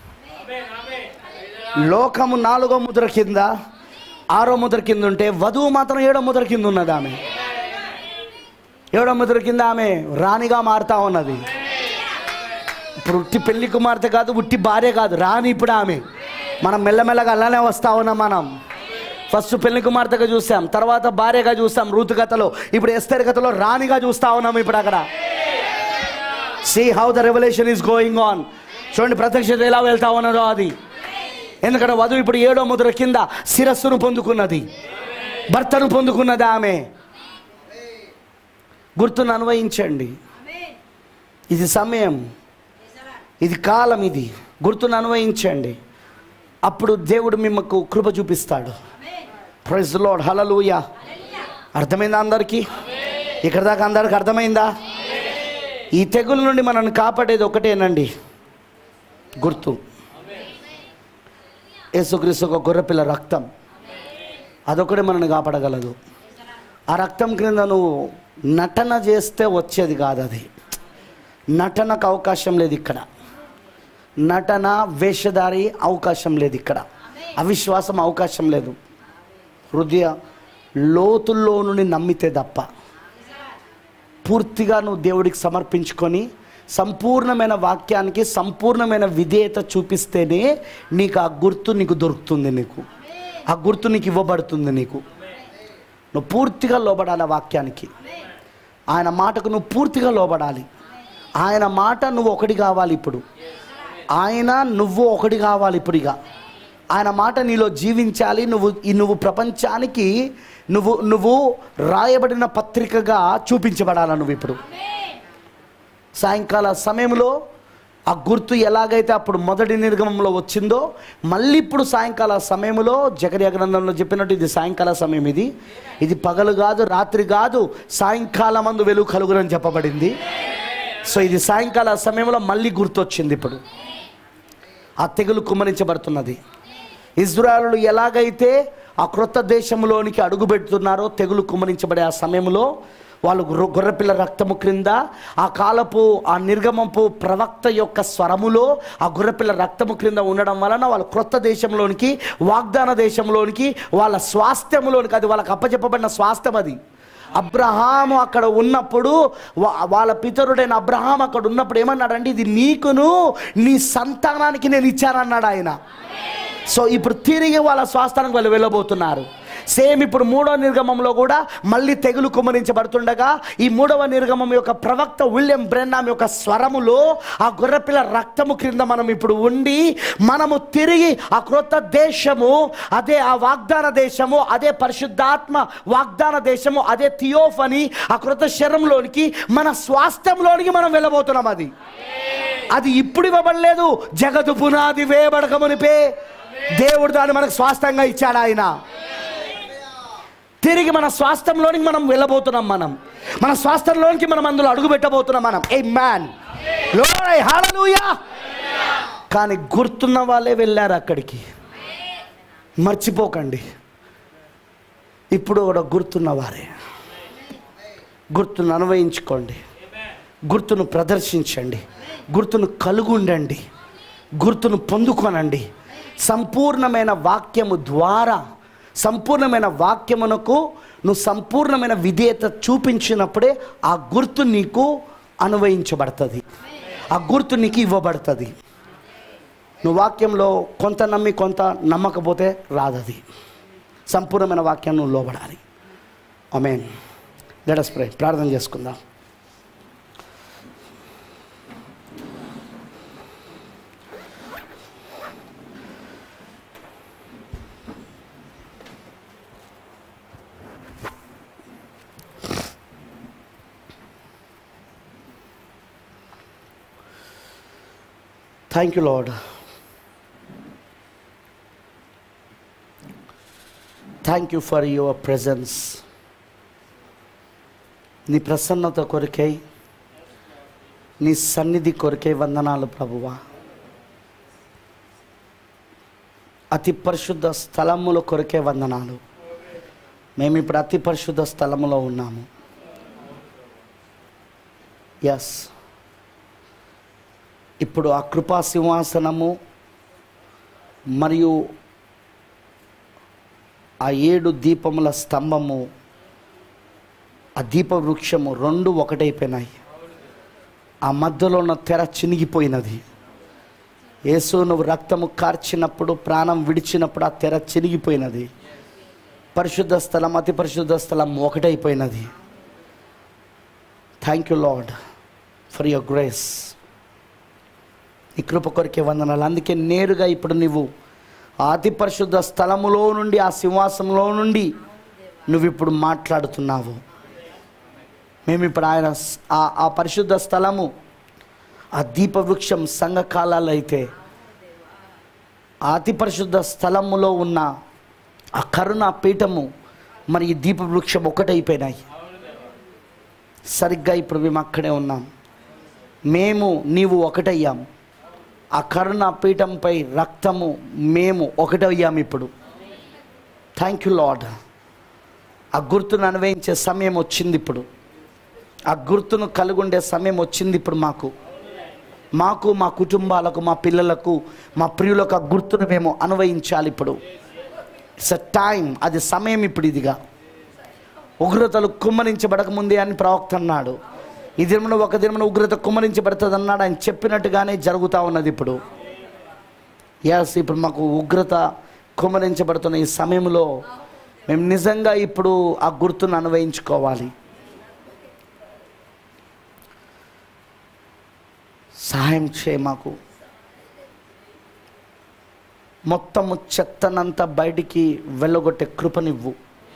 లోకము నాలుగో ముద్ర కింద ఆరో ముద్ర కింద ఉంటే వధువు మాత్రం ఏడో ముద్ర కింద ఉన్నది ఆమె ఏడో ముద్ర కింద ఆమె రాణిగా మారుతా ఉన్నది ఇప్పుడు ఉట్టి పెళ్లి కుమార్తె కాదు ఉట్టి భార్య కాదు రాని ఇప్పుడు ఆమె మనం మెల్లమెల్లగా అలానే వస్తా ఉన్నాం మనం ఫస్ట్ పెళ్లి కుమార్తెగా చూసాం తర్వాత భార్యగా చూసాం రూతు కథలో ఇప్పుడు ఎస్తేర్ కథలో రాణిగా చూస్తా ఉన్నాం ఇప్పుడు అక్కడ see how the revolution is going on చూడండి ప్రత్యక్షత ఎలా వెళ్తా ఉన్నదో అది ఎందుకంటే వధువు ఇప్పుడు ఏడో ముద్ర కింద శిరస్సును పొందుకున్నది భర్తను పొందుకున్నది ఆమె గుర్తును అన్వయించండి ఇది సమయం ఇది కాలం ఇది గుర్తును అన్వయించండి అప్పుడు దేవుడు మిమ్మకు కృప చూపిస్తాడు ప్రైజ్ లోడ్ హలలుయ అర్థమైందా అందరికీ ఇక్కడ దాకా అందరికి అర్థమైందా ఈ తెగుల నుండి మనల్ని కాపాడేది ఒకటేనండి గుర్తు యేసుక్రీస్తు ఒక గొర్రెపిల్ల రక్తం అదొకటే మనల్ని కాపాడగలదు ఆ రక్తం క్రింద నువ్వు నటన చేస్తే వచ్చేది కాదు అది నటనకు అవకాశం లేదు ఇక్కడ నటన వేషధారి అవకాశం లేదు ఇక్కడ అవిశ్వాసం అవకాశం లేదు హృదయ లోతుల్లో నుండి నమ్మితే తప్ప పూర్తిగా నువ్వు దేవుడికి సమర్పించుకొని సంపూర్ణమైన వాక్యానికి సంపూర్ణమైన విధేయత చూపిస్తేనే నీకు ఆ గుర్తు నీకు దొరుకుతుంది నీకు ఆ గుర్తు నీకు ఇవ్వబడుతుంది నీకు నువ్వు పూర్తిగా లోబడాలి ఆ వాక్యానికి ఆయన మాటకు నువ్వు పూర్తిగా లోబడాలి ఆయన మాట నువ్వు ఒకటి కావాలి ఇప్పుడు ఆయన నువ్వు ఒకటి కావాలి ఇప్పుడు ఇక ఆయన మాట నీలో జీవించాలి నువ్వు ఈ నువ్వు ప్రపంచానికి నువ్వు నువ్వు రాయబడిన పత్రికగా చూపించబడాలి నువ్వు ఇప్పుడు సాయంకాల సమయంలో ఆ గుర్తు ఎలాగైతే అప్పుడు మొదటి నిర్గమంలో వచ్చిందో మళ్ళీ ఇప్పుడు సాయంకాల సమయంలో జకర్య గ్రంథంలో చెప్పినట్టు ఇది సాయంకాల సమయం ఇది ఇది పగలు కాదు రాత్రి కాదు సాయంకాలం మందు వెలుగు కలుగురని చెప్పబడింది సో ఇది సాయంకాల సమయంలో మళ్ళీ గుర్తొచ్చింది ఇప్పుడు ఆ తెగులు కుమ్మరించబడుతున్నది ఇజ్రాయలు ఎలాగైతే ఆ క్రొత్త దేశంలోనికి అడుగుపెడుతున్నారో తెగులు కుమ్మరించబడే ఆ సమయంలో వాళ్ళు గొర్రె- గొర్రెపిల్ల రక్తము క్రింద ఆ కాలపు ఆ నిర్గమపు ప్రవక్త యొక్క స్వరములో ఆ గొర్రెపిల్ల రక్తము క్రింద ఉండడం వలన వాళ్ళు క్రొత్త దేశంలోనికి వాగ్దాన దేశంలోనికి వాళ్ళ స్వాస్థ్యంలోనికి అది వాళ్ళకి అప్పచెప్పబడిన స్వాస్థ్యం అది అబ్రహాము అక్కడ ఉన్నప్పుడు వా- వాళ్ళ పితరుడైన అబ్రహాం అక్కడ ఉన్నప్పుడు ఏమన్నాడంటే ఇది నీకును నీ సంతానానికి నేను ఇచ్చానన్నాడు ఆయన సో ఇప్పుడు తిరిగి వాళ్ళ స్వాస్థానికి వాళ్ళు వెళ్ళబోతున్నారు సేమ్ ఇప్పుడు మూడవ నిర్గమంలో కూడా మళ్ళీ తెగులు కుమ్మరించబడుతుండగా ఈ మూడవ నిర్గమం యొక్క ప్రవక్త విలియం బ్రెన్నామ్ యొక్క స్వరములో ఆ గొర్రెపిల్ల రక్తము క్రింద మనం ఇప్పుడు ఉండి మనము తిరిగి ఆ క్రొత్త దేశము అదే ఆ వాగ్దాన దేశము అదే పరిశుద్ధాత్మ వాగ్దాన దేశము అదే థియోఫని ఆ క్రొత్త శరంలోనికి మన స్వాస్థ్యంలోనికి మనం వెళ్ళబోతున్నాం అది అది ఇప్పుడు ఇవ్వబడలేదు జగదు పునాది వేయబడకమునిపే దేవుడు దాన్ని మనకు స్వాస్థ్యంగా ఇచ్చాడు ఆయన తిరిగి మన స్వాస్థ్యంలోనికి మనం వెళ్ళబోతున్నాం మనం మన స్వాస్థ్యంలోనికి మనం అందులో అడుగు పెట్టబోతున్నాం మనం ఏ మ్యాన్ హాలూయా కానీ గుర్తున్న వాళ్ళే వెళ్ళారు అక్కడికి మర్చిపోకండి ఇప్పుడు కూడా గుర్తున్న వారే గుర్తును అనుభవించుకోండి గుర్తును ప్రదర్శించండి గుర్తును కలుగుండండి గుర్తును పొందుకొనండి సంపూర్ణమైన వాక్యము ద్వారా సంపూర్ణమైన వాక్యమునకు నువ్వు సంపూర్ణమైన విధేయత చూపించినప్పుడే ఆ గుర్తు నీకు అనువయించబడుతుంది ఆ గుర్తు నీకు ఇవ్వబడుతుంది నువ్వు వాక్యంలో కొంత నమ్మి కొంత నమ్మకపోతే రాదది సంపూర్ణమైన వాక్యం నువ్వు లోబడాలి అమేన్ లెటస్ ప్రే ప్రార్థన చేసుకుందాం thank you Lord thank you for your presence నీ ప్రసన్నత కొరకై నీ సన్నిధి కొరకై వందనాలు ప్రభువా అతి పరిశుద్ధ స్థలముల కొరకే వందనాలు మేము ఇప్పుడు అతి పరిశుద్ధ స్థలములో ఉన్నాము ఎస్ ఇప్పుడు ఆ కృపా సింహాసనము మరియు ఆ ఏడు దీపముల స్తంభము ఆ దీప వృక్షము రెండు ఒకటైపోయినాయి ఆ మధ్యలో ఉన్న తెర చినిగిపోయినది యేసు నువ్వు రక్తము కార్చినప్పుడు ప్రాణం విడిచినప్పుడు ఆ తెర చినిగిపోయినది పరిశుద్ధ స్థలం అతి పరిశుద్ధ స్థలం ఒకటైపోయినది thank you Lord for your grace నీ కృప కొరికే వందనాలు అందుకే నేరుగా ఇప్పుడు నువ్వు ఆ అతి పరిశుద్ధ స్థలములో నుండి ఆ సింహాసనంలో నుండి నువ్వు ఇప్పుడు మాట్లాడుతున్నావు మేము ఇప్పుడు ఆయన స్- ఆ ఆ పరిశుద్ధ స్థలము ఆ దీపవృక్షం సంఘకాలాలు అయితే ఆ అతి పరిశుద్ధ స్థలములో ఉన్న ఆ కరుణ పీఠము మరి ఈ దీపవృక్షం ఒకటైపోయినాయి సరిగ్గా ఇప్పుడు మేము అక్కడే ఉన్నాం మేము నీవు ఒకటయ్యాం ఆ కరుణ పీఠంపై రక్తము మేము ఒకటయ్యాం ఇప్పుడు థ్యాంక్ యూ లాడ్ ఆ గుర్తును అనువయించే సమయం వచ్చింది ఇప్పుడు ఆ గుర్తును కలుగుండే సమయం వచ్చింది ఇప్పుడు మాకు మాకు మా కుటుంబాలకు మా పిల్లలకు మా ప్రియులకు ఆ గుర్తును మేము అనువయించాలి ఇప్పుడు ఇట్స్ అ టైం అది సమయం ఇప్పుడు ఇదిగా ఉగ్రతలు కుమ్మరించబడక ముందే అని ప్రవక్త అన్నాడు ఈ దినమున ఒక దినమున ఉగ్రత కుమ్మరించబడుతుంది అన్నాడు ఆయన చెప్పినట్టుగానే జరుగుతూ ఉన్నది ఇప్పుడు ఎస్ ఇప్పుడు మాకు ఉగ్రత కుమ్మరించబడుతున్న ఈ సమయంలో మేము నిజంగా ఇప్పుడు ఆ గుర్తును అనువయించుకోవాలి సహాయం చేయ మాకు మొత్తము చెత్తనంతా బయటికి వెళ్ళగొట్టే కృపనివ్వు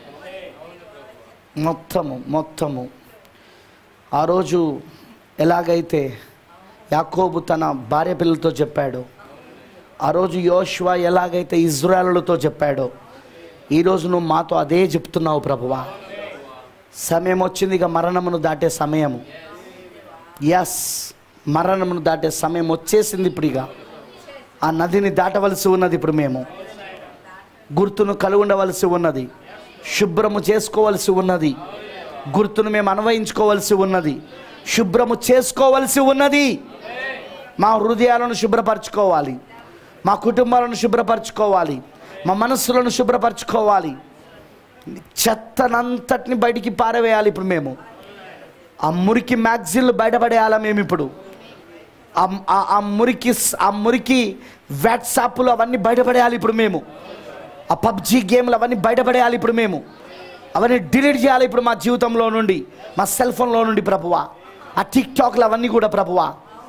మొత్తము మొత్తము ఆ రోజు ఎలాగైతే యాకోబు తన భార్య పిల్లలతో చెప్పాడో ఆ రోజు యోష్వా ఎలాగైతే ఇజ్రాయలులతో చెప్పాడో ఈరోజు నువ్వు మాతో అదే చెప్తున్నావు ప్రభువా సమయం వచ్చింది ఇక మరణమును దాటే సమయము ఎస్ మరణమును దాటే సమయం వచ్చేసింది ఇప్పుడు ఇక ఆ నదిని దాటవలసి ఉన్నది ఇప్పుడు మేము గుర్తును కలిగి ఉండవలసి ఉన్నది శుభ్రము చేసుకోవలసి ఉన్నది గుర్తును మేము అన్వయించుకోవలసి ఉన్నది శుభ్రము చేసుకోవలసి ఉన్నది మా హృదయాలను శుభ్రపరచుకోవాలి మా కుటుంబాలను శుభ్రపరచుకోవాలి మా మనస్సులను శుభ్రపరచుకోవాలి చెత్తనంతటిని బయటికి పారవేయాలి ఇప్పుడు మేము ఆ మురికి మ్యాగ్జిన్లు బయటపడేయాలా మేము ఇప్పుడు ఆ- ఆ- ఆ మురికి స్- ఆ మురికి వాట్సాప్లు అవన్నీ బయటపడేయాలి ఇప్పుడు మేము ఆ పబ్జి గేమ్లు అవన్నీ బయటపడేయాలి ఇప్పుడు మేము అవన్నీ డిలీట్ చేయాలి ఇప్పుడు మా జీవితంలో నుండి మా సెల్ ఫోన్లో నుండి ప్రభువా ఆ టిక్ టాక్లు అవన్నీ కూడా ప్రభువా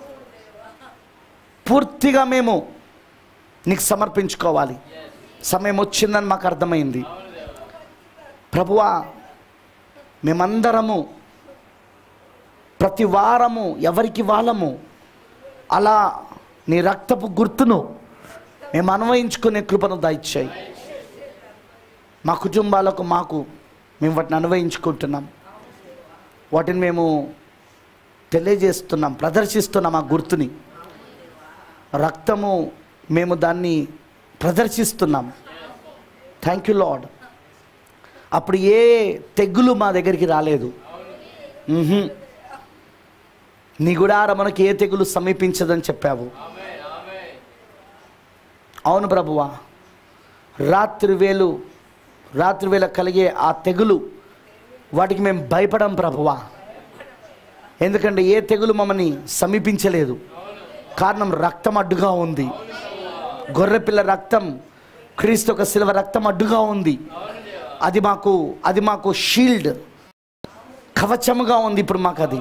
పూర్తిగా మేము నీకు సమర్పించుకోవాలి సమయం వచ్చిందని మాకు అర్థమైంది ప్రభువా మేమందరము ప్రతి వారము ఎవరికి వాళ్ళము అలా నీ రక్తపు గుర్తును మేము అన్వయించుకునే కృపను దయచేయి మా కుటుంబాలకు మాకు మేము వాటిని అన్వయించుకుంటున్నాం వాటిని మేము తెలియజేస్తున్నాం ప్రదర్శిస్తున్నాం ఆ గుర్తుని రక్తము మేము దాన్ని ప్రదర్శిస్తున్నాం థ్యాంక్ యూ లాడ్ అప్పుడు ఏ తెగులు మా దగ్గరికి రాలేదు మ్హూ. నీ గుడారమునకు ఏ తెగులు సమీపించదని చెప్పావు అవును ప్రభువా రాత్రి వేలు రాత్రి వేళ కలిగే ఆ తెగులు వాటికి మేము భయపడం ప్రభువా ఎందుకంటే ఏ తెగులు మమ్మల్ని సమీపించలేదు కారణం రక్తం అడ్డుగా ఉంది గొర్రెపిల్ల రక్తం క్రీస్తు ఒక శిల్వ రక్తం అడ్డుగా ఉంది అది మాకు అది మాకు షీల్డ్ కవచముగా ఉంది ఇప్పుడు మాకు అది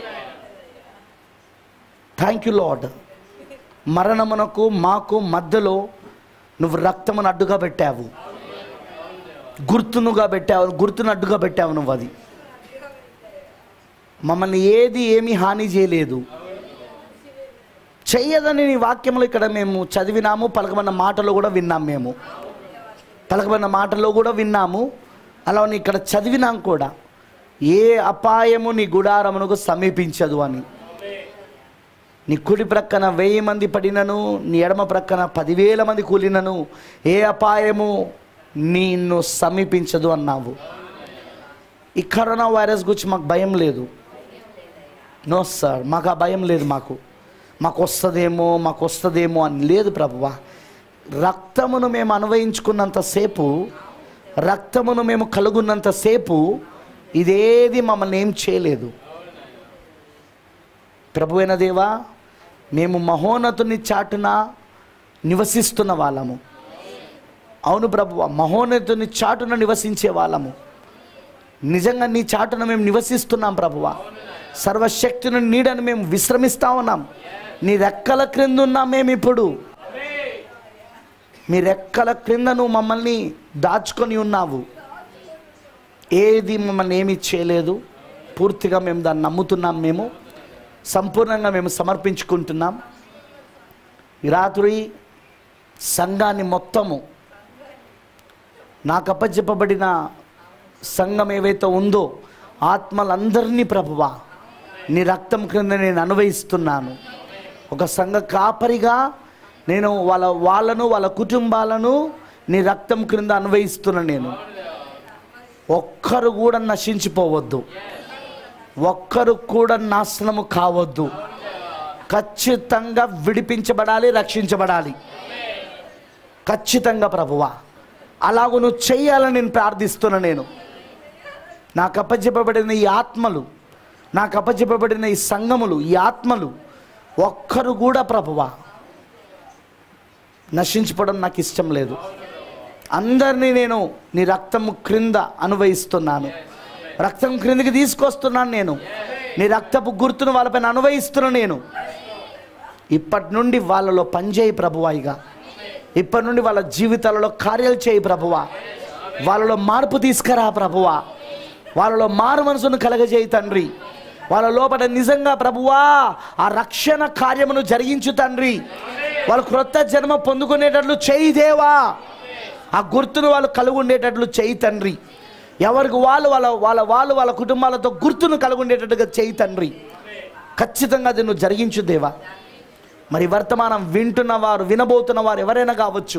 థ్యాంక్ యూ లాడ్ మరణమునకు మాకు మధ్యలో నువ్వు రక్తమును అడ్డుగా పెట్టావు గుర్తునుగా పెట్టావు గుర్తును అడ్డుగా పెట్టావు నువ్వు అది మమ్మల్ని ఏది ఏమీ హాని చేయలేదు చెయ్యదని నీ వాక్యంలో ఇక్కడ మేము చదివినాము పలకబడిన మాటలో కూడా విన్నాం మేము పలకబడిన మాటలో కూడా విన్నాము అలా ఇక్కడ చదివినాం కూడా ఏ అపాయము నీ గుడారమునకు సమీపించదు అని నీ కుడి ప్రక్కన వెయ్యి మంది పడినను నీ ఎడమ ప్రక్కన పదివేల మంది కూలినను ఏ అపాయము నిన్ను సమీపించదు అన్నావు ఈ కరోనా వైరస్ గురించి మాకు భయం లేదు నో సార్ మాకు ఆ భయం లేదు మాకు మాకు వస్తుందేమో మాకు వస్తుందేమో అని లేదు ప్రభువా రక్తమును మేము అన్వయించుకున్నంతసేపు రక్తమును మేము కలుగున్నంతసేపు ఇదేది మమ్మల్ని ఏం చేయలేదు ప్రభువైన దేవా మేము మహోన్నతుని చాటున నివసిస్తున్న వాళ్ళము అవును ప్రభువ మహోన్నతుని చాటున నివసించే వాళ్ళము నిజంగా నీ చాటున మేము నివసిస్తున్నాం ప్రభువ సర్వశక్తిని నీడని మేము విశ్రమిస్తా ఉన్నాం నీ రెక్కల క్రింద ఉన్నాం మేము ఇప్పుడు మీ రెక్కల క్రింద నువ్వు మమ్మల్ని దాచుకొని ఉన్నావు ఏది మమ్మల్ని ఏమీ చేయలేదు పూర్తిగా మేము దాన్ని నమ్ముతున్నాం మేము సంపూర్ణంగా మేము సమర్పించుకుంటున్నాం ఈ రాత్రి సంఘాన్ని మొత్తము నాకు అప్పచెప్పబడిన సంఘం ఏవైతే ఉందో ఆత్మలందరినీ ప్రభువా నీ రక్తం క్రింద నేను అనుభవిస్తున్నాను ఒక సంఘ కాపరిగా నేను వాళ్ళ వాళ్ళను వాళ్ళ కుటుంబాలను నీ రక్తం క్రింద అన్వయిస్తున్నాను నేను ఒక్కరు కూడా నశించిపోవద్దు ఒక్కరు కూడా నాశనము కావద్దు ఖచ్చితంగా విడిపించబడాలి రక్షించబడాలి ఖచ్చితంగా ప్రభువా అలాగూ నువ్వు చెయ్యాలని నేను ప్రార్థిస్తున్నా నేను నాకు అప్పచెప్పబడిన ఈ ఆత్మలు నాకు అప్పచెప్పబడిన ఈ సంఘములు ఈ ఆత్మలు ఒక్కరు కూడా ప్రభువా నశించిపోవడం నాకు ఇష్టం లేదు అందరినీ నేను నీ రక్తము క్రింద అనుభవిస్తున్నాను రక్తం క్రిందికి తీసుకొస్తున్నాను నేను నీ రక్తపు గుర్తును వాళ్ళపైన అనుభవిస్తున్నాను నేను ఇప్పటి నుండి వాళ్ళలో పనిచేయి ప్రభువాయిగా ఇప్పటి నుండి వాళ్ళ జీవితాలలో కార్యాలు చేయి ప్రభువా వాళ్ళలో మార్పు తీసుకురా ప్రభువా వాళ్ళలో మారు మనసును కలగజేయి తండ్రి వాళ్ళ లోపల నిజంగా ప్రభువా ఆ రక్షణ కార్యమును జరిగించు తండ్రి వాళ్ళు క్రొత్త జన్మ పొందుకునేటట్లు చేయి దేవా ఆ గుర్తును వాళ్ళు కలిగి ఉండేటట్లు చేయి తండ్రి ఎవరికి వాళ్ళు వాళ్ళ వాళ్ళ వాళ్ళు వాళ్ళ కుటుంబాలతో గుర్తును కలిగి ఉండేటట్టుగా చేయి తండ్రి ఖచ్చితంగా అది నువ్వు జరిగించు దేవా మరి వర్తమానం వింటున్న వారు వినబోతున్న వారు ఎవరైనా కావచ్చు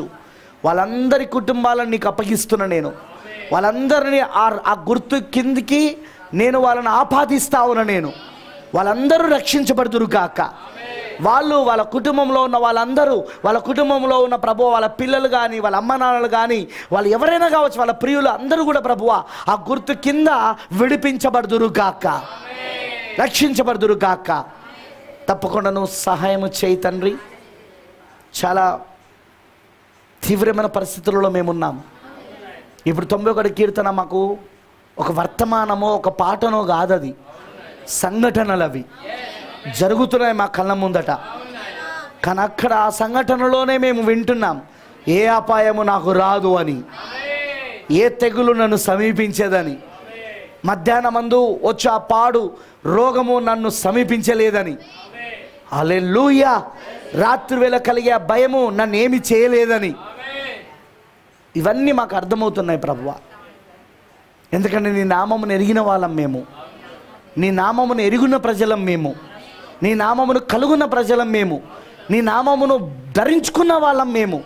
వాళ్ళందరి కుటుంబాలను నీకు అప్పగిస్తున్నా నేను వాళ్ళందరినీ ఆ ఆ గుర్తు కిందికి నేను వాళ్ళని ఆపాదిస్తా ఉన్నా నేను వాళ్ళందరూ రక్షించబడుదురు కాక వాళ్ళు వాళ్ళ కుటుంబంలో ఉన్న వాళ్ళందరూ వాళ్ళ కుటుంబంలో ఉన్న ప్రభు వాళ్ళ పిల్లలు కానీ వాళ్ళ అమ్మ నాన్నలు కానీ వాళ్ళు ఎవరైనా కావచ్చు వాళ్ళ ప్రియులు అందరూ కూడా ప్రభువ ఆ గుర్తు కింద విడిపించబడుదురు కాక రక్షించబడుదురు కాక తప్పకుండా నువ్వు సహాయం చేయి తండ్రి చాలా తీవ్రమైన పరిస్థితులలో మేమున్నాం ఇప్పుడు తొంభై ఒకటి కీర్తన మాకు ఒక వర్తమానమో ఒక పాటనో కాదు అది సంఘటనలు అవి జరుగుతున్నాయి మా కళ్ళ ముందట కానీ అక్కడ ఆ సంఘటనలోనే మేము వింటున్నాం ఏ అపాయము నాకు రాదు అని ఏ తెగులు నన్ను సమీపించేదని మధ్యాహ్నమందు వచ్చి ఆ పాడు రోగము నన్ను సమీపించలేదని అలెలుయా రాత్రి వేళ కలిగే ఆ భయము నన్ను ఏమి చేయలేదని ఇవన్నీ మాకు అర్థమవుతున్నాయి ప్రభువ ఎందుకంటే నీ నామమును ఎరిగిన వాళ్ళం మేము నీ నామమును ఎరుగున్న ప్రజలం మేము నీ నామమును కలుగున్న ప్రజలం మేము నీ నామమును ధరించుకున్న వాళ్ళం మేము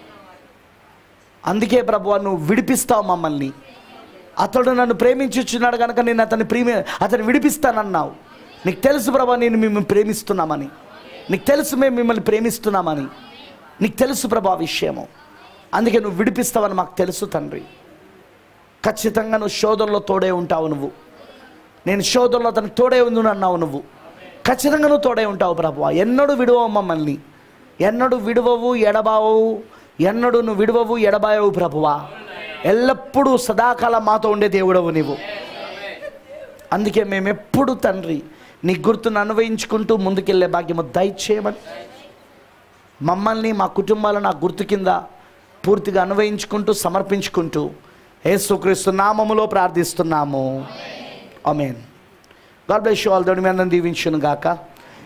అందుకే ప్రభువ నువ్వు విడిపిస్తావు మమ్మల్ని అతడు నన్ను ప్రేమించుచున్నాడు కనుక నేను అతన్ని ప్రేమి అతన్ని విడిపిస్తానన్నావు నీకు తెలుసు ప్రభా నేను మిమ్మల్ని ప్రేమిస్తున్నామని నీకు తెలుసు మేము మిమ్మల్ని ప్రేమిస్తున్నామని నీకు తెలుసు ప్రభా ఆ విషయము అందుకే నువ్వు విడిపిస్తావని మాకు తెలుసు తండ్రి ఖచ్చితంగా నువ్వు శోధనలో తోడే ఉంటావు నువ్వు నేను శోధనలో అతనికి తోడే ఉంది అన్నావు నువ్వు ఖచ్చితంగా నువ్వు తోడే ఉంటావు ప్రభు ఎన్నడూ విడువవు మమ్మల్ని ఎన్నడూ విడువవు ఎడబావు ఎన్నడూ నువ్వు విడువవు ఎడబాయవు ప్రభువా ఎల్లప్పుడూ సదాకాలం మాతో ఉండే దేవుడవు నీవు అందుకే మేము ఎప్పుడు తండ్రి నీ గుర్తును అన్వయించుకుంటూ ముందుకెళ్ళే భాగ్యము దయచేయమని మమ్మల్ని మా కుటుంబాలను ఆ గుర్తు కింద పూర్తిగా అన్వయించుకుంటూ సమర్పించుకుంటూ యేసుక్రీస్తు నామములో ప్రార్థిస్తున్నాము amen God bless you all దేవుడి మీ అందరిని దీవించును గాక